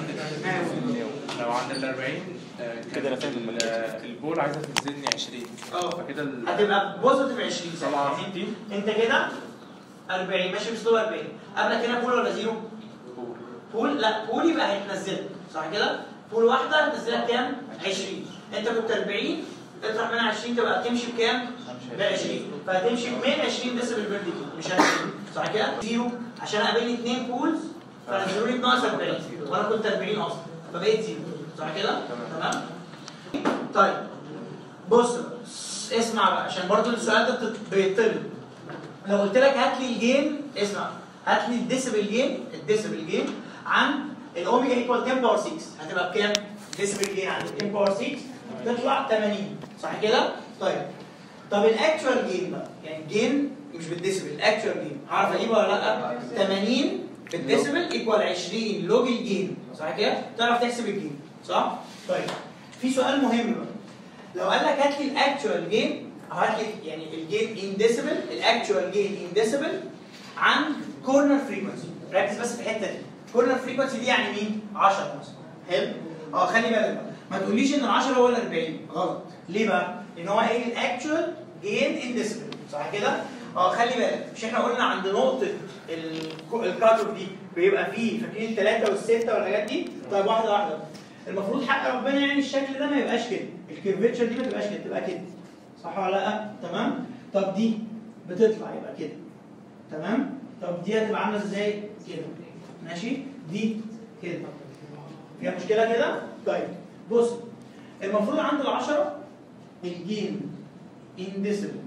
لو عند ال 40 آه، كده أنا فاهم ال- آه، البول عايزه تنزلني 20 اه فكده ال- هتبقى بوزيتيف 20 طبعا. دي انت كده 40 ماشي باسلوب 40 قبلك هنا بول ولا زيرو؟ بول لا بول يبقى هيتنزلك صح كده؟ بول واحده هتنزلك كام؟ 20 انت كنت 40 اطرح منها 20 تبقى تمشي بكام؟ ب 20 فهتمشي ب 20 ديسبل بير ديكي مش 20 صح كده؟ زيرو عشان قابلني اثنين بولز فنزلوا لي بناقص 40 وانا كنت 40 اصلا فبقيت زيرو صح كده؟ تمام؟ طيب بص بقى، اسمع بقى عشان برضو السؤال ده بتت- بيطلب لو قلت لك هات لي الجين اسمع هات لي الديسيبل جين الديسيبل جين عن الاوميجا ايكوال 10 باور 6 هتبقى بكام؟ ديسيبل جين عند 10 باور 6 تطلع 80 صح كده؟ طيب طب الاكشوال جين بقى يعني الجين مش بالديسيبل الاكشوال جين هعرف اجيبه ولا لا 80 بالديسيبل ايكوال 20 لوج الجين صح كده تعرف تحسب الجين صح طيب في سؤال مهم بقى لو قال لك هات لي الاكشوال جين او هات لي يعني الجين ان ديسيبل الاكشوال جين ان ديسيبل عن كورنر فريكونسي ركز بس في الحته دي كورنر فريكونسي دي يعني مين 10 مثلا حلو اه خلي بالك بقى ما تقوليش ان ال 10 هو ال 40 غلط ليه بقى؟ لان هو قايل الاكشوال جين ان ديسيبل صح كده؟ اه خلي بالك مش احنا قلنا عند نقطه الكات اوف دي بيبقى فيه فاكرين الثلاثه والسته والحاجات دي؟ طيب واحده واحده المفروض حق ربنا يعني الشكل ده ما يبقاش كده الكيرفتشر دي ما تبقاش كده تبقى كده صح ولا لا؟ تمام؟ طب دي بتطلع يبقى كده تمام؟ طب دي هتبقى عامله ازاي؟ كده ماشي؟ دي كده فيها مشكله كده؟ طيب بص المفروض عند العشرة الجين انديسبل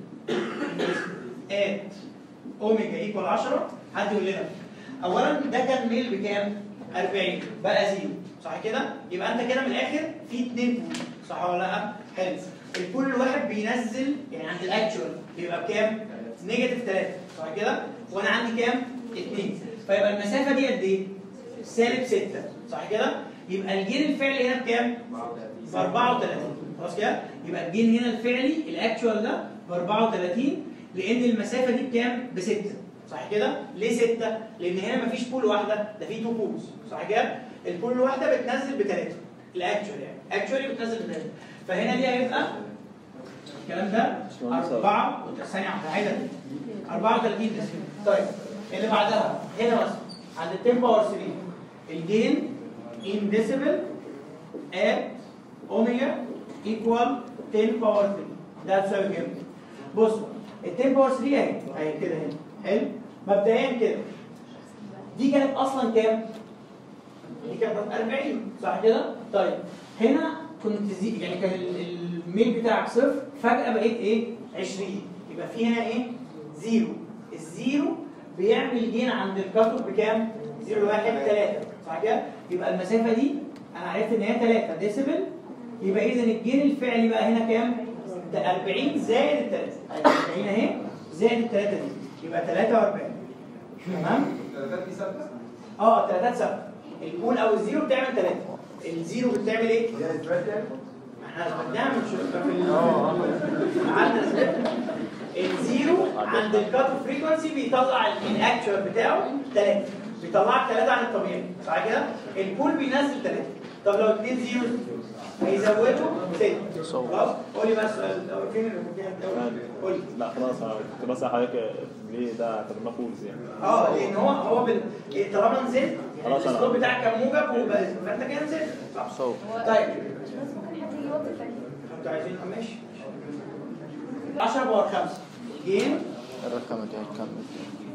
ات اوميجا ايكوال 10 حد يقول لنا اولا ده كان ميل بكام؟ 40 بقى زيرو صح كده؟ يبقى انت كده من الاخر في اثنين بول صح ولا لا؟ حلو البول الواحد بينزل يعني عند الاكشوال بيبقى بكام؟ نيجاتيف 3 صح كده؟ وانا عندي كام؟ 2 فيبقى المسافه دي قد ايه؟ سالب 6 صح كده؟ يبقى الجين الفعلي هنا بكام؟ ب 34 خلاص كده؟ يبقى الجين هنا الفعلي الاكشوال ده ب 34 لان المسافه دي بكام؟ ب 6 صح كده؟ ليه 6؟ لان هنا مفيش بول واحده ده في تو بولز صح كده؟ البول الواحده بتنزل بثلاثه الاكشوال يعني اكشوالي بتنزل بثلاثه فهنا دي هيبقى الكلام ده 4 ثانيه واحده عايزه 34 ده طيب اللي بعدها هنا مثلا عند 10 باور 3 الجين in decibel at اوميجا ايكوال 10 باور 3 ده هتساوي كام؟ بص ال 10 باور 3 اهي اهي كده هنا حلو مبدئيا كده دي كانت اصلا كام؟ دي كانت 40 صح كده؟ طيب هنا كنت زي يعني كان ال- الميل بتاعك صفر فجأة بقيت ايه؟ 20 يبقى في هنا ايه؟ زيرو الزيرو بيعمل جين عند الكاتوب بكام؟ 0 1 3 صح كده؟ يبقى المسافة دي انا عرفت ان هي 3 ديسيبل يبقى اذا الجين الفعلي بقى هنا كام؟ ده 40 زائد ال 3 40 اهي زائد ال 3 دي يبقى 43 تمام؟ اه الثلاثات ثابته البول او الزيرو بتعمل ثلاثه الزيرو بتعمل ايه؟ ما احنا بنعمل شو في ال- قعدنا نثبت. الزيرو عند الكات فريكونسي بيطلع الاكشوال بتاعه ثلاثه بيطلعك ثلاثه عن الطبيعي صح كده؟ البول بينزل ثلاثه طب لو اثنين زيرو هيزودوا سته خلاص؟ قول لي بس السؤال الأول. فين اللي كان فيها الأول؟ قول لي لا خلاص انا كنت بسأل حضرتك ليه ده اعتبرناه فولز يعني اه لان هو هو بال... إيه، طالما نزلت يعني خلاص أنا- الاسلوب بتاعك كان موجب وبقى فانت كده نزلت صح صو طيب بس ممكن حد يجاوب تاني انتوا عايزين ماشي 10 باور 5 الجيم الرقم دي هتكمل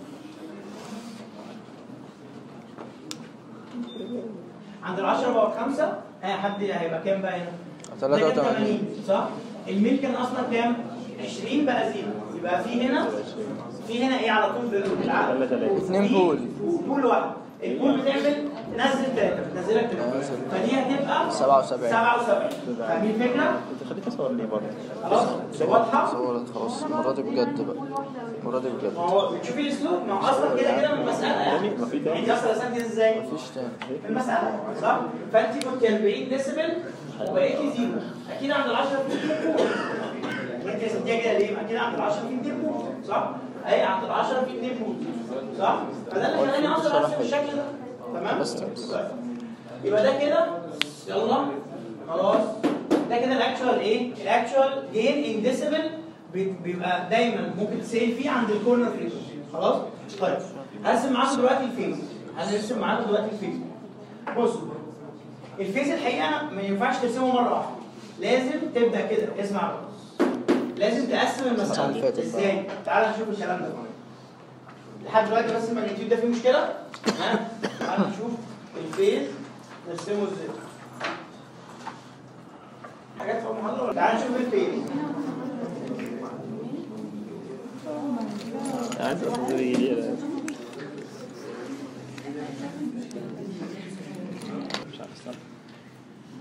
عند ال 10 باور 5 ها حد هيبقى كام بقى هنا؟ 83 صح؟ الميل كان اصلا كام؟ 20 بقى زيرو يبقى في هنا في هنا ايه على طول بالعقل؟ ولا تلاتة. اتنين في بول. بول واحد البول بتعمل تنزل ثلاثه بتنزلك ثلاثه فدي هتبقى 77 77 فاهمين الفكره؟ انت خليك تصور ليه برضه خلاص واضحه؟ صورت خلاص المرة دي بجد بقى المرة دي بجد ما هو بتشوفي الاسلوب ما هو اصلا كده كده من المساله يعني ما في تاني. انت اصلا رسمت ازاي؟ مفيش تاني في المساله صح؟ فانت كنت 40 ديسيبل وبقيتي زيرو اكيد عند ال 10 في 2 بول انت رسمتيها كده ليه؟ اكيد عند ال 10 في 2 بول صح؟ اي عند ال 10 في 2 بول صح؟ فده اللي خلاني اصلا ارسم بالشكل ده تمام؟ بس. طيب. يبقى ده كده يلا خلاص ده كده الاكشوال ايه؟ الاكشوال جين ان ديسيبل بيبقى دايما ممكن تسال فيه عند الكورنر فريكونسي خلاص؟ طيب هرسم معاكم دلوقتي الفيز هنرسم معاكم دلوقتي الفيز بصوا الفيز الحقيقه ما ينفعش ترسمه مره واحده لازم تبدا كده اسمع بقى. لازم تقسم السنة اللي فاتت المساله بقى. ازاي؟ تعال نشوف الكلام ده لحد دلوقتي بس الماجنتيود ده فيه مشكله ها تعال نشوف الفيز نرسمه ازاي حاجات في المحاضره ولا تعال نشوف الفيز عايز اصور ايه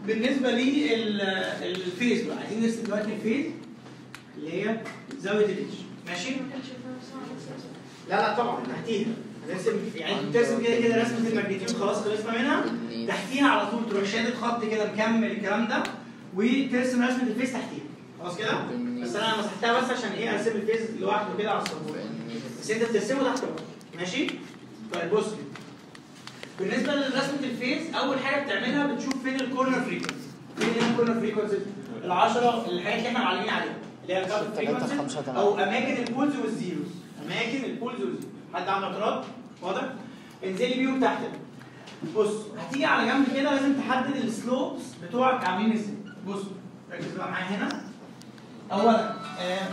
بالنسبه للفيز بقى عايزين نرسم دلوقتي الفيز اللي هي زاويه الاتش ماشي ما كانش ينفع نص لا لا طبعا تحتيها هنرسم يعني انت بترسم كده كده رسمه الماجنتيود خلاص خلصنا منها تحتيها على طول تروح شادد خط كده مكمل الكلام ده وترسم رسمه الفيس تحتيها خلاص كده بس انا مسحتها بس عشان ايه ارسم الفيس لوحده كده على السبوره بس انت بترسمه تحت برضه ماشي طيب بص كده. بالنسبه لرسمه الفيس اول حاجه بتعملها بتشوف فين الكورنر فريكونسي فين هنا الكورنر فريكونسي ال10 الحاجات اللي احنا معلمين عليها اللي هي الكارت ستة، تلاتة، فريكونسي خمسة، تمانية. او اماكن البولز والزيروز اماكن البولز والزيروز حد عنده اعتراض واضح انزلي بيهم تحت بص هتيجي على جنب كده لازم تحدد السلوبس بتوعك عاملين ازاي بص ركز بقى معايا هنا اولا آه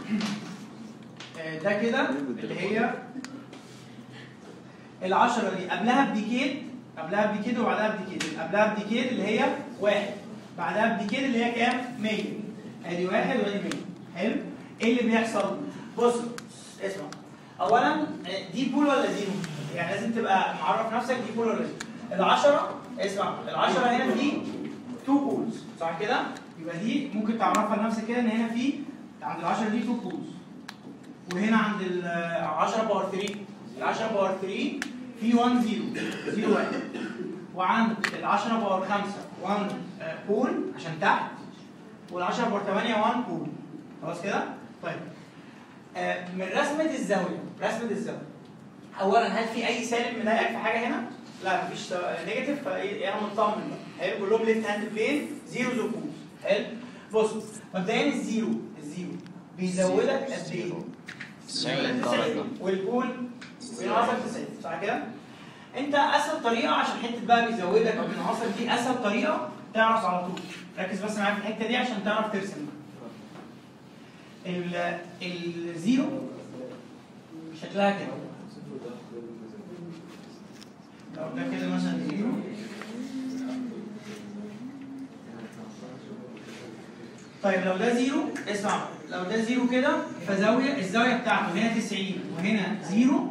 آه ده كده اللي هي العشرة دي قبلها بديكيد قبلها بديكيد وبعدها بديكيد قبلها بديكيد اللي هي واحد بعدها بديكيد اللي هي كام؟ 100 ادي واحد وادي 100 حلو؟ ايه اللي بيحصل؟ بص اسمع اولا آه، دي بول ولا زيرو؟ يعني لازم تبقى معرف نفسك دي بول ولا زيرو العشرة اسمع العشرة هنا في تو بولز صح كده؟ يبقى دي ممكن تعرفها لنفسك كده ان هنا في عند العشرة دي تو بولز وهنا عند ال 10 باور 3 ال 10 باور 3 في 1 0 0 1 وعند ال 10 باور 5 1 آه، بول عشان تحت وال 10 باور 8 1 بول خلاص كده؟ طيب آه، من رسمة الزاوية رسمة الزاوية أولا هل في أي سالب مضايقك في حاجة هنا؟ لا مفيش نيجاتيف فايه انا مطمن بقى حلو كلهم ليفت هاند بلين زيروز وبولز حلو بص مبدئيا الزيرو الزيرو بيزودك قد ايه؟ 90 درجة والبول بينقصك 90 صح كده؟ انت اسهل طريقه عشان حته بقى بيزودك او بينقصك دي اسهل طريقه تعرف على طول ركز بس معايا في الحته دي عشان تعرف ترسم ال- الزيرو شكلها كده لو ده كده مثلا زيرو طيب لو ده زيرو اسمع لو ده زيرو كده فزاويه الزاويه بتاعته هنا 90 وهنا زيرو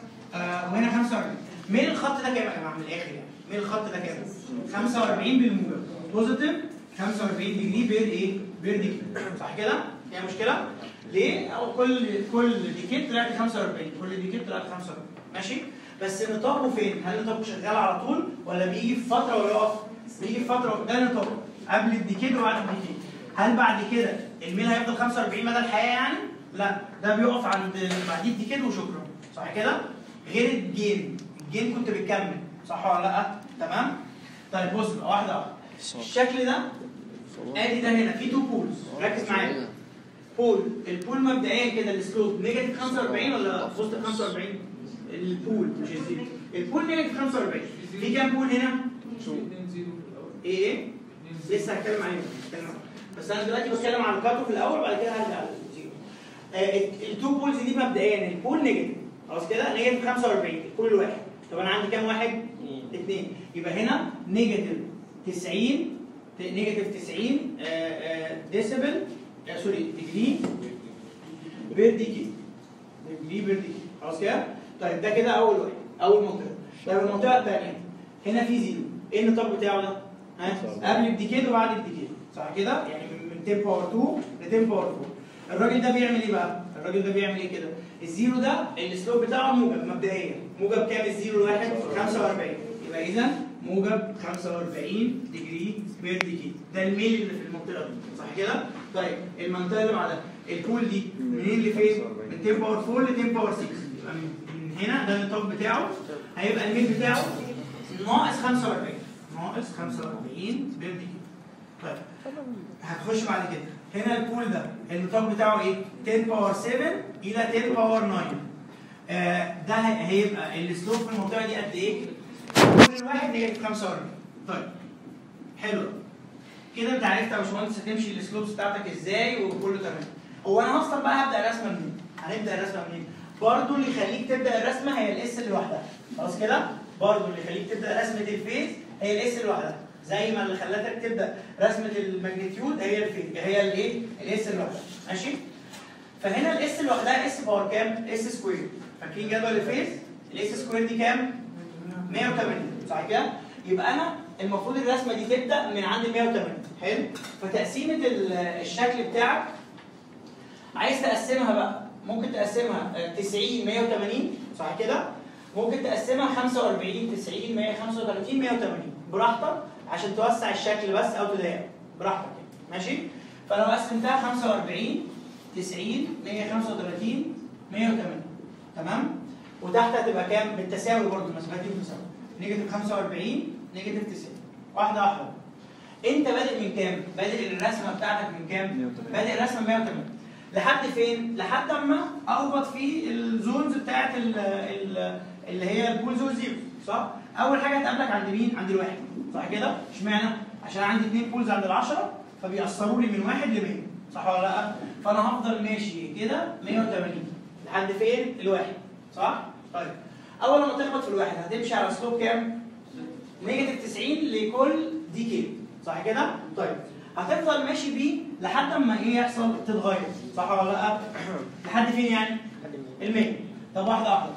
آه وهنا 45 ميل الخط ده كام يا جماعه من الاخر يعني ميل الخط ده كام 45 بالموجب بوزيتيف 45 ديجري بير ايه بير ديجري صح كده فيها مشكله ليه او كل كل ديكيت طلعت 45 كل ديكيت طلعت 45 ماشي بس نطاقه فين هل نطاقه شغال على طول ولا بيجي في فتره ويقف بيجي في فتره ده نطاقه قبل الديكيت وبعد الديكيت هل بعد كده الميل هيفضل 45 مدى الحياه يعني لا ده بيقف عند بعديه الديكيت وشكرا صح كده غير الجين الجين كنت بتكمل صح ولا لا تمام طيب بص بقى واحده واحده الشكل ده ادي ده هنا في تو بولز ركز معايا بول البول مبدئيا كده السلوب نيجاتيف 45 ولا بوزيتيف 45 البول مش الزيرو البول نيجاتيف 45 في كام بول هنا؟ 2 0 في الاول ايه ايه؟ لسه هتكلم عليه هتكلم عليه. بس انا دلوقتي بتكلم عن الكاتو في الاول وبعد كده هرجع للزيرو آه التو بولز دي مبدئيا البول نيجاتيف خلاص كده نيجاتيف 45 البول الواحد طب انا عندي كام واحد؟ اثنين يبقى هنا نيجاتيف 90 نيجاتيف 90 آه، آه، ديسيبل آه، سوري ديجري بير ديكي ديجري بير ديكي خلاص كده؟ طيب ده كده اول واحد اول منطقه طيب المنطقه الثانيه هنا في زيرو ايه النطاق بتاعه ده؟ ها؟ قبل الديكيد وبعد الديكيد صح كده؟ يعني من 10 باور 2 ل 10 باور 4 الراجل ده بيعمل ايه بقى؟ الراجل ده بيعمل ايه كده؟ الزيرو ده السلوب بتاعه موجب مبدئيا موجب كام الزيرو الواحد؟ 45 يبقى اذا موجب 45 ديجري بير ديكي ده الميل اللي في المنطقه دي صح كده؟ طيب المنطقه اللي بعدها البول دي منين لفين؟ من 10 باور 4 ل 10 باور 6 يبقى من من هنا ده النطاق بتاعه هيبقى الميل بتاعه ناقص 45 ناقص 45 بير ديكي طيب هتخش بعد كده هنا البول ده النطاق بتاعه ايه 10 باور 7 الى 10 باور 9 آه ده هيبقى السلوب في المنطقه دي قد ايه البول الواحد نيجاتيف 45 طيب حلو كده انت عرفت يا باشمهندس هتمشي السلوبس بتاعتك ازاي وكله تمام هو انا اصلا بقى هبدا الرسمه منين هنبدا الرسمه منين برضه اللي يخليك تبدا الرسمه هي الاس اللي لوحدها خلاص كده برضه اللي يخليك تبدا رسمه الفيز هي الاس لوحدها زي ما اللي خلتك تبدا رسمه الماجنتيود هي الفيز هي الايه الاس لوحدها ماشي فهنا الاس لوحدها اس باور كام اس سكوير فاكرين جدول الفيز الاس سكوير دي كام 180 صح كده يبقى انا المفروض الرسمه دي تبدا من عند ال 180 حلو فتقسيمه ال- الشكل بتاعك عايز تقسمها بقى ممكن تقسمها آه، 90 180 صح كده ممكن تقسمها 45 90 135 180 براحتك عشان توسع الشكل بس او تضايقه براحتك يعني ماشي فلو قسمتها 45 90 135 180 تمام وتحت هتبقى كام بالتساوي برضه المسافات دي بالتساوي نيجاتيف 45 نيجاتيف 90 واحده واحده انت بادئ من كام بادئ الرسمه بتاعتك من كام بادئ الرسمه 180 لحد فين لحد اما اربط في الزونز بتاعت ال ال اللي هي البول زون زيرو صح اول حاجه هتقابلك عند مين عند الواحد صح كده اشمعنى عشان عندي اثنين بولز عند العشرة فبيأثروا لي من واحد ل 100 صح ولا لا فانا هفضل ماشي كده 180 لحد فين الواحد صح طيب اول ما تخبط في الواحد هتمشي على سلوب كام نيجاتيف 90 لكل دي كي صح كده طيب هتفضل ماشي بيه لحد اما ايه يحصل تتغير صح ولا لا لحد فين يعني ال 100 طب واحده واحده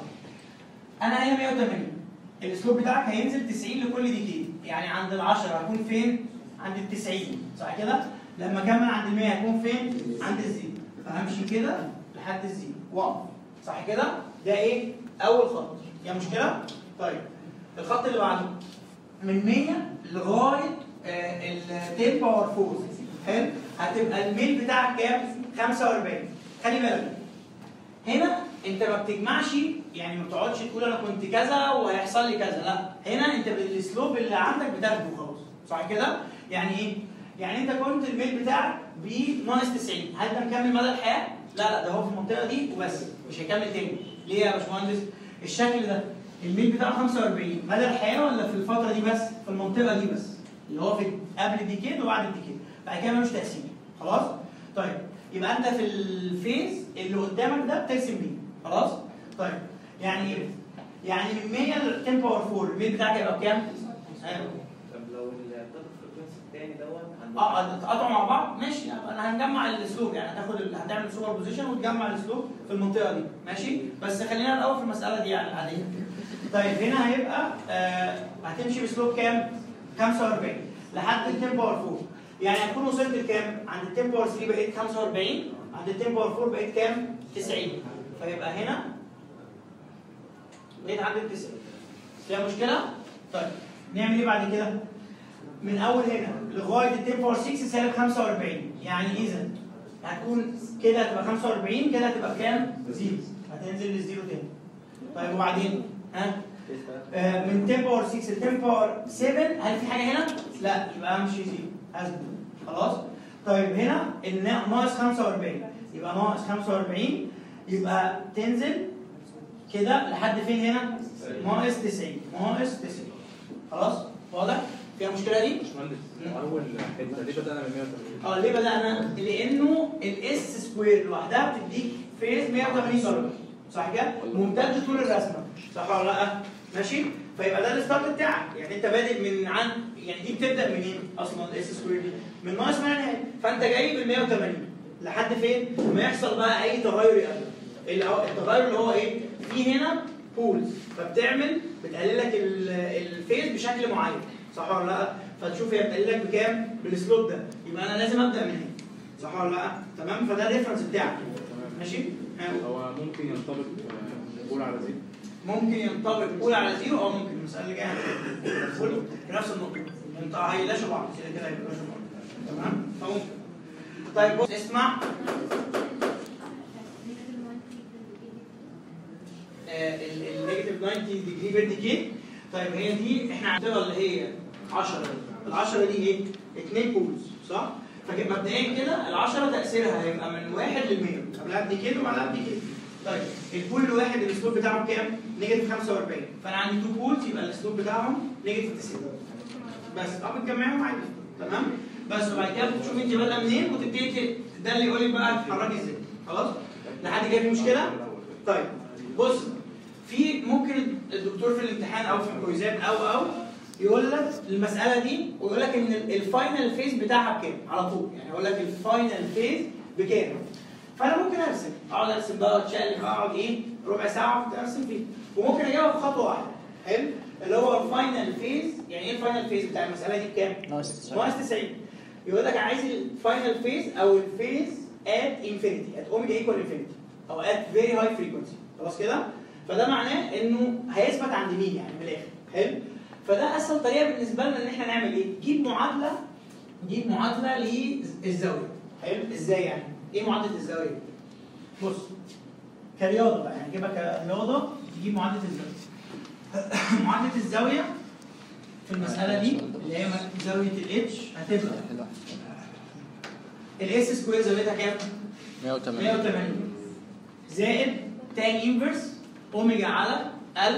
انا هي 180 الاسلوب بتاعك هينزل 90 لكل دي كي يعني عند ال 10 هكون فين عند ال 90 صح كده لما اكمل عند ال 100 هكون فين عند الزيرو فهمشي كده لحد الزيرو واقف صح كده ده ايه اول خط يا مشكله طيب الخط اللي بعده من 100 لغايه ال 10 باور 4 حلو هتبقى الميل بتاعك كام 45 خلي بالك هنا انت ما بتجمعش يعني ما بتقعدش تقول انا كنت كذا وهيحصل لي كذا لا هنا انت بالاسلوب اللي عندك بتاخده خلاص صح كده يعني ايه يعني انت كنت الميل بتاعك ب ناقص 90 هل ده مكمل مدى الحياه لا لا ده هو في المنطقه دي وبس مش هيكمل تاني ليه يا باشمهندس الشكل ده الميل بتاعه 45 مدى الحياه ولا في الفتره دي بس في المنطقه دي بس اللي هو في قبل الديكيد وبعد الديكيد بعد كده ملوش تاثير خلاص طيب يبقى انت في الفيز اللي قدامك ده بترسم بيه خلاص طيب يعني ايه يعني من 100 ل 10 باور 4 الميل بتاعك هيبقى بكام ايوه طب لو الداتا فريكونسي التاني دوت اه اتقطعوا مع بعض ماشي انا هنجمع الاسلوب يعني هتاخد ال- هتعمل سوبر بوزيشن وتجمع الاسلوب في المنطقه دي ماشي بس خلينا الاول في المساله دي يعني عاديه طيب هنا هيبقى آه هتمشي باسلوب كام 45 لحد ال 10 باور 4 يعني هتكون وصلت لكام عند ال 10 باور 3 بقيت 45 عند ال 10 باور 4 بقيت كام 90 فيبقى هنا بقيت عند ال 90 فيها مشكله طيب نعمل ايه بعد كده من اول هنا لغايه ال 10 باور 6 سالب 45 يعني اذا هتكون كده هتبقى 45 كده هتبقى كام؟ زيرو هتنزل للزيرو تاني طيب وبعدين ها آه من 10 باور 6 ل 10 باور 7 هل في حاجه هنا؟ لا يبقى امشي زيرو اثبت خلاص؟ طيب هنا النا- ناقص 45 يبقى ناقص 45 يبقى تنزل كده لحد فين هنا؟ ناقص 90 ناقص 90 خلاص؟ واضح؟ فيها مشكله دي؟ باشمهندس اول حته ليه بدانا من 180 اه ليه بدأنا؟ لأنه الاس سكوير لوحدها بتديك فيز 180 درجة صح كده؟ ممتد طول الرسمة صح ولا لا؟ ماشي؟ فيبقى ده الستارت بتاعك يعني انت بادئ من عن يعني دي بتبدأ منين اصلا الاس سكوير دي؟ من ناقص ما لا نهاية فانت جاي بال 180 لحد فين؟ ما يحصل بقى اي تغير يقابلك اللي- التغير اللي هو ايه؟ في هنا بولز فبتعمل بتقلل لك ال- الفيز بشكل معين صح ولا لا؟ فتشوف هي بتقلل لك بكام؟ بالسلوب ده يبقى انا لازم ابدا من هنا صح ولا لا؟ تمام فده الريفرنس بتاعك ماشي؟ ها. هو ممكن ينطبق آه، نقول على زيرو ممكن ينطبق قول على زيرو او ممكن المساله اللي جايه كله في نفس النقطه انت هيلاشوا بعض كده كده هيلاشوا بعض تمام؟ فممكن طيب بص اسمع النيجاتيف 90 ديجري بير ديكي طيب هي دي احنا عندنا اللي هي 10 ال 10 دي ايه؟ اثنين بولز صح؟ فمبدئيا كده ال 10 تاثيرها هيبقى من 1 ل 100 قبلها بديكيد وبعدها بديكيد طيب البول الواحد الاسلوب بتاعهم كام؟ نيجاتيف 45 فانا عندي تو بولز يبقى الاسلوب بتاعهم نيجاتيف 90 بس اه بتجمعهم عادي تمام؟ بس وبعد كده بتشوف انت بادئه منين وتبتدي ت- ده اللي يقول لك بقى تتحركي ازاي خلاص؟ لحد كده في مشكله؟ طيب بص في ممكن الدكتور في الامتحان او في الكويزات او او يقول لك المساله دي ويقول لك ان ال- الفاينل فيز بتاعها بكام على طول يعني يقول لك الفاينل فيز بكام فانا ممكن ارسم اقعد ارسم بقى واتشقلب اقعد ايه ربع ساعه ارسم فيه وممكن اجاوب في خطوه واحده حلو اللي هو الفاينل فيز يعني ايه الفاينل فيز بتاع المساله دي بكام؟ ناقص 90 ناقص 90 يقول لك عايز الفاينل فيز او الفيز ات انفينيتي ات اوميجا ايكوال انفينيتي او ات فيري هاي فريكونسي خلاص كده فده معناه انه هيثبت عند مين يعني من الاخر حلو فده اسهل طريقه بالنسبه لنا ان احنا نعمل ايه جيب معادله جيب معادله للزاويه حلو ازاي يعني ايه معادله الزاويه بص كرياضه بقى يعني جيبها كرياضه تجيب معادله الزاويه معادله الزاويه في المساله دي اللي هي زاويه الاتش هتبقى حلو الاس سكوير زاويتها كام 180 180 زائد تان انفرس اوميجا على 1000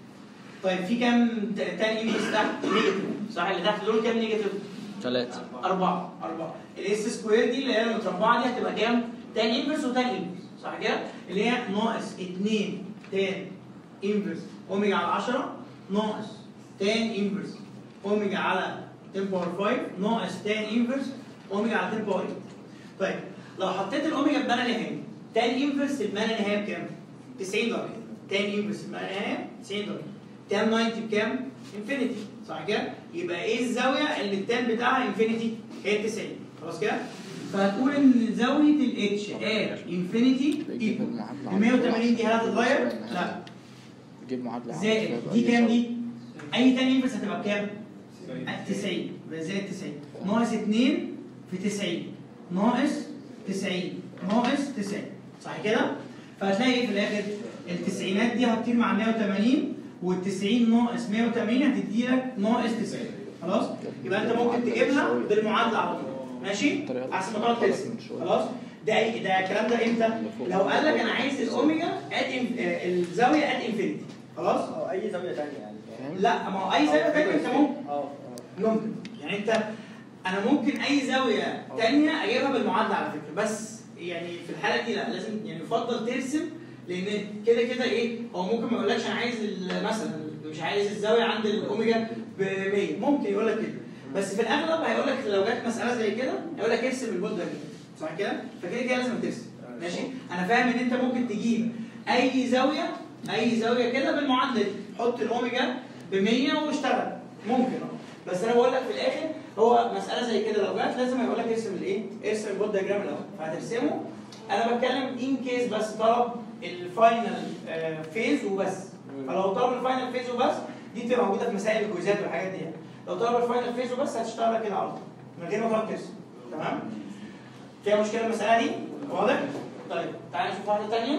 طيب في كام تان انفرس تحت نيجاتيف صح اللي تحت دول كام نيجاتيف 3 أربعة أربعة الاس سكوير دي اللي هي المتربعة دي هتبقى كام تان انفرس وتان انفرس صح كده اللي هي ناقص 2 تان انفرس اوميجا على 10 ناقص تان انفرس اوميجا على 10 باور 5 ناقص تان انفرس اوميجا على 10 باور 8 طيب لو حطيت الاوميجا بمعنى نهائي تان انفرس المعنى نهائي بكام 90 درجه تان انفرس المعنى نهائي 90 درجه تان 90 بكام انفينيتي صح كده يبقى ايه الزاويه اللي التان بتاعها انفينيتي هي 90 خلاص كده فهتقول ان زاويه الاتش ات انفينيتي بيجيب ايكوال المعادلة ال 180 دي هتتغير لا تجيب معادلة زائد دي كام دي اي تاني انفرس هتبقى بكام 90 يبقى زائد 90 ناقص 2 في 90 ناقص 90 ناقص 90 صح كده فهتلاقي ايه في الاخر التسعينات دي هتطير مع 180 وال90 ناقص 180 هتدي لك ناقص 90 خلاص يبقى انت ممكن تجيبها بالمعادله على طول ماشي احسن ما تقعد ترسم خلاص ده أي- ده الكلام ده امتى لو قال لك انا عايز الاوميجا ات إن- آه، الزاويه ات انفينيتي خلاص او اي زاويه ثانيه يعني فاهم؟ لا ما هو اي زاويه تانية انت ممكن اه اه ممكن يعني انت انا ممكن اي زاويه تانية اجيبها بالمعادله على فكره بس يعني في الحاله دي لا لازم يعني يفضل ترسم لان كده كده ايه هو ممكن ما يقولكش انا عايز ال- مثلا مش عايز الزاويه عند الاوميجا ب 100 ممكن يقول لك كده بس في الاغلب هيقول لك لو جت مساله زي كده هيقول لك ارسم البود ده كده صح كده فكده كده لازم ترسم ماشي انا فاهم ان انت ممكن تجيب اي زاويه اي زاويه كده بالمعادله دي حط الاوميجا ب 100 واشتغل ممكن اه بس انا بقول لك في الاخر هو مساله زي كده لو جت لازم هيقول لك ارسم الايه؟ ارسم البود دايجرام الاول فهترسمه انا بتكلم ان كيس بس طلب الفاينل فيز وبس فلو طلب الفاينل فيز وبس دي بتبقى موجوده في مسائل الكويزات والحاجات دي يعني لو طلب الفاينل فيز وبس هتشتغل كده على طول من غير ما تقعد ترسم تمام؟ فيها مشكله المساله دي؟ واضح؟ طيب تعالى نشوف واحده ثانيه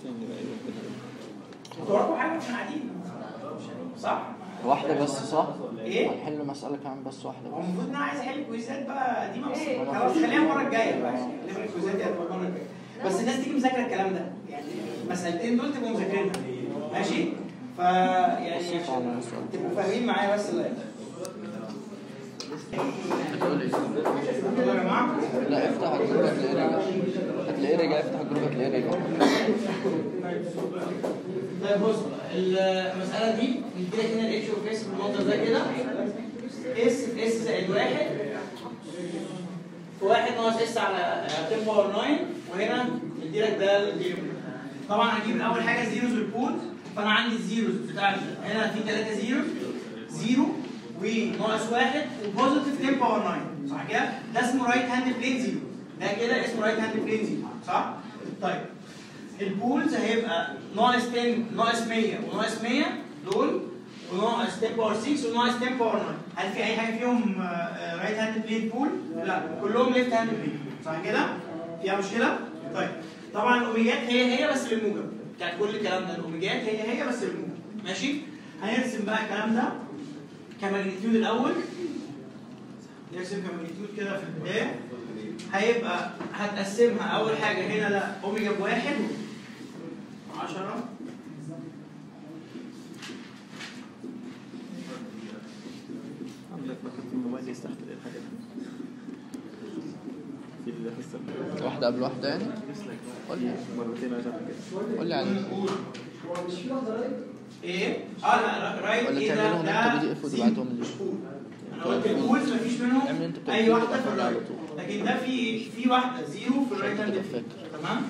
انتوا وراكم حاجه واحنا قاعدين صح؟ واحدة بس صح؟ ايه؟ هنحل مسألة كمان بس واحدة هو بس المفروض ان انا عايز احل كويزات بقى دي بس إيه؟ خلاص خليها المره الجايه بقى ليفل الكويزات دي هتبقى المره الجايه بس الناس تيجي مذاكره الكلام ده يعني المسألتين دول تبقوا مذاكرينها ماشي ف يعني بسيطة على السؤال. تبقوا فاهمين معايا بس اللي هتقول ايه؟ يلا يا جماعه لا افتح الجروب هتلاقيه رجع هتلاقيه رجع افتح الجروب هتلاقيه رجع طيب بص المسألة دي نديلك هنا الاتش اوف اس بالمنظر ده كده اس في اس زائد واحد في واحد ناقص اس على 10 باور 9 وهنا نديلك ده الزيرو طبعا هجيب اول حاجه زيروز والبول فانا عندي الزيروز بتاع هنا في ثلاثه زيروز زيرو وناقص واحد وبوزيتيف 10 باور 9 صح كده؟ ده اسمه رايت هاند بلين زيرو ده كده اسمه رايت هاند بلين زيرو صح؟ طيب البولز هيبقى ناقص 10 ناقص 100 وناقص 100 دول وناقص 10 باور 6 وناقص 10 باور 9 هل في اي حاجه فيهم رايت هاند بلين بول؟ لا كلهم ليفت هاند بلين صح كده؟ فيها مشكله؟ طيب طبعا الاوميجات هي هي بس بالموجب بتاعت كل الكلام ده الاوميجات هي هي بس بالموجب ماشي؟ هنرسم بقى الكلام ده كماجنتيود الاول نرسم كماجنتيود كده في البدايه هيبقى هتقسمها اول حاجه هنا ده اوميجا بواحد 10 عندك مكان في الموبايل يستحمل الحاجات دي في الحصة اللي واحدة قبل واحدة يعني قول لي مرتين عشان كده قول لي عليه ايه؟ اه لا رايت ولا ايه تعملهم ده؟ انت ده بي دي اف زيرو. وتبعتهم لي انا قلت البولز مفيش منهم اعمل انت بتاع اي الفيديو واحده في وابعتها على الرايت طول. لكن ده في في واحده زيرو في الرايت هاند كده بلين. فاكر تمام؟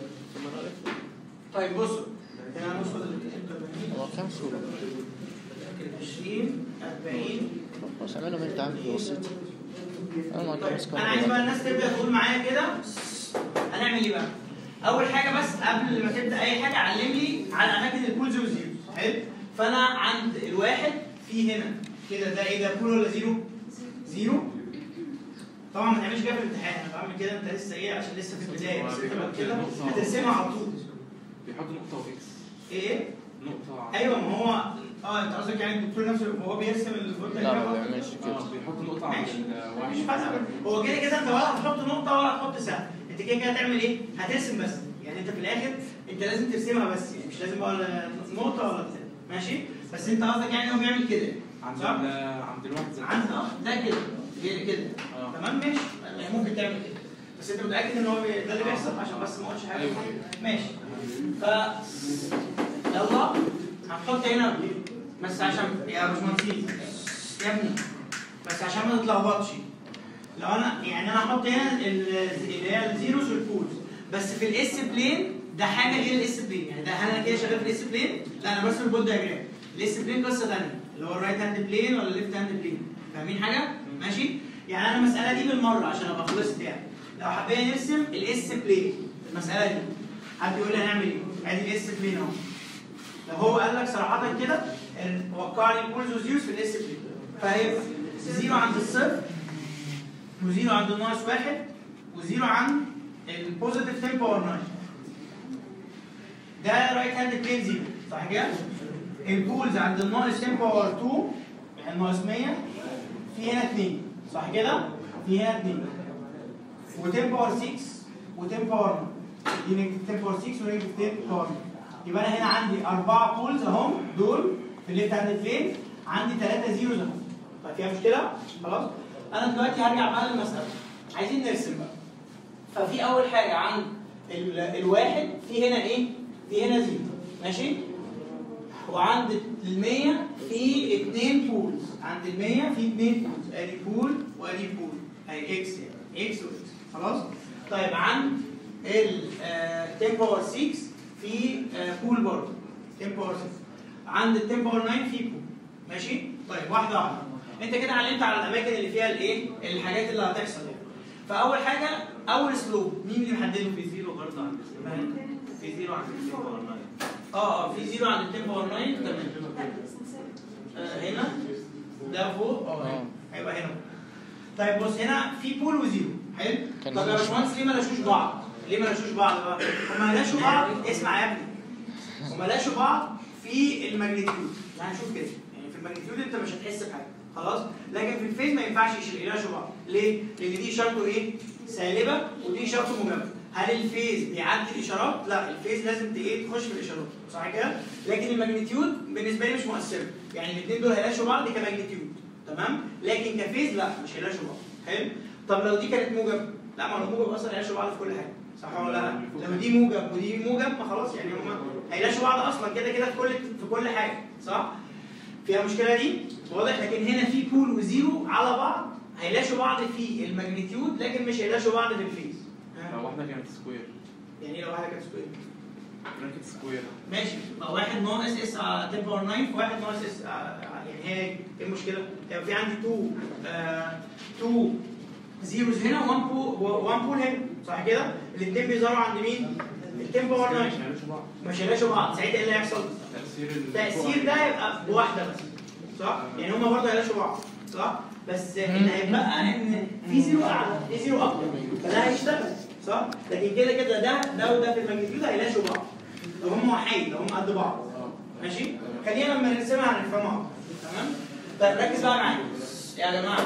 طيب بصوا هنا هناخد ال هو كام صورة؟ 20 40 خلاص اعملهم انت عامل بسيط انا ما طيب ماسك انا عايز بقى الناس تبدا تقول معايا كده هنعمل ايه بقى؟ اول حاجه بس قبل ما تبدا اي حاجه علم لي على اماكن البولز والزيروز حلو؟ فانا عند الواحد في هنا كده ده ايه ده بول ولا زيرو؟ زيرو طبعا ما تعملش كده في الامتحان انا بعمل كده انت لسه ايه عشان لسه في البدايه بس انت بعد كده هترسمها على طول بيحط نقطة وإكس ايه ايه؟ نقطة ايوه ما هو اه انت قصدك يعني الدكتور نفسه وهو بيرسم الفوت لا ما بيعملش كده اه بيحط نقطة عند ماشي. الواحد مش فارقه هو كده كده انت ولا هتحط نقطه ولا هتحط سهم انت كده كده هتعمل ايه؟ هترسم بس يعني انت في الاخر انت لازم ترسمها بس يعني مش لازم ولا نقطه ولا بتاع ماشي؟ بس انت قصدك يعني هو بيعمل كده عند صح؟ ال- عند الواحد زي عند اه ده كده كده كده اه تمام ماشي يعني ممكن تعمل كده بس انت متاكد ان هو بي- ده اللي بيحصل عشان بس ما اقولش حاجه أيوة. ماشي ف يلا هنحط هنا بس عشان يا باشمهندس يا ابني بس عشان ما تتلخبطش لو انا يعني انا هحط هنا ال- اللي هي الزيروز والبولز بس في الاس بلين ده حاجه غير الاس بلين يعني ده هل انا كده شغال في الاس بلين؟ لا انا برسم البول دايجرام الاس بلين قصه ثانيه اللي هو الرايت هاند بلين ولا الليفت هاند بلين فاهمين حاجه؟ ماشي؟ يعني انا المساله دي بالمره عشان ابقى خلصت يعني لو حبينا نرسم الاس بلين المساله دي حد يقول لي هنعمل ايه؟ ادي الاس بلين اهو لو هو قال لك صراحه كده ان وقع لي البولز وزيروز في الاس بلين فهيبقى زيرو عند الصفر وزيرو عند الناقص واحد وزيرو عند البوزيتيف 10 باور 9 ده رايت هاند بلين زيرو صح كده؟ البولز عند الناقص 10 باور 2 يعني ناقص 100 في هنا 2 صح كده؟ في هنا 2 و10 باور 6 و10 باور 9 دي نيجاتيف 10 باور 6 ونيجاتيف 10 باور 9 يبقى انا هنا عندي اربعه بولز اهم دول في الليفت هاند بلين عندي ثلاثه زيروز اهم طيب فيها مشكله؟ خلاص؟ انا دلوقتي هرجع بقى للمساله عايزين نرسم بقى ففي اول حاجه عند ال- الواحد في هنا ايه؟ في هنا زيرو ماشي؟ وعند ال 100 في اثنين بولز عند ال 100 في اثنين بولز ادي بول وادي بول اهي اكس يعني اكس واكس خلاص؟ طيب عند ال آه، 10 باور 6 في آه، بول برضه 10 باور 6 عند ال 10 باور 9 في بول ماشي؟ طيب واحده واحده انت كده علمت على الاماكن اللي فيها الايه؟ الحاجات اللي هتحصل يعني فاول حاجه اول سلوب مين اللي محدده في زيرو برضه عند في زيرو عند ال 10 باور 9 اه اه في زيرو عند ال 10 باور 9 تمام آه هنا ده فوق اه هنا. هيبقى هنا طيب بص هنا في بول وزيرو حلو كان طب يا ماشي. باشمهندس ليه ما لاشوش بعض؟ ليه ما لاشوش بعض بقى؟ هما لاشوا بعض اسمع يا ابني هما لاشوا بعض في الماجنتيود يعني شوف كده يعني في الماجنتيود انت مش هتحس بحاجه خلاص لكن في الفيز ما ينفعش يش- يلاشوا بعض ليه؟ لان دي اشارته ايه؟ سالبه ودي اشارته موجبه هل الفيز بيعدي الاشارات؟ لا الفيز لازم ت- ايه تخش في الاشارات صح كده؟ لكن الماجنتيود بالنسبه لي مش مؤثره يعني الاثنين دول هيلاشوا بعض كماجنتيود تمام؟ لكن كفيز لا مش هيلاشوا بعض حلو؟ طب لو دي كانت موجب لا ما لو موجب اصلا هيلاشوا بعض في كل حاجه صح ولا لا؟ لو دي موجب ودي موجب ما خلاص يعني هما هيلاشوا بعض اصلا كده كده في كل في كل حاجه صح؟ فيها مشكله دي واضح لكن هنا في بول وزيرو على بعض هيلاشوا بعض في الماجنتيود لكن مش هيلاشوا بعض في الفيز لو واحدة كانت سكوير يعني ايه لو واحد كانت سكوير براكت سكوير ماشي ما واحد ناقص اس على 10 باور 9 في واحد ناقص اس يعني هي ايه المشكله؟ يعني في عندي 2 2 زيروز هنا و1 بول 1 بول هنا صح كده؟ الاثنين بيظهروا عند مين؟ ال 10 باور 9 مش هيعملوش بعض مش هيلاشوا بعض ساعتها ايه اللي هيحصل؟ تأثير ال- التأثير ده يبقى بواحدة بس صح؟ يعني هما برضه هيلاشوا بعض صح؟ بس اللي هيبقى ان في زيرو اعلى في زيرو اكتر فده هيشتغل صح؟ لكن كده كده ده ده وده في الماجنتيود هيلاشوا بعض لو هم وحيد لو هم قد بعض ماشي؟ خلينا لما نرسمها هنفهمها اكتر تمام؟ طيب ركز بقى معايا يا جماعه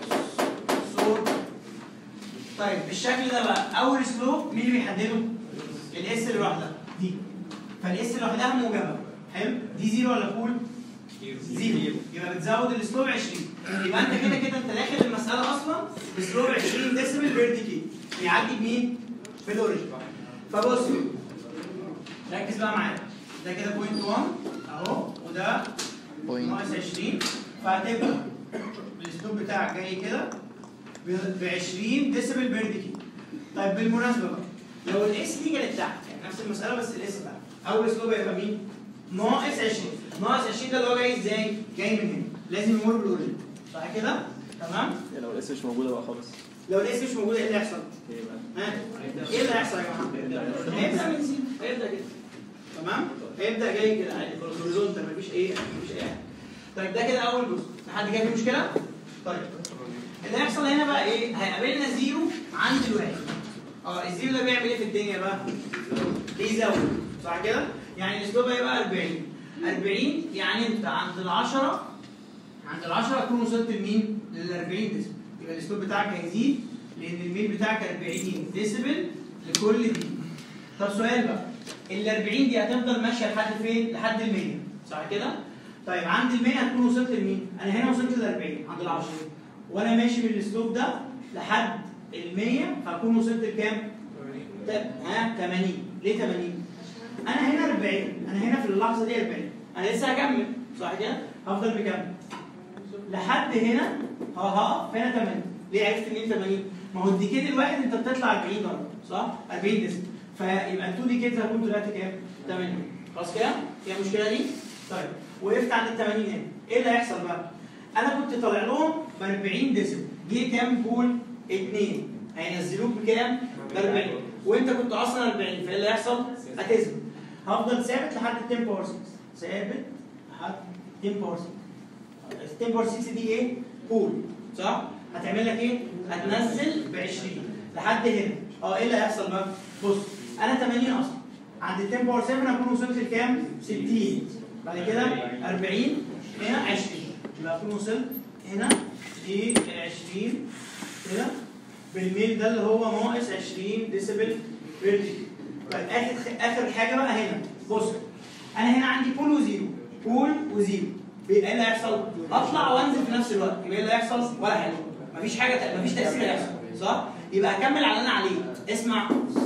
صوت طيب بالشكل ده بقى اول سلوب مين اللي بيحدده؟ الاس اللي لوحدها دي فالاس لوحدها موجبه حلو دي زيرو ولا فول؟ زيرو يبقى بتزود السلوب 20 يبقى انت كده كده انت داخل المساله اصلا بسلوب 20 ديسيبل بير ديكي بيعدي بمين؟ في الاوريجن فبص ركز بقى معايا ده كده بوينت 1 اهو وده بوينت ناقص 20 فهتبقى الاسلوب بتاعك جاي كده ب 20 ديسيبل بير ديكي طيب بالمناسبه بقى لو الاس دي كانت تحت يعني نفس المساله بس الاس تحت اول اسلوب هيبقى مين؟ ناقص 20 ناقص 20 ده اللي هو جاي ازاي؟ جاي من هنا لازم يمر بالاوريجن صح كده؟ تمام؟ يعني لو الاس مش موجوده بقى خالص لو الاس مش موجود ايه اللي هيحصل؟ ايه بقى؟ ها؟ ايه اللي هيحصل يا جماعه؟ هيبدا من زيرو هيبدا كده تمام؟ هيبدا جاي كده عادي هوريزونتال مفيش ايه مفيش اي حاجه طيب ده كده اول جزء لحد كده في مشكله؟ طيب اللي هيحصل هنا بقى ايه؟ هيقابلنا زيرو عند الواحد اه الزيرو ده بيعمل ايه في الدنيا بقى؟ بيزود صح كده؟ يعني الاسلوب هيبقى 40 40 يعني انت عند ال 10 عند ال 10 تكون وصلت لمين؟ لل 40 ديسبل يبقى الاسلوب بتاعك هيزيد لان الميل بتاعك 40 ديسبل لكل دي طب سؤال بقى ال 40 دي هتفضل ماشيه لحد فين؟ لحد ال 100 صح كده؟ طيب عند ال 100 هتكون وصلت لمين؟ انا هنا وصلت لل 40 عند ال 10 وانا ماشي بالاسلوب ده لحد ال 100 هكون وصلت لكام؟ طب ها 80 ليه 80 انا هنا 40 انا هنا في اللحظه دي 40 انا لسه هكمل صح كده هفضل مكمل لحد هنا ها هقف هنا 80 ليه عرفت منين 80 ما هو الديكيد الواحد انت بتطلع 40 ضرب صح 40 ديسك فيبقى التو ديكيدز هكون طلعت كام 80 خلاص كده هي المشكله دي طيب وقفت عند ال 80 هنا ايه اللي هيحصل بقى انا كنت طالع لهم ب 40 ديسك جه كام بول 2 هينزلوك بكام ب 40 وانت كنت اصلا 40 فايه اللي هيحصل هتثبت هفضل ثابت لحد 10 باور 6 ثابت لحد 10 باور 6 10 باور 6 دي ايه؟ بول صح؟ هتعمل لك ايه؟ هتنزل ب 20 لحد هنا اه ايه اللي هيحصل بقى؟ بص انا 80 اصلا عند 10 باور 7 هكون وصلت لكام؟ 60 بعد كده 40 هنا 20 يبقى هكون وصلت هنا ل 20 كده بالميل ده اللي هو ناقص 20 ديسيبل بير دي طيب اخر اخر حاجه بقى هنا بص انا هنا عندي بول وزيرو بول وزيرو ايه اللي هيحصل؟ اطلع وانزل في نفس الوقت يبقى ايه اللي هيحصل؟ ولا حاجه مفيش حاجه مفيش تاثير هيحصل صح؟ يبقى هكمل على اللي انا عليه اسمع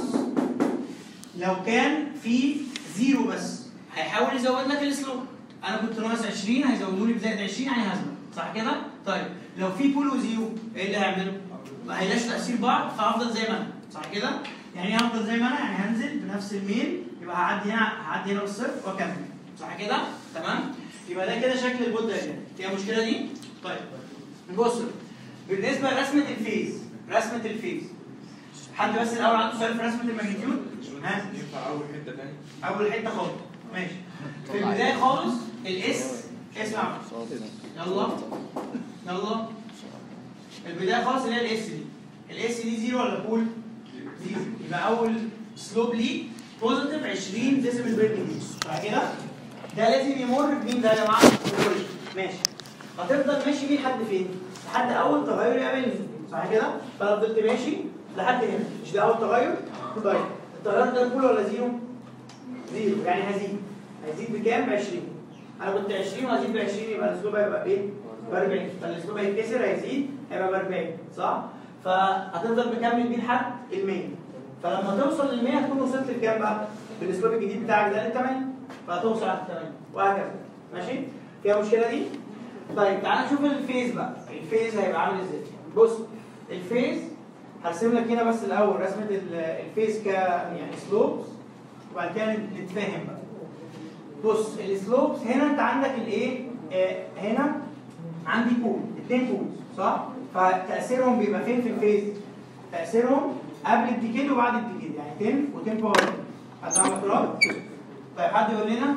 لو كان في زيرو بس هيحاول يزود لك السلوب انا كنت ناقص 20 هيزودوا لي بزائد 20 يعني هزود صح كده؟ طيب لو في بول وزيرو ايه اللي هيعمله؟ ما هيلاش تاثير بعض فهفضل زي ما انا صح كده؟ يعني ايه هفضل زي ما انا يعني هنزل بنفس الميل يبقى هعدي هنا هعدي هنا بالصفر واكمل صح كده؟ تمام؟ يبقى ده كده شكل البود دايجرام فيها المشكله دي؟ طيب بص بالنسبه لرسمه الفيز رسمه الفيز حد بس الاول عنده سؤال في رسمه الماجنتيود؟ ها؟ ينفع اول حته تاني اول حته خالص ماشي في البدايه خالص الاس اسمع يلا يلا البدايه خالص اللي هي الاس دي الاس دي زيرو ولا بول؟ زيرو يبقى اول سلوب ليه بوزيتيف 20 ديسيبل بير ملي صح كده؟ ده لازم يمر بمين ده يا جماعه؟ بالأوريجن. ماشي هتفضل ماشي بيه لحد فين؟ لحد اول تغير يقابلني صح كده؟ فانا فضلت ماشي لحد هنا مش ده اول تغير؟ طيب التغير ده بول ولا زيرو؟ زيرو يعني هزيد هيزيد بكام؟ ب 20 انا كنت 20 وهزيد ب 20 يبقى الاسلوب هيبقى ايه؟ ب 40 فالاسلوب هيتكسر هيزيد هيبقى ب 40 صح؟ فهتفضل مكمل بيه لحد ال 100 فلما توصل لل 100 هتكون وصلت لكام بقى؟ بالاسلوب الجديد بتاعك ده لل 80 فهتوصل على 80 وهكذا ماشي؟ فيها مشكله دي؟ طيب تعالى نشوف الفيز بقى الفيز هيبقى عامل ازاي؟ بص الفيز هرسم لك هنا بس الاول رسمه ال- الفيز ك يعني سلوبس وبعد كده نتفاهم بقى بص السلوبس هنا انت عندك الايه آه هنا عندي بول اثنين بولز صح فتاثيرهم بيبقى فين في الفيز تاثيرهم قبل الديكيد وبعد الديكيد يعني 10 و10 باور حد عنده اعتراض طيب حد يقول لنا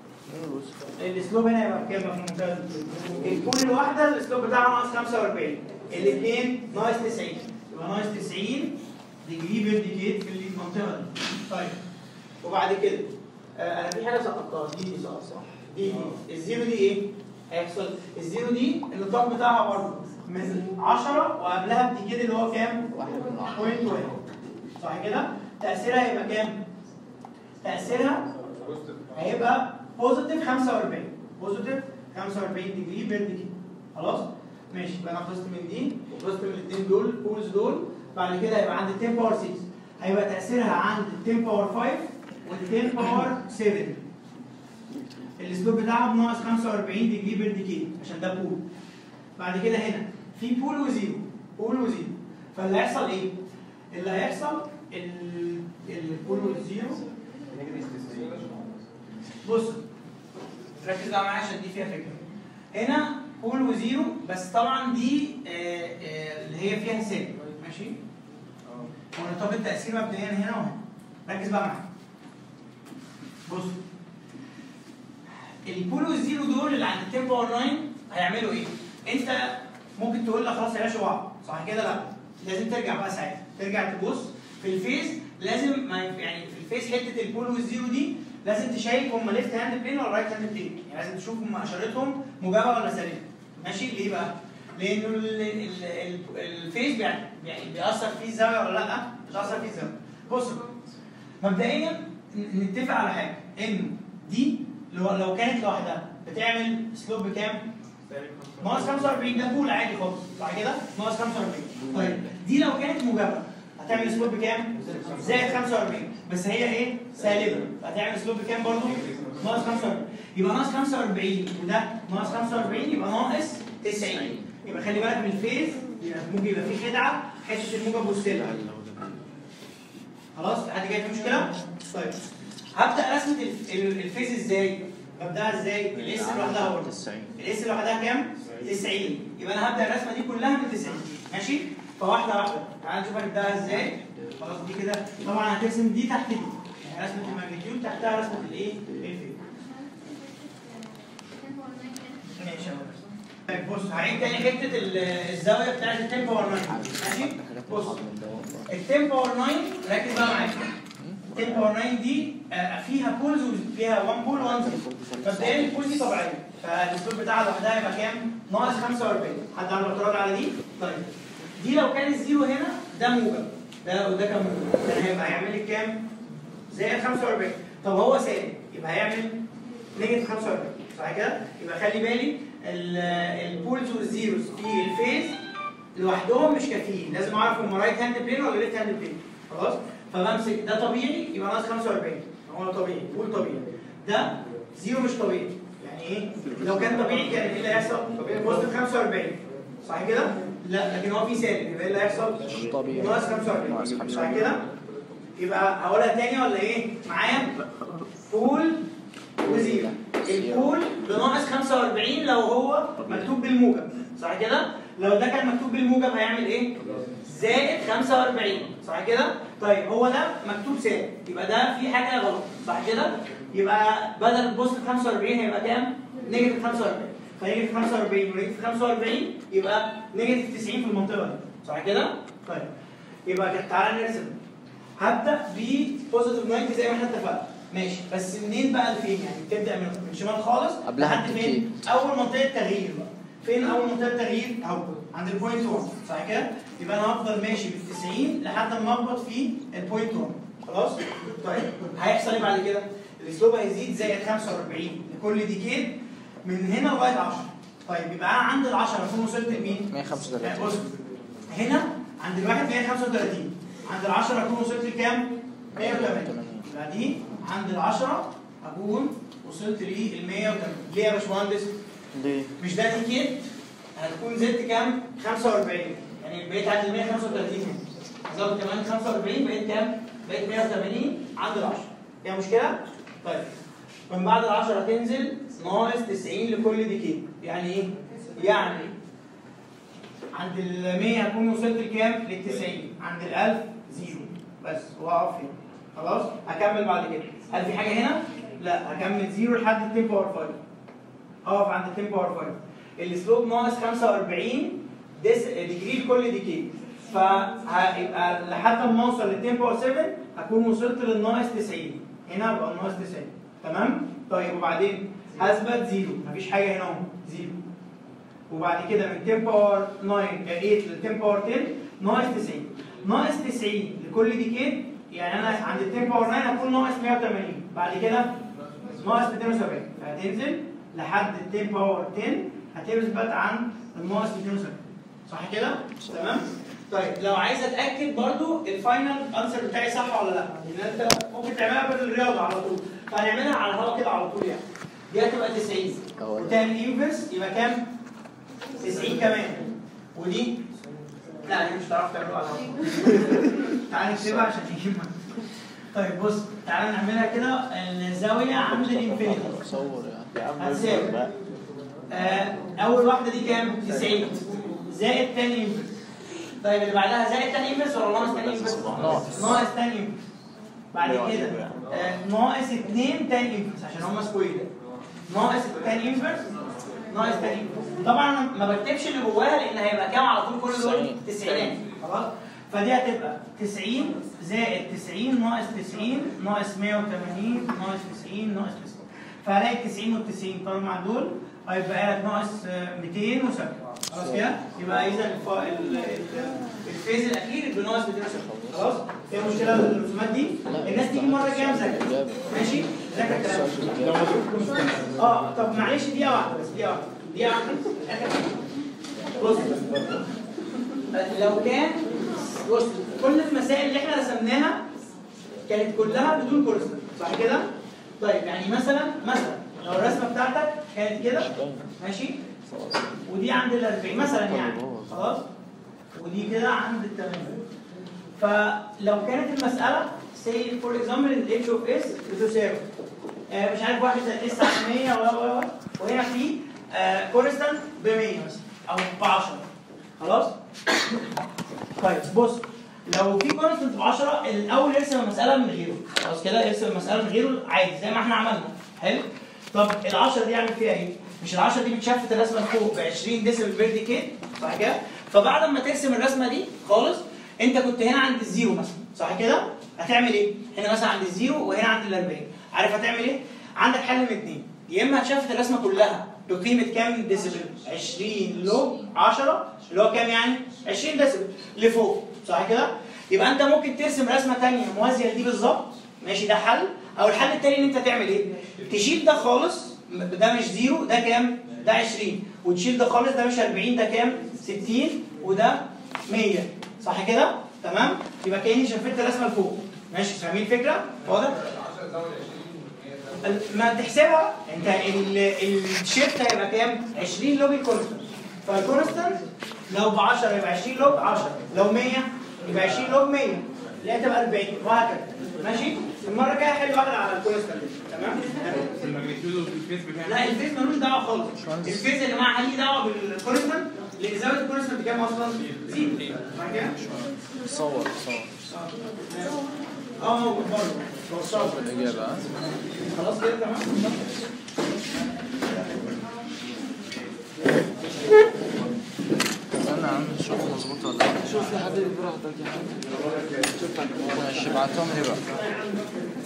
الاسلوب هنا يبقى بكام في المنتهى البول الواحده الاسلوب بتاعها ناقص 45 الاثنين ناقص 90 يبقى ناقص 90 ديجري بير ديكيد في المنطقه دي طيب وبعد كده آه انا في حاجه سقطتها دي دي صح صح دي دي الزيرو دي ايه؟ هيحصل الزيرو دي النطاق بتاعها برضه من 10 وقبلها بديكيد اللي هو كام؟ واحد من عشرة بوينت واحد صح كده؟ تأثيرها هيبقى كام؟ تأثيرها هيبقى بوزيتيف 45 بوزيتيف 45 ديجري بير ديجري خلاص؟ ماشي يبقى انا خلصت من دي وخلصت من الاثنين دول بولز دول بعد كده هيبقى عند 10 باور 6 هيبقى تأثيرها عند 10 باور 5 وال 10 باور 7 الاسلوب بتاعها بناقص 45 ديجري بير ديكي عشان ده بول بعد كده هنا في بول وزيرو بول وزيرو فاللي هيحصل ايه؟ اللي هيحصل ال- البول والزيرو بص ركز بقى معايا عشان دي فيها فكره هنا بول وزيرو بس طبعا دي آه، آه، اللي هي فيها سالب ماشي هو نطاق التاثير مبدئيا هنا وهنا ركز بقى معايا بص البول والزيرو دول اللي عند التيم باور 9 هيعملوا ايه؟ انت ممكن تقول لك خلاص يعيشوا بعض صح كده لا لازم ترجع بقى ساعتها ترجع تبص في الفيز لازم ما ينف- يعني في الفيز حته البول والزيرو دي لازم تشيك هم ليفت هاند بلين ولا رايت هاند بلين يعني لازم تشوف هم اشارتهم موجبه ولا سالبه ماشي ليه بقى؟ لانه ال- ال- ال- الفيز بيع- يعني بيأثر فيه الزاويه ولا لا؟ بتأثر فيه الزاويه بص مبدئيا ن- نتفق على حاجه ان دي لو لو كانت لوحدها بتعمل سلوب بكام؟ ناقص 45 ده بول عادي خالص صح كده؟ ناقص 45 طيب دي لو كانت موجبه هتعمل سلوب بكام؟ زائد 45 بس هي ايه؟ سالبه هتعمل سلوب بكام برضه؟ ناقص 45 يبقى ناقص 45 وده ناقص 45 يبقى ناقص 90 يبقى خلي بالك من الفيز يبقى ممكن يبقى في خدعه حته الموجب والسالب خلاص حد جاي في مشكله؟ طيب هبدا رسمه الف- ال- الفيز ازاي؟ ببداها ازاي؟ الاس لوحدها برضه 90 الاس لوحدها كام؟ 90 يبقى انا هبدا الرسمه دي كلها من 90 ماشي؟ فواحده واحده تعال نشوف هنبداها ازاي خلاص دي كده طبعا هترسم دي تحت دي يعني رسمه الماجنتيود تحتها رسمه الايه؟ الفيز ماشي يا ولد. طيب بص هعيد تاني حته ال- الزاويه بتاعت التيم باور 9 ماشي؟ بص التيم باور 9 ركز بقى معايا التيم باور 9 دي آه، فيها بولز وفيها 1 بول 1 زيرو مبدئيا البول دي طبيعيه فالاسلوب بتاعها لوحدها يبقى كام؟ ناقص 45 حد عنده اعتراض على دي؟ طيب دي لو كان الزيرو هنا ده موجب ده وده كان موجب كان هيبقى هيعمل لك كام؟ زائد 45 طب هو سالب يبقى هيعمل نيجاتيف 45 صح كده؟ يبقى خلي بالي ال- البولز والزيروز في الفيز لوحدهم مش كافيين لازم اعرف هم رايت هاند بلين ولا ليفت هاند بلين خلاص فبمسك ده طبيعي يبقى ناقص 45 هو طبيعي بول طبيعي ده زيرو مش طبيعي يعني ايه لو كان طبيعي كان ايه اللي هيحصل بوزيتيف 45 صح كده لا لكن هو في سالب يبقى ايه اللي هيحصل طبيعي. ناقص ناقص 45 45. صح كده يبقى هقولها تاني ولا ايه معايا بول وزيرو البول بناقص 45 لو هو مكتوب بالموجب صح كده لو ده كان مكتوب بالموجب هيعمل ايه زائد 45 صح كده طيب هو ده مكتوب سالب يبقى ده في حاجه غلط صح كده يبقى بدل البوزيتيف 45 هيبقى كام نيجاتيف 45 فنيجاتيف 45 ونيجاتيف 45 يبقى نيجاتيف 90 في المنطقه دي صح كده طيب يبقى كده تعالى نرسم هبدا ببوزيتيف 90 زي ما احنا اتفقنا ماشي بس منين بقى لفين يعني بتبدا من من شمال خالص قبلها لحد فين اول منطقه تغيير بقى فين اول منطقه تغيير اهو عند البوينت 1 صح كده يبقى انا هفضل ماشي بال 90 لحد ما اخبط في البوينت 1 خلاص طيب هيحصل ايه بعد كده الاسلوب هيزيد زائد 45 لكل ديكيد من هنا لغايه 10 طيب يبقى انا عند ال 10 اكون وصلت لمين؟ يعني 135 بص هنا عند الواحد 135 عند ال 10 اكون وصلت لكام؟ 180 يبقى دي عند ال 10 اكون وصلت لل 180 ليه يا باشمهندس؟ ليه؟ مش ده تيكيت هتكون زدت كام؟ 45 يعني بقيت عند ال 135 هنا زود كمان 45 بقيت كام؟ بقيت 180 عند ال 10 فيها مشكلة؟ طيب من بعد ال 10 هتنزل ناقص 90 لكل ديكيت يعني ايه؟ يعني عند ال 100 هكون وصلت لكام؟ لل 90 عند ال 1000 زيرو بس واقف هنا خلاص؟ هكمل بعد كده هل في حاجة هنا؟ لا هكمل زيرو لحد ال 10 باور 5 اقف عند 10 باور 5 السلوب ناقص 45 ديس ديجري لكل ديكي فهيبقى لحد ما اوصل لل 10 باور 7 هكون وصلت للناقص 90 هنا بقى الناقص 90 تمام طيب وبعدين هثبت زيرو مفيش حاجه هنا اهو زيرو وبعد كده من 10 باور 9 8 ل 10 باور 10 ناقص 90 ناقص 90 لكل ديكيد يعني انا عند ال 10 باور 9 هكون ناقص 180 بعد كده ناقص 270 فهتنزل لحد ال 10 باور 10 هتثبت عند الناقص 270 صح كده؟ تمام؟ طيب لو عايز اتاكد برضو الفاينل انسر بتاعي صح ولا لا؟ لان انت ممكن تعملها بالرياضه على طول فهنعملها على الهواء كده على طول يعني دي هتبقى 90 هو ده. وتعمل انفرس يبقى كام؟ 90 كمان ودي لا دي مش هتعرف تعملوها على الهواء تعالى نكتبها عشان تجيبها طيب بص تعالى نعملها كده الزاويه عند الانفينيتي تصور يعني هتساوي آه، اول واحده دي كام 90 زائد تاني انفرس طيب اللي بعدها زائد تاني انفرس ولا ناقص تاني انفرس ناقص. ناقص تاني انفرس بعد كده آه، ناقص 2 تاني انفرس عشان هم سكوير ناقص تاني انفرس ناقص تاني انفرس طبعا أنا ما بكتبش اللي جواها لان هيبقى كام على طول كل دول 90 خلاص فدي هتبقى 90 زائد 90 ناقص 90 ناقص 180 ناقص 90 ناقص 90 فهلاقي 90 وال 90 طالما مع دول هيبقى لك ناقص آه، 207 خلاص كده يبقى اذا الف- ال- ال- الفيز الاخير بناقص 207 خلاص فيها مشكله الرسومات دي الناس تيجي مره كده مذاكره ماشي ذاكر الكلام ده. اه طب معلش دقيقه واحده بس دقيقه واحده دقيقه واحده آخر حاجة. بص لو كان بص كل المسائل اللي احنا رسمناها كانت كلها بدون كورسر صح كده؟ طيب يعني مثلا مثلا لو الرسمه بتاعتك كانت كده ماشي ودي عند ال 40 مثلا يعني خلاص ودي كده عند ال 80 فلو كانت المساله سي فور اكزامبل الاتش اوف اس بتساوي آه، مش عارف 1 زائد 9 على 100 و و و وهنا في كونستانت ب 100 مثلا او ب 10 خلاص؟ طيب بص لو في كونستنت ب 10 الاول ارسم المساله من غيره خلاص كده ارسم المساله من غيره عادي زي ما احنا عملنا حلو طب ال 10 دي اعمل فيها ايه؟ مش ال 10 دي بتشفت الرسمه لفوق ب 20 ديسيبل بير ديكيد صح كده؟ فبعد ما ترسم الرسمه دي خالص انت كنت هنا عند الزيرو مثلا صح كده؟ هتعمل ايه؟ هنا مثلا عند الزيرو وهنا عند ال 40 عارف هتعمل ايه؟ عندك حل من اثنين يا اما هتشفت الرسمه كلها بقيمه كام ديسيبل؟ 20 لوج 10 اللي هو كام يعني؟ 20 ديسيبل لفوق صح كده؟ يبقى انت ممكن ترسم رسمه ثانيه موازيه لدي بالظبط ماشي ده حل او الحل الثاني ان انت تعمل ايه؟ تشيل ده خالص ده مش زيرو ده كام؟ ده 20 وتشيل ده خالص ده مش 40 ده كام؟ 60 وده 100 صح كده؟ تمام؟ يبقى كاني شفت الرسمه لفوق ماشي فاهمين الفكره؟ واضح؟ ما تحسبها انت ال- الشيفت هيبقى كام؟ 20 لوج الكونستنت فالكونستنت لو ب 10 يبقى 20 لوج 10 لو 100 يبقى 20 لوج 100 اللي هي تبقى 40 وهكذا ماشي؟ المره الجايه حل واحده على الكونستنت تمام؟ الماجنتيود والفيس بتاعنا لا الفيز ملوش دعوه خالص الفيز يا جماعه ليه دعوه بالكونستنت لان زاويه الكونستنت كام اصلا؟ زيرو صح كده؟ صور صور اه موجود برضه بوصله الإجابة ها؟ خلاص كده تمام؟ استنى يا عم شوف مظبوط ولا لا شوف يا حبيبي براحتك يا حبيبي ماشي ابعتهم لي بقى